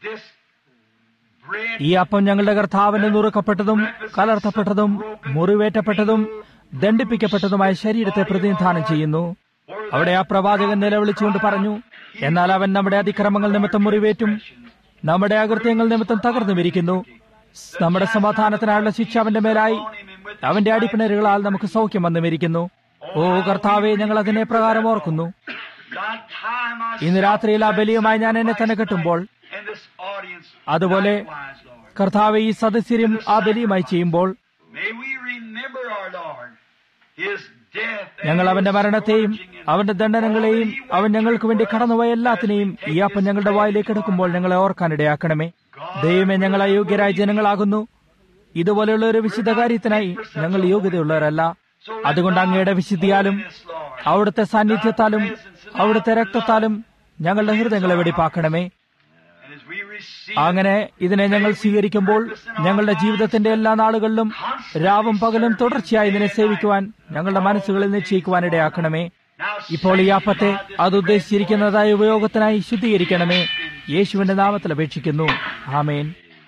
ഈ അപ്പം ഞങ്ങളുടെ കർത്താവിന് നുറുക്കപ്പെട്ടതും കലർത്തപ്പെട്ടതും മുറിവേറ്റപ്പെട്ടതും ദണ്ഡിപ്പിക്കപ്പെട്ടതുമായ ശരീരത്തെ പ്രതിനിധാനം ചെയ്യുന്നു അവിടെ ആ പ്രവാചകൻ നിലവിളിച്ചുകൊണ്ട് പറഞ്ഞു എന്നാൽ അവൻ നമ്മുടെ അതിക്രമങ്ങൾ നിമിത്തം മുറിവേറ്റും നമ്മുടെ അകൃത്യങ്ങൾ നിമിത്തം തകർന്നു വിരിക്കുന്നു നമ്മുടെ സമാധാനത്തിനായുള്ള ശിക്ഷ അവന്റെ മേലായി അവന്റെ അടിപ്പിണരുകളാൽ നമുക്ക് സൗഖ്യം വന്നു വിരിക്കുന്നു ഓ കർത്താവെ ഞങ്ങൾ അതിനെ പ്രകാരം ഓർക്കുന്നു God, tie my ഇന്ന് രാത്രിയിൽ ആ ബലിയുമായി ഞാൻ എന്നെ തന്നെ കെട്ടുമ്പോൾ in this audience അതുപോലെ likewise, Lord. കർത്താവ് ഈ സദസ്യരും ആ ബലിയുമായി ചെയ്യുമ്പോൾ May we remember our Lord, His death, and ഞങ്ങൾ അവന്റെ His മരണത്തെയും scourging and അവന്റെ ദണ്ഡനങ്ങളെയും അവൻ ഞങ്ങൾക്ക് വേണ്ടി കടന്നുപോയ എല്ലാത്തിനെയും ഈ അപ്പം ഞങ്ങളുടെ വായിലേക്ക് എടുക്കുമ്പോൾ ഞങ്ങളെ ഓർക്കാനിടയാക്കണമേ ദൈവമേ ഞങ്ങൾ അയോഗ്യരായ ജനങ്ങളാകുന്നു ഇതുപോലെയുള്ള ഒരു വിശുദ്ധ കാര്യത്തിനായി ഞങ്ങൾ യോഗ്യതയുള്ളവരല്ല അതുകൊണ്ട് അങ്ങയുടെ വിശുദ്ധിയാലും അവിടുത്തെ സാന്നിധ്യത്താലും അവിടുത്തെ രക്തത്താലും ഞങ്ങളുടെ ഹൃദയങ്ങളെ വെടിപ്പാക്കണമേ And as we receive അങ്ങനെ ഇതിനെ ഞങ്ങൾ സ്വീകരിക്കുമ്പോൾ ഞങ്ങളുടെ ജീവിതത്തിന്റെ എല്ലാ നാളുകളിലും രാവും പകലും തുടർച്ചയായി ഇതിനെ സേവിക്കുവാൻ ഞങ്ങളുടെ മനസ്സുകളിൽ നിശ്ചയിക്കുവാൻ ഇടയാക്കണമേ now ഇപ്പോൾ ഈ അപ്പത്തെ അത് ഉദ്ദേശിച്ചിരിക്കുന്നതായ ഉപയോഗത്തിനായി ശുദ്ധീകരിക്കണമേ യേശുവിന്റെ നാമത്തിൽ അപേക്ഷിക്കുന്നു ആമേൻ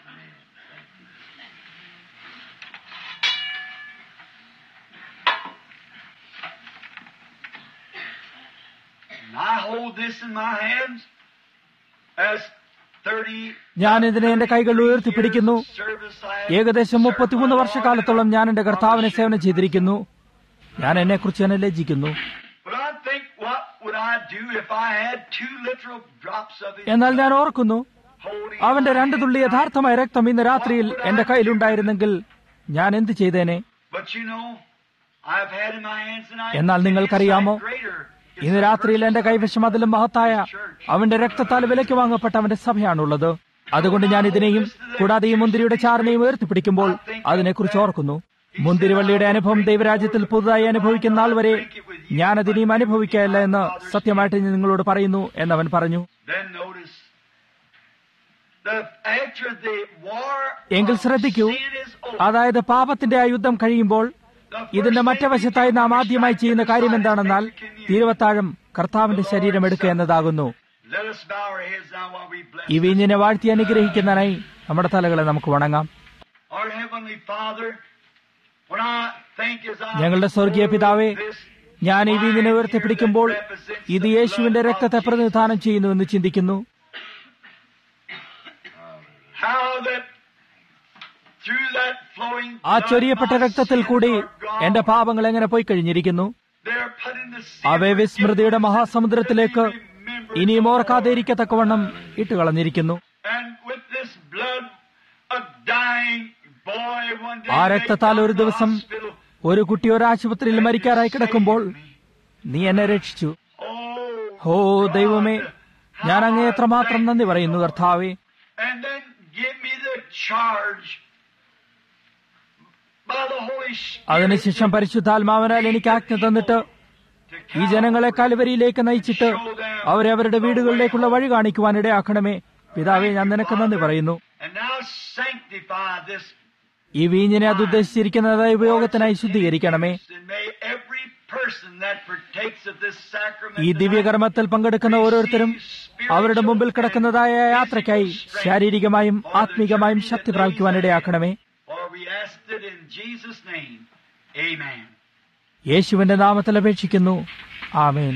And I hold this in my hands as 30 ഞാൻ ഇതിനെ എന്റെ കൈകൾ ഉയർത്തിപ്പിടിക്കുന്നു service I have ഏകദേശം മുപ്പത്തിമൂന്ന് വർഷക്കാലത്തോളം ഞാൻ എന്റെ കർത്താവിനെ സേവനം ചെയ്തിരിക്കുന്നു ഞാൻ എന്നെക്കുറിച്ച് തന്നെ ലജ്ജിക്കുന്നു But I think, what would I do if I had two literal drops of it എന്നാൽ ഞാൻ ഓർക്കുന്നു holding അവന്റെ രണ്ട് തുള്ളി യഥാർത്ഥമായ രക്തം ഇന്ന് രാത്രിയിൽ എന്റെ കയ്യിലുണ്ടായിരുന്നെങ്കിൽ ഞാൻ എന്ത് ചെയ്തേനെ But you know, I've had in my hands tonight. എന്നാൽ നിങ്ങൾക്കറിയാമോ greater is ഇന്ന് the രാത്രിയിൽ എന്റെ കൈവശം അതിലും മഹത്തായ അവന്റെ രക്തത്താൽ വിലയ്ക്ക് വാങ്ങപ്പെട്ട അവന്റെ സഭയാണുള്ളത് അതുകൊണ്ട് ഞാൻ ഇതിനെയും കൂടാതെ ഈ മുന്തിരിയുടെ ചാറിനെയും ഉയർത്തിപ്പിടിക്കുമ്പോൾ അതിനെക്കുറിച്ച് ഓർക്കുന്നു മുന്തിരിവള്ളിയുടെ അനുഭവം ദൈവരാജ്യത്തിൽ പുതുതായി അനുഭവിക്കുന്ന നാൾ വരെ ഞാൻ അതിനെയും അനുഭവിക്കുകയല്ല എന്ന് സത്യമായിട്ട് ഞാൻ നിങ്ങളോട് പറയുന്നു എന്നവൻ പറഞ്ഞു Then notice the after the war എങ്കിൽ of ശ്രദ്ധിക്കൂ sin is over, അതായത് പാപത്തിന്റെ ആ യുദ്ധം കഴിയുമ്പോൾ ഇതിന്റെ മറ്റേ വശത്തായി നാം ആദ്യമായി ചെയ്യുന്ന കാര്യം എന്താണെന്നാൽ തിരുവത്താഴം കർത്താവിന്റെ ശരീരം എടുക്കുക എന്നതാകുന്നു Let us bow our heads now while we bless. ഈ വീഞ്ഞിനെ വാഴ്ത്തി അനുഗ്രഹിക്കുന്നതിനായി നമ്മുടെ തലകളെ നമുക്ക് വണങ്ങാം Our Heavenly Father, when I think as I ഞങ്ങളുടെ സ്വർഗീയ പിതാവേ this ഞാൻ ഈ വീഞ്ഞിനെ ഉയർത്തിപ്പിടിക്കുമ്പോൾ ഇത് യേശുവിന്റെ രക്തത്തെ പ്രതിനിധാനം ചെയ്യുന്നു എന്ന് ചിന്തിക്കുന്നു how that through that flowing ആ blood, ചൊരിയപ്പെട്ട my രക്തത്തിൽ sins കൂടി are gone. എന്റെ പാപങ്ങൾ എങ്ങനെ പോയി കഴിഞ്ഞിരിക്കുന്നു They're put in the sea അവയെ of വിസ്മൃതിയുടെ forgiveness മഹാസമുദ്രത്തിലേക്ക് that we remember ഇനിയും no more. ഓർക്കാതെ ഇരിക്കത്തക്കവണ്ണം ഇട്ടുകളഞ്ഞിരിക്കുന്നു And with this blood, a dying boy one day ആ laid രക്തത്താൽ down ഒരു in the ദിവസം hospital. ഒരു കുട്ടി ഒരു ആശുപത്രിയിൽ മരിക്കാറായി കിടക്കുമ്പോൾ നീ എന്നെ രക്ഷിച്ചു Oh, ഓ ദൈവമേ ഞാൻ അങ്ങേ എത്രമാത്രം നന്ദി പറയുന്നു കർത്താവേ and then give me the charge by the Holy Spirit അതിനുശേഷം പരിശുദ്ധാത്മാവനാൽ എനിക്ക് ആജ്ഞ തന്നിട്ട് to ഈ ജനങ്ങളെ കാൽവരിയിലേക്ക് നയിച്ചിട്ട് അവരെ അവരുടെ വീടുകളിലേക്കുള്ള വഴി കാണിക്കുവാൻ ഇടയാക്കണമേ പിതാവേ ഞാൻ നിനക്ക് നന്ദി പറയുന്നു and now sanctify this ഈ വീഞ്ഞിനെ അത് ഉദ്ദേശിച്ചിരിക്കുന്നതായ ഉപയോഗത്തിനായി ശുദ്ധീകരിക്കണമേ and may every person that partakes of this sacrament ഈ ദിവ്യകർമ്മത്തിൽ പങ്കെടുക്കുന്ന ഓരോരുത്തരും അവരുടെ മുമ്പിൽ കിടക്കുന്നതായ യാത്രയ്ക്കായി ശാരീരികമായും ആത്മീകമായും ശക്തി പ്രാപിക്കുവാൻ ഇടയാക്കണമേ For we asked it in Jesus' name. Amen. യേശുവിന്റെ നാമത്തിൽ അപേക്ഷിക്കുന്നു ആമേൻ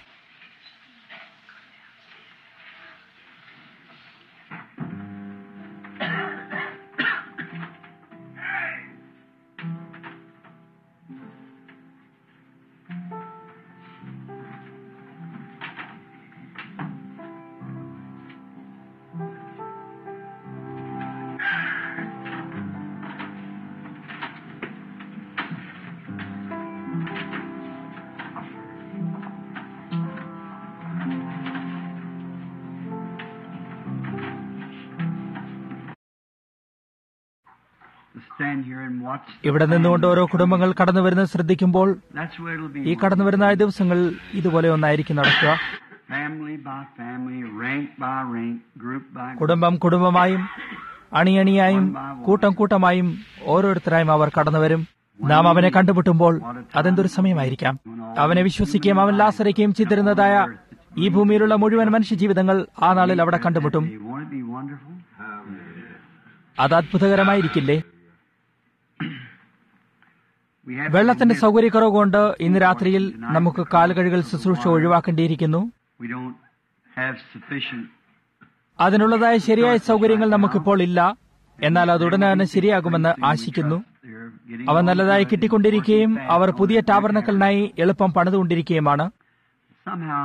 stand here and watch. ഇവിടെ നിന്നുകൊണ്ട് ഓരോ കുടുംബങ്ങൾ കടന്നു വരുന്നത് ശ്രദ്ധിക്കുമ്പോൾ That's where it'll be. ഈ കടന്നു വരുന്ന ദിവസങ്ങൾ ഇതുപോലെ ഒന്നായിരിക്കും നടക്കുക Family by family, rank by rank, group by group. കുടുംബം കുടുംബമായും അണിയണിയായും കൂട്ടം കൂട്ടമായും ഓരോരുത്തരായും അവർ കടന്നു വരും നാം അവനെ കണ്ടുമുട്ടുമ്പോൾ അതെന്തൊരു സമയമായിരിക്കാം അവനെ വിശ്വസിക്കുകയും അവൻ ലാസരയ്ക്കുകയും ചെയ്തിരുന്നതായ ഈ ഭൂമിയിലുള്ള മുഴുവൻ മനുഷ്യജീവിതങ്ങൾ ആ നാളിൽ അവിടെ കണ്ടുമുട്ടും Won't it be wonderful? അത് അത്ഭുതകരമായിരിക്കില്ലേ We have വെള്ളത്തിന്റെ സൗകര്യക്കുറവ് കൊണ്ട് ഇന്ന് രാത്രിയിൽ നമുക്ക് കാലുകഴുകൽ ശുശ്രൂഷ ഒഴിവാക്കേണ്ടിയിരിക്കുന്നു we don't have sufficient അതിനുള്ളതായ ശരിയായ സൗകര്യങ്ങൾ നമുക്കിപ്പോൾ ഇല്ല എന്നാൽ അത് ഉടനെ തന്നെ ശരിയാകുമെന്ന് ആശിക്കുന്നു they're getting അവ നല്ലതായി കിട്ടിക്കൊണ്ടിരിക്കുകയും അവർ പുതിയ ടാബർണക്കലിനായി എളുപ്പം പണിതുകൊണ്ടിരിക്കുകയുമാണ് somehow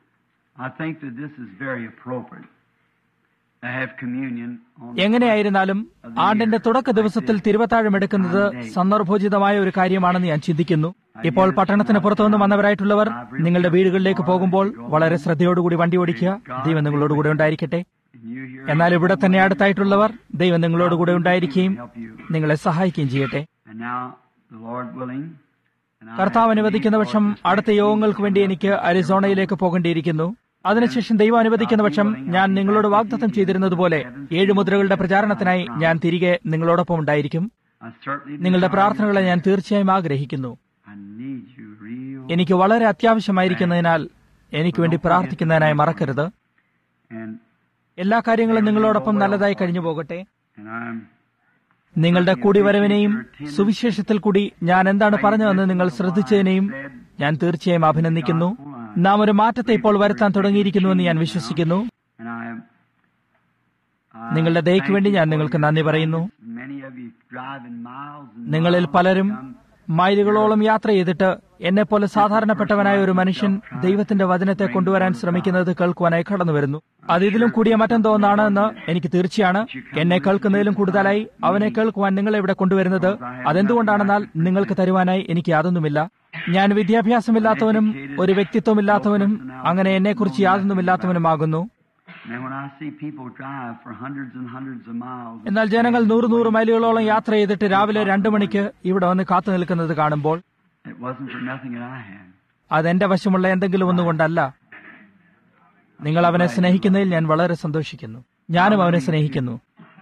I think that this is very appropriate to have communion on the എങ്ങനെയായിരുന്നാലും ആണ്ടിന്റെ തുടക്ക ദിവസത്തിൽ തിരുവത്താഴം എടുക്കുന്നത് സന്ദർഭോചിതമായ ഒരു കാര്യമാണെന്ന് ഞാൻ ചിന്തിക്കുന്നു ഇപ്പോൾ പട്ടണത്തിന് പുറത്തുനിന്ന് വന്നവരായിട്ടുള്ളവർ നിങ്ങളുടെ വീടുകളിലേക്ക് പോകുമ്പോൾ വളരെ ശ്രദ്ധയോടുകൂടി വണ്ടി ഓടിക്കുക ദൈവം നിങ്ങളോടുകൂടെ ഉണ്ടായിരിക്കട്ടെ and you here എന്നാൽ ഇവിടെ തന്നെ അടുത്തായിട്ടുള്ളവർ ദൈവം നിങ്ങളോടുകൂടെ ഉണ്ടായിരിക്കുകയും നിങ്ങളെ സഹായിക്കുകയും ചെയ്യട്ടെ and now the Lord willing and I കർത്താവ് have to അനുവദിക്കുന്ന leave പക്ഷം for this അടുത്ത യോഗങ്ങൾക്ക് വേണ്ടി എനിക്ക് അരിസോണയിലേക്ക് പോകേണ്ടിയിരിക്കുന്നു അതിനുശേഷം ദൈവം അനുവദിക്കുന്ന പക്ഷം ഞാൻ നിങ്ങളോട് വാഗ്ദത്തം ചെയ്തിരുന്നതുപോലെ ഏഴ് മുദ്രകളുടെ പ്രചാരണത്തിനായി ഞാൻ തിരികെ നിങ്ങളോടൊപ്പം ഉണ്ടായിരിക്കും I certainly നിങ്ങളുടെ desire പ്രാർത്ഥനകളെ ഞാൻ തീർച്ചയായും ആഗ്രഹിക്കുന്നു I need you real എനിക്ക് വളരെ അത്യാവശ്യമായിരിക്കുന്നതിനാൽ എനിക്ക് വേണ്ടി പ്രാർത്ഥിക്കുന്നതിനായി മറക്കരുത് and എല്ലാ കാര്യങ്ങളും നിങ്ങളോടൊപ്പം നല്ലതായി കഴിഞ്ഞു പോകട്ടെ and I'm നിങ്ങളുടെ കൂടിവരവിനെയും സുവിശേഷത്തിൽ കൂടി ഞാൻ എന്താണ് പറഞ്ഞതെന്ന് നിങ്ങൾ ശ്രദ്ധിച്ചതിനെയും ഞാൻ തീർച്ചയായും അഭിനന്ദിക്കുന്നു നാം ഒരു മാറ്റത്തെ ഇപ്പോൾ വരുത്താൻ തുടങ്ങിയിരിക്കുന്നുവെന്ന് ഞാൻ വിശ്വസിക്കുന്നു and I am നിങ്ങളുടെ ദയയ്ക്ക് വേണ്ടി ഞാൻ നിങ്ങൾക്ക് നന്ദി പറയുന്നു many of you driving miles and നിങ്ങളിൽ പലരും മൈലുകളോളം യാത്ര ചെയ്തിട്ട് എന്നെപ്പോലെ സാധാരണപ്പെട്ടവനായ ഒരു മനുഷ്യൻ ദൈവത്തിന്റെ വചനത്തെ കൊണ്ടുവരാൻ ശ്രമിക്കുന്നത് കേൾക്കുവാനായി കടന്നു വരുന്നു അത് ഇതിലും കൂടിയ മറ്റെന്തോ ഒന്നാണ് എന്ന് എനിക്ക് തീർച്ചയാണ് എന്നെ കേൾക്കുന്നതിലും കൂടുതലായി അവനെ കേൾക്കുവാൻ നിങ്ങളെ ഇവിടെ കൊണ്ടുവരുന്നത് അതെന്തുകൊണ്ടാണെന്നാൽ നിങ്ങൾക്ക് തരുവാനായി എനിക്ക് യാതൊന്നുമില്ല ഞാൻ വിദ്യാഭ്യാസമില്ലാത്തവനും ഒരു വ്യക്തിത്വമില്ലാത്തവനും അങ്ങനെ എന്നെക്കുറിച്ച് യാതൊന്നുമില്ലാത്തവനുമാകുന്നു And when I see people drive for hundreds and hundreds of miles, എന്നാൽ ജനങ്ങൾ നൂറ് നൂറ് മൈലുകളോളം യാത്ര ചെയ്തിട്ട് രാവിലെ രണ്ടു മണിക്ക് ഇവിടെ വന്ന് കാത്തു നിൽക്കുന്നത് കാണുമ്പോൾ it wasn't for nothing that I had. അതെന്റെ വശമുള്ള എന്തെങ്കിലും ഒന്നുകൊണ്ടല്ല നിങ്ങൾ അവനെ സ്നേഹിക്കുന്നതിൽ ഞാൻ വളരെ സന്തോഷിക്കുന്നു ഞാനും അവനെ സ്നേഹിക്കുന്നു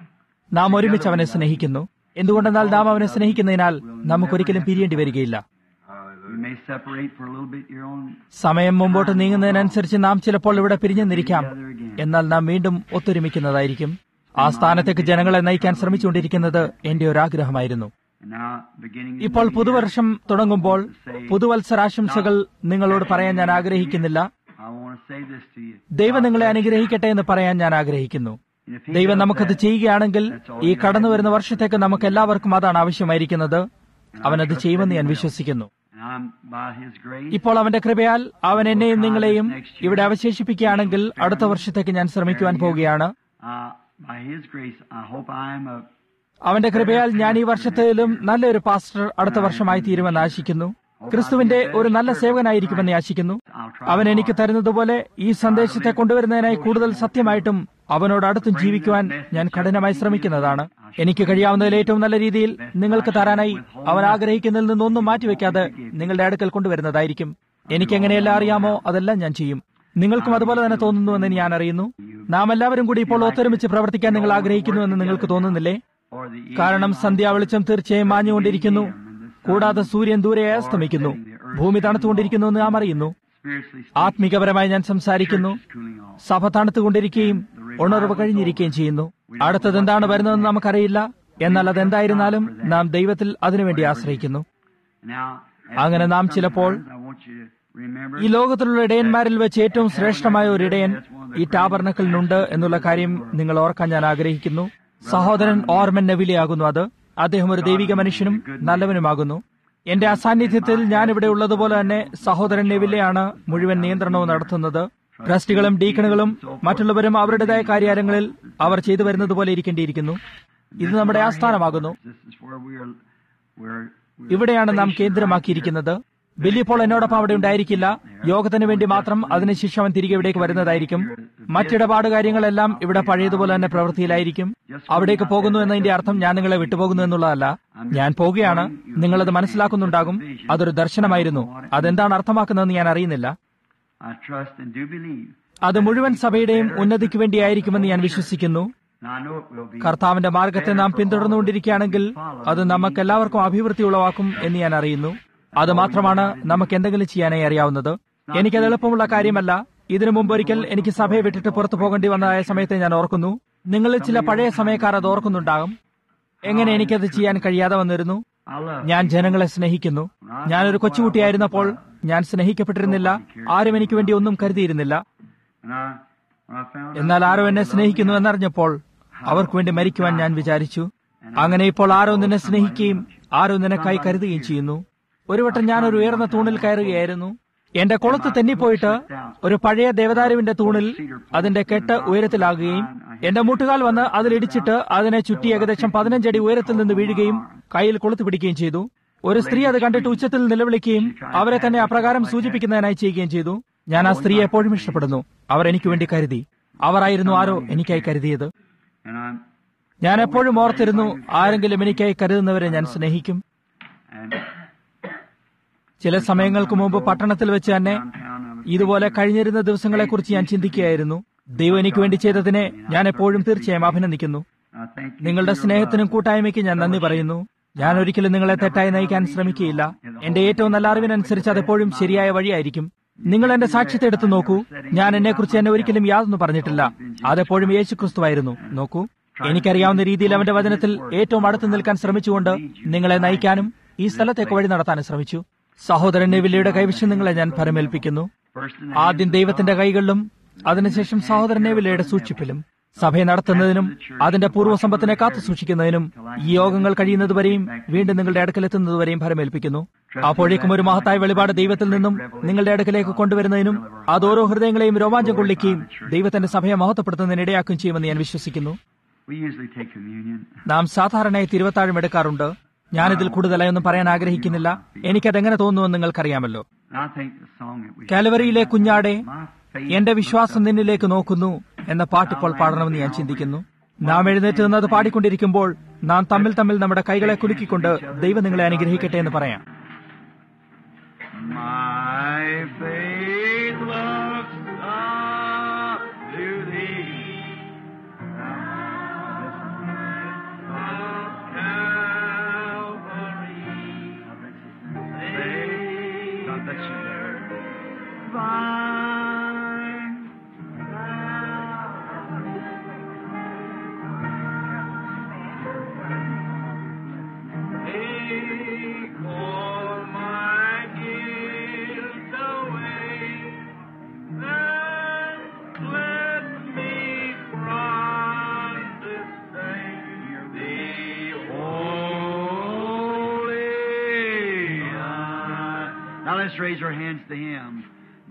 നാം ഒരുമിച്ച് അവനെ സ്നേഹിക്കുന്നു എന്തുകൊണ്ടെന്നാൽ നാം അവനെ സ്നേഹിക്കുന്നതിനാൽ നമുക്കൊരിക്കലും പിരിയേണ്ടി വരികയില്ല You may separate for a little bit your own. സമയം മുമ്പോട്ട് നീങ്ങുന്നതിനനുസരിച്ച് നാം ചിലപ്പോൾ ഇവിടെ പിരിഞ്ഞെന്നിരിക്കാം എന്നാൽ നാം വീണ്ടും ഒത്തൊരുമിക്കുന്നതായിരിക്കും ആ സ്ഥാനത്തേക്ക് ജനങ്ങളെ നയിക്കാൻ ശ്രമിച്ചുകൊണ്ടിരിക്കുന്നത് എന്റെ ഒരു ആഗ്രഹമായിരുന്നു And now, beginning the ഇപ്പോൾ new year, പുതുവർഷം തുടങ്ങുമ്പോൾ പുതുവത്സരാശംസകൾ നിങ്ങളോട് പറയാൻ ഞാൻ ആഗ്രഹിക്കുന്നില്ല I want to say this to you. ദൈവം നിങ്ങളെ അനുഗ്രഹിക്കട്ടെ എന്ന് പറയാൻ ഞാൻ ആഗ്രഹിക്കുന്നു And if he ദൈവം does നമുക്കത് that, ചെയ്യുകയാണെങ്കിൽ ഈ കടന്നു വരുന്ന വർഷത്തേക്ക് നമുക്ക് എല്ലാവർക്കും അതാണ് ആവശ്യമായിരിക്കുന്നത് അവനത് ചെയ്യുമെന്ന് ഞാൻ വിശ്വസിക്കുന്നു and I'm by his grace, ഇപ്പോൾ അവന്റെ കൃപയാൽ അവൻ എന്നെയും നിങ്ങളെയും ഇവിടെ അവശേഷിപ്പിക്കുകയാണെങ്കിൽ അടുത്ത വർഷത്തേക്ക് ഞാൻ ശ്രമിക്കുവാൻ പോവുകയാണ് uh, by his grace, I hope I am a അവന്റെ കൃപയാൽ ഞാൻ ഈ വർഷത്തിലും നല്ലൊരു പാസ്റ്റർ അടുത്ത വർഷമായി തീരുമെന്ന് ആശിക്കുന്നു ക്രിസ്തുവിന്റെ ഒരു നല്ല സേവകനായിരിക്കുമെന്ന് ആശിക്കുന്നു അവൻ എനിക്ക് തരുന്നതുപോലെ ഈ സന്ദേശത്തെ കൊണ്ടുവരുന്നതിനായി കൂടുതൽ സത്യമായിട്ടും അവനോട് അടുത്തും ജീവിക്കുവാൻ ഞാൻ കഠിനമായി ശ്രമിക്കുന്നതാണ് എനിക്ക് കഴിയാവുന്നതിൽ ഏറ്റവും നല്ല രീതിയിൽ നിങ്ങൾക്ക് തരാനായി അവൻ ആഗ്രഹിക്കുന്നതിൽ നിന്നൊന്നും മാറ്റിവെക്കാതെ നിങ്ങളുടെ അടുക്കൽ കൊണ്ടുവരുന്നതായിരിക്കും എനിക്ക് എങ്ങനെയെല്ലാം അറിയാമോ അതെല്ലാം ഞാൻ ചെയ്യും നിങ്ങൾക്കും അതുപോലെ തന്നെ തോന്നുന്നുവെന്ന് ഞാൻ അറിയുന്നു നാം എല്ലാവരും കൂടി ഇപ്പോൾ ഒത്തൊരുമിച്ച് പ്രവർത്തിക്കാൻ നിങ്ങൾ ആഗ്രഹിക്കുന്നുവെന്ന് നിങ്ങൾക്ക് തോന്നുന്നില്ലേ or the കാരണം സന്ധ്യാവെളിച്ചം തീർച്ചയായും മാഞ്ഞുകൊണ്ടിരിക്കുന്നു കൂടാതെ സൂര്യൻ ദൂരെ അസ്തമിക്കുന്നു ഭൂമി തണുത്തുകൊണ്ടിരിക്കുന്നു എന്ന് നാം അറിയുന്നു spiritually ആത്മീകപരമായി ഞാൻ സംസാരിക്കുന്നു cooling off. സഭ തണുത്തുകൊണ്ടിരിക്കുകയും ഉണർവ് കഴിഞ്ഞിരിക്കുകയും ചെയ്യുന്നു അടുത്തത് എന്താണ് വരുന്നതെന്ന് നമുക്കറിയില്ല എന്നാൽ അതെന്തായിരുന്നാലും നാം ദൈവത്തിൽ അതിനുവേണ്ടി ആശ്രയിക്കുന്നു Now, അങ്ങനെ നാം ചിലപ്പോൾ I want you to remember ഈ ലോകത്തിലുള്ള ഇടയന്മാരിൽ വെച്ച് ഏറ്റവും ശ്രേഷ്ഠമായ ഒരു ഇടയൻ ഈ ടാബർണക്കലിനുണ്ട് എന്നുള്ള കാര്യം നിങ്ങൾ ഓർക്കാൻ ഞാൻ ആഗ്രഹിക്കുന്നു സഹോദരൻ ഓർമൻ നെവിലിയാകുന്നു അത് അദ്ദേഹം ഒരു ദൈവിക മനുഷ്യനും നല്ലവനുമാകുന്നു എന്റെ അസാന്നിധ്യത്തിൽ ഞാൻ ഇവിടെ ഉള്ളതുപോലെ തന്നെ സഹോദരൻ നെവിലെയാണ് മുഴുവൻ നിയന്ത്രണവും നടത്തുന്നത് ട്രസ്റ്റികളും ഡീക്കണുകളും മറ്റുള്ളവരും അവരുടേതായ കാര്യങ്ങളിൽ അവർ ചെയ്തു വരുന്നത് പോലെ ഇരിക്കേണ്ടിയിരിക്കുന്നു ഇത് നമ്മുടെ ആസ്ഥാനമാകുന്നു this is where we are. We're, we're ഇവിടെയാണ് നാം കേന്ദ്രമാക്കിയിരിക്കുന്നത് ബില്ലി പോൾ എന്നോടൊപ്പം അവിടെ ഉണ്ടായിരിക്കില്ല യോഗത്തിന് വേണ്ടി മാത്രം അതിനുശേഷം അവൻ തിരികെ ഇവിടേക്ക് വരുന്നതായിരിക്കും മറ്റിടപാട് കാര്യങ്ങളെല്ലാം ഇവിടെ പഴയതുപോലെ തന്നെ പ്രവൃത്തിയിലായിരിക്കും അവിടേക്ക് പോകുന്നു എന്നതിന്റെ അർത്ഥം ഞാൻ നിങ്ങളെ വിട്ടുപോകുന്നു എന്നുള്ളതല്ല ഞാൻ പോവുകയാണ് നിങ്ങളത് മനസ്സിലാക്കുന്നുണ്ടാകും അതൊരു ദർശനമായിരുന്നു അതെന്താണ് അർത്ഥമാക്കുന്നതെന്ന് ഞാൻ അറിയുന്നില്ല I trust and do believe. അത് മുഴുവൻ സഭയുടെയും ഉന്നതിക്ക് വേണ്ടിയായിരിക്കുമെന്ന് ഞാൻ വിശ്വസിക്കുന്നു Now I know it will be. കർത്താവിന്റെ മാർഗത്തെ നാം പിന്തുടർന്നുകൊണ്ടിരിക്കുകയാണെങ്കിൽ അത് നമുക്ക് എല്ലാവർക്കും അഭിവൃദ്ധി ഉളവാക്കും എന്ന് ഞാൻ അറിയുന്നു അത് മാത്രമാണ് നമുക്ക് എന്തെങ്കിലും ചെയ്യാനായി അറിയാവുന്നത് എനിക്കത് എളുപ്പമുള്ള കാര്യമല്ല ഇതിനു മുമ്പ് ഒരിക്കൽ എനിക്ക് സഭയെ വിട്ടിട്ട് പുറത്തു പോകേണ്ടി വന്നതായ സമയത്തെ ഞാൻ ഓർക്കുന്നു നിങ്ങളിൽ ചില പഴയ സമയക്കാർ അത് ഓർക്കുന്നുണ്ടാകും എങ്ങനെ എനിക്കത് ചെയ്യാൻ കഴിയാതെ വന്നിരുന്നു I love ഞാൻ ജനങ്ങളെ സ്നേഹിക്കുന്നു ഞാനൊരു കൊച്ചുകുട്ടിയായിരുന്നപ്പോൾ ഞാൻ സ്നേഹിക്കപ്പെട്ടിരുന്നില്ല ആരും എനിക്ക് വേണ്ടി ഒന്നും കരുതിയിരുന്നില്ല And I, when I found എന്നാൽ ആരോ എന്നെ സ്നേഹിക്കുന്നു എന്നറിഞ്ഞപ്പോൾ അവർക്ക് വേണ്ടി മരിക്കുവാൻ ഞാൻ വിചാരിച്ചു അങ്ങനെ ഇപ്പോൾ ആരോ നിന്നെ സ്നേഹിക്കുകയും ആരോ നിനക്കായി കരുതുകയും ചെയ്യുന്നു ഒരു വട്ടം ഞാൻ ഒരു ഉയർന്ന തൂണിൽ കയറുകയായിരുന്നു എന്റെ കൊളുത്ത് തെന്നിപ്പോയിട്ട് ഒരു പഴയ ദേവദാരുവിന്റെ തൂണിൽ അതിന്റെ കെട്ട് ഉയരത്തിലാകുകയും എന്റെ മുട്ടുകാൽ വന്ന് അതിലിടിച്ചിട്ട് അതിനെ ചുറ്റി ഏകദേശം പതിനഞ്ചടി ഉയരത്തിൽ നിന്ന് വീഴുകയും കയ്യിൽ കൊളുത്ത് പിടിക്കുകയും ചെയ്തു ഒരു സ്ത്രീ അത് കണ്ടിട്ട് ഉച്ചത്തിൽ നിലവിളിക്കുകയും അവരെ തന്നെ അപ്രകാരം സൂചിപ്പിക്കുന്നതിനായി ചെയ്യുകയും ചെയ്തു ഞാൻ ആ സ്ത്രീയെ എപ്പോഴും ഇഷ്ടപ്പെടുന്നു അവർ എനിക്ക് വേണ്ടി കരുതി അവരായിരുന്നു ആരോ എനിക്കായി കരുതിയത് and I'm ഞാൻ എപ്പോഴും ഓർത്തിരുന്നു ആരെങ്കിലും എനിക്കായി കരുതുന്നവരെ ഞാൻ സ്നേഹിക്കും and ചില സമയങ്ങൾക്ക് മുമ്പ് പട്ടണത്തിൽ വെച്ച് തന്നെ downtown I was ഇതുപോലെ കഴിഞ്ഞിരുന്ന ദിവസങ്ങളെക്കുറിച്ച് ഞാൻ ചിന്തിക്കുകയായിരുന്നു ദൈവം എനിക്ക് വേണ്ടി ചെയ്തതിനെ ഞാൻ എപ്പോഴും തീർച്ചയായും അഭിനന്ദിക്കുന്നു I thank you നിങ്ങളുടെ for your സ്നേഹത്തിനും love. കൂട്ടായ്മയ്ക്കും ഞാൻ നന്ദി പറയുന്നു ഞാൻ ഒരിക്കലും നിങ്ങളെ തെറ്റായി നയിക്കാൻ ശ്രമിക്കുകയില്ല എന്റെ ഏറ്റവും നല്ല അറിവിനനുസരിച്ച് അതെപ്പോഴും ശരിയായ വഴിയായിരിക്കും നിങ്ങൾ എന്റെ സാക്ഷ്യത്തെ എടുത്തു നോക്കൂ ഞാൻ എന്നെക്കുറിച്ച് എന്നെ ഒരിക്കലും യാതൊന്നും പറഞ്ഞിട്ടില്ല അതെപ്പോഴും യേശു ക്രിസ്തുവായിരുന്നു നോക്കൂ എനിക്കറിയാവുന്ന രീതിയിൽ അവന്റെ വചനത്തിൽ ഏറ്റവും അടുത്ത് നിൽക്കാൻ ശ്രമിച്ചുകൊണ്ട് നിങ്ങളെ നയിക്കാനും ഈ സ്ഥലത്തേക്ക് വഴി നടത്താനും ശ്രമിച്ചു സഹോദരൻ നെവില്ലയുടെ കൈവശം നിങ്ങളെ ഞാൻ പരമേൽപ്പിക്കുന്നു First in the ആദ്യം ദൈവത്തിന്റെ കൈകളിലും അതിനുശേഷം സഹോദരൻ നെവില്ലയുടെ സൂക്ഷിപ്പിലും സഭയെ നടത്തുന്നതിനും അതിന്റെ പൂർവ്വസമ്പത്തിനെ കാത്തു സൂക്ഷിക്കുന്നതിനും ഈ യോഗങ്ങൾ കഴിയുന്നതുവരെയും വീണ്ടും നിങ്ങളുടെ അടുക്കലെത്തുന്നതുവരെയും ഫലമേൽപ്പിക്കുന്നു അപ്പോഴേക്കും ഒരു മഹത്തായ വെളിപാട് ദൈവത്തിൽ നിന്നും നിങ്ങളുടെ അടുക്കലേക്ക് കൊണ്ടുവരുന്നതിനും അത് ഓരോ ഹൃദയങ്ങളെയും രോമാഞ്ചം കൊള്ളിക്കുകയും ദൈവത്തിന്റെ സഭയെ മഹത്വപ്പെടുത്തുന്നതിന് ഇടയാക്കുകയും ചെയ്യുമെന്ന് ഞാൻ വിശ്വസിക്കുന്നു We usually take communion. നാം സാധാരണയായി തിരുവത്താഴം എടുക്കാറുണ്ട് ഞാനിതിൽ കൂടുതലായി ഒന്നും പറയാൻ ആഗ്രഹിക്കുന്നില്ല എനിക്കതെങ്ങനെ തോന്നുമെന്ന് നിങ്ങൾക്കറിയാമല്ലോ And I think the song that we കാലവറിയിലെ കുഞ്ഞാടെ My faith എന്റെ വിശ്വാസം നിന്നിലേക്ക് നോക്കുന്നു എന്ന പാട്ടിപ്പോൾ പാടണമെന്ന് ഞാൻ ചിന്തിക്കുന്നു നാം എഴുന്നേറ്റ് നിന്നത് പാടിക്കൊണ്ടിരിക്കുമ്പോൾ നാം തമ്മിൽ തമ്മിൽ നമ്മുടെ കൈകളെ കുലുക്കിക്കൊണ്ട് ദൈവം നിങ്ങളെ അനുഗ്രഹിക്കട്ടെ എന്ന് പറയാം My faith looks up to thee. Of Calvary. God bless you. Thine Take all my guilt away, and let me from this day be holy. Now let's raise our hands to Him.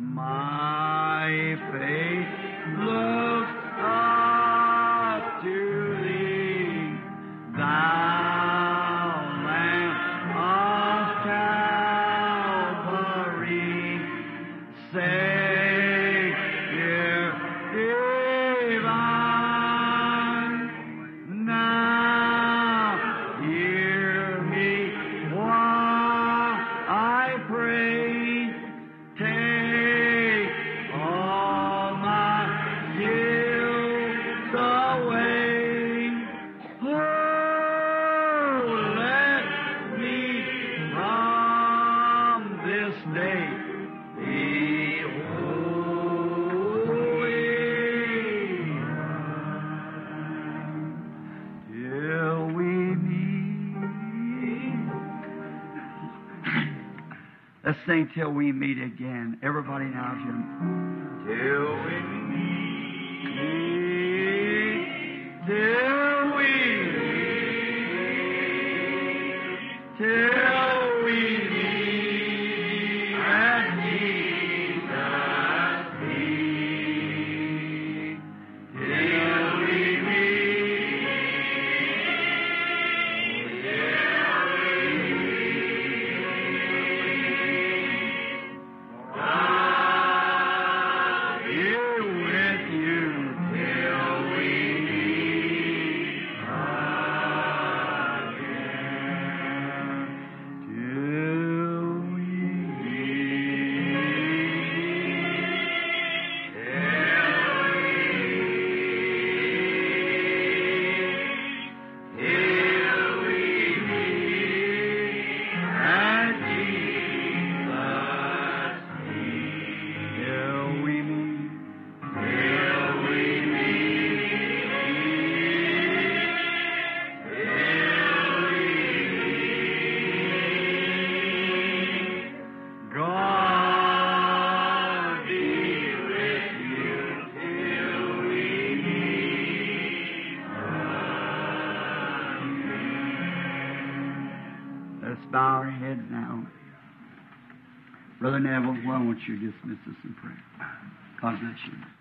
My faith looks up to Thee, Thou Lamb of Calvary, Savior divine. Now hear me while I pray. Take all my guilt away. Oh, let me from this day be holy. Till we meet. Let's sing till we meet again. Everybody now, Jim. Till we meet. Till we meet. Till we meet at Jesus' feet. Till we meet. Here with you till we meet. Let's bow our heads now. Brother Neville, why don't you dismiss us in prayer? God bless you.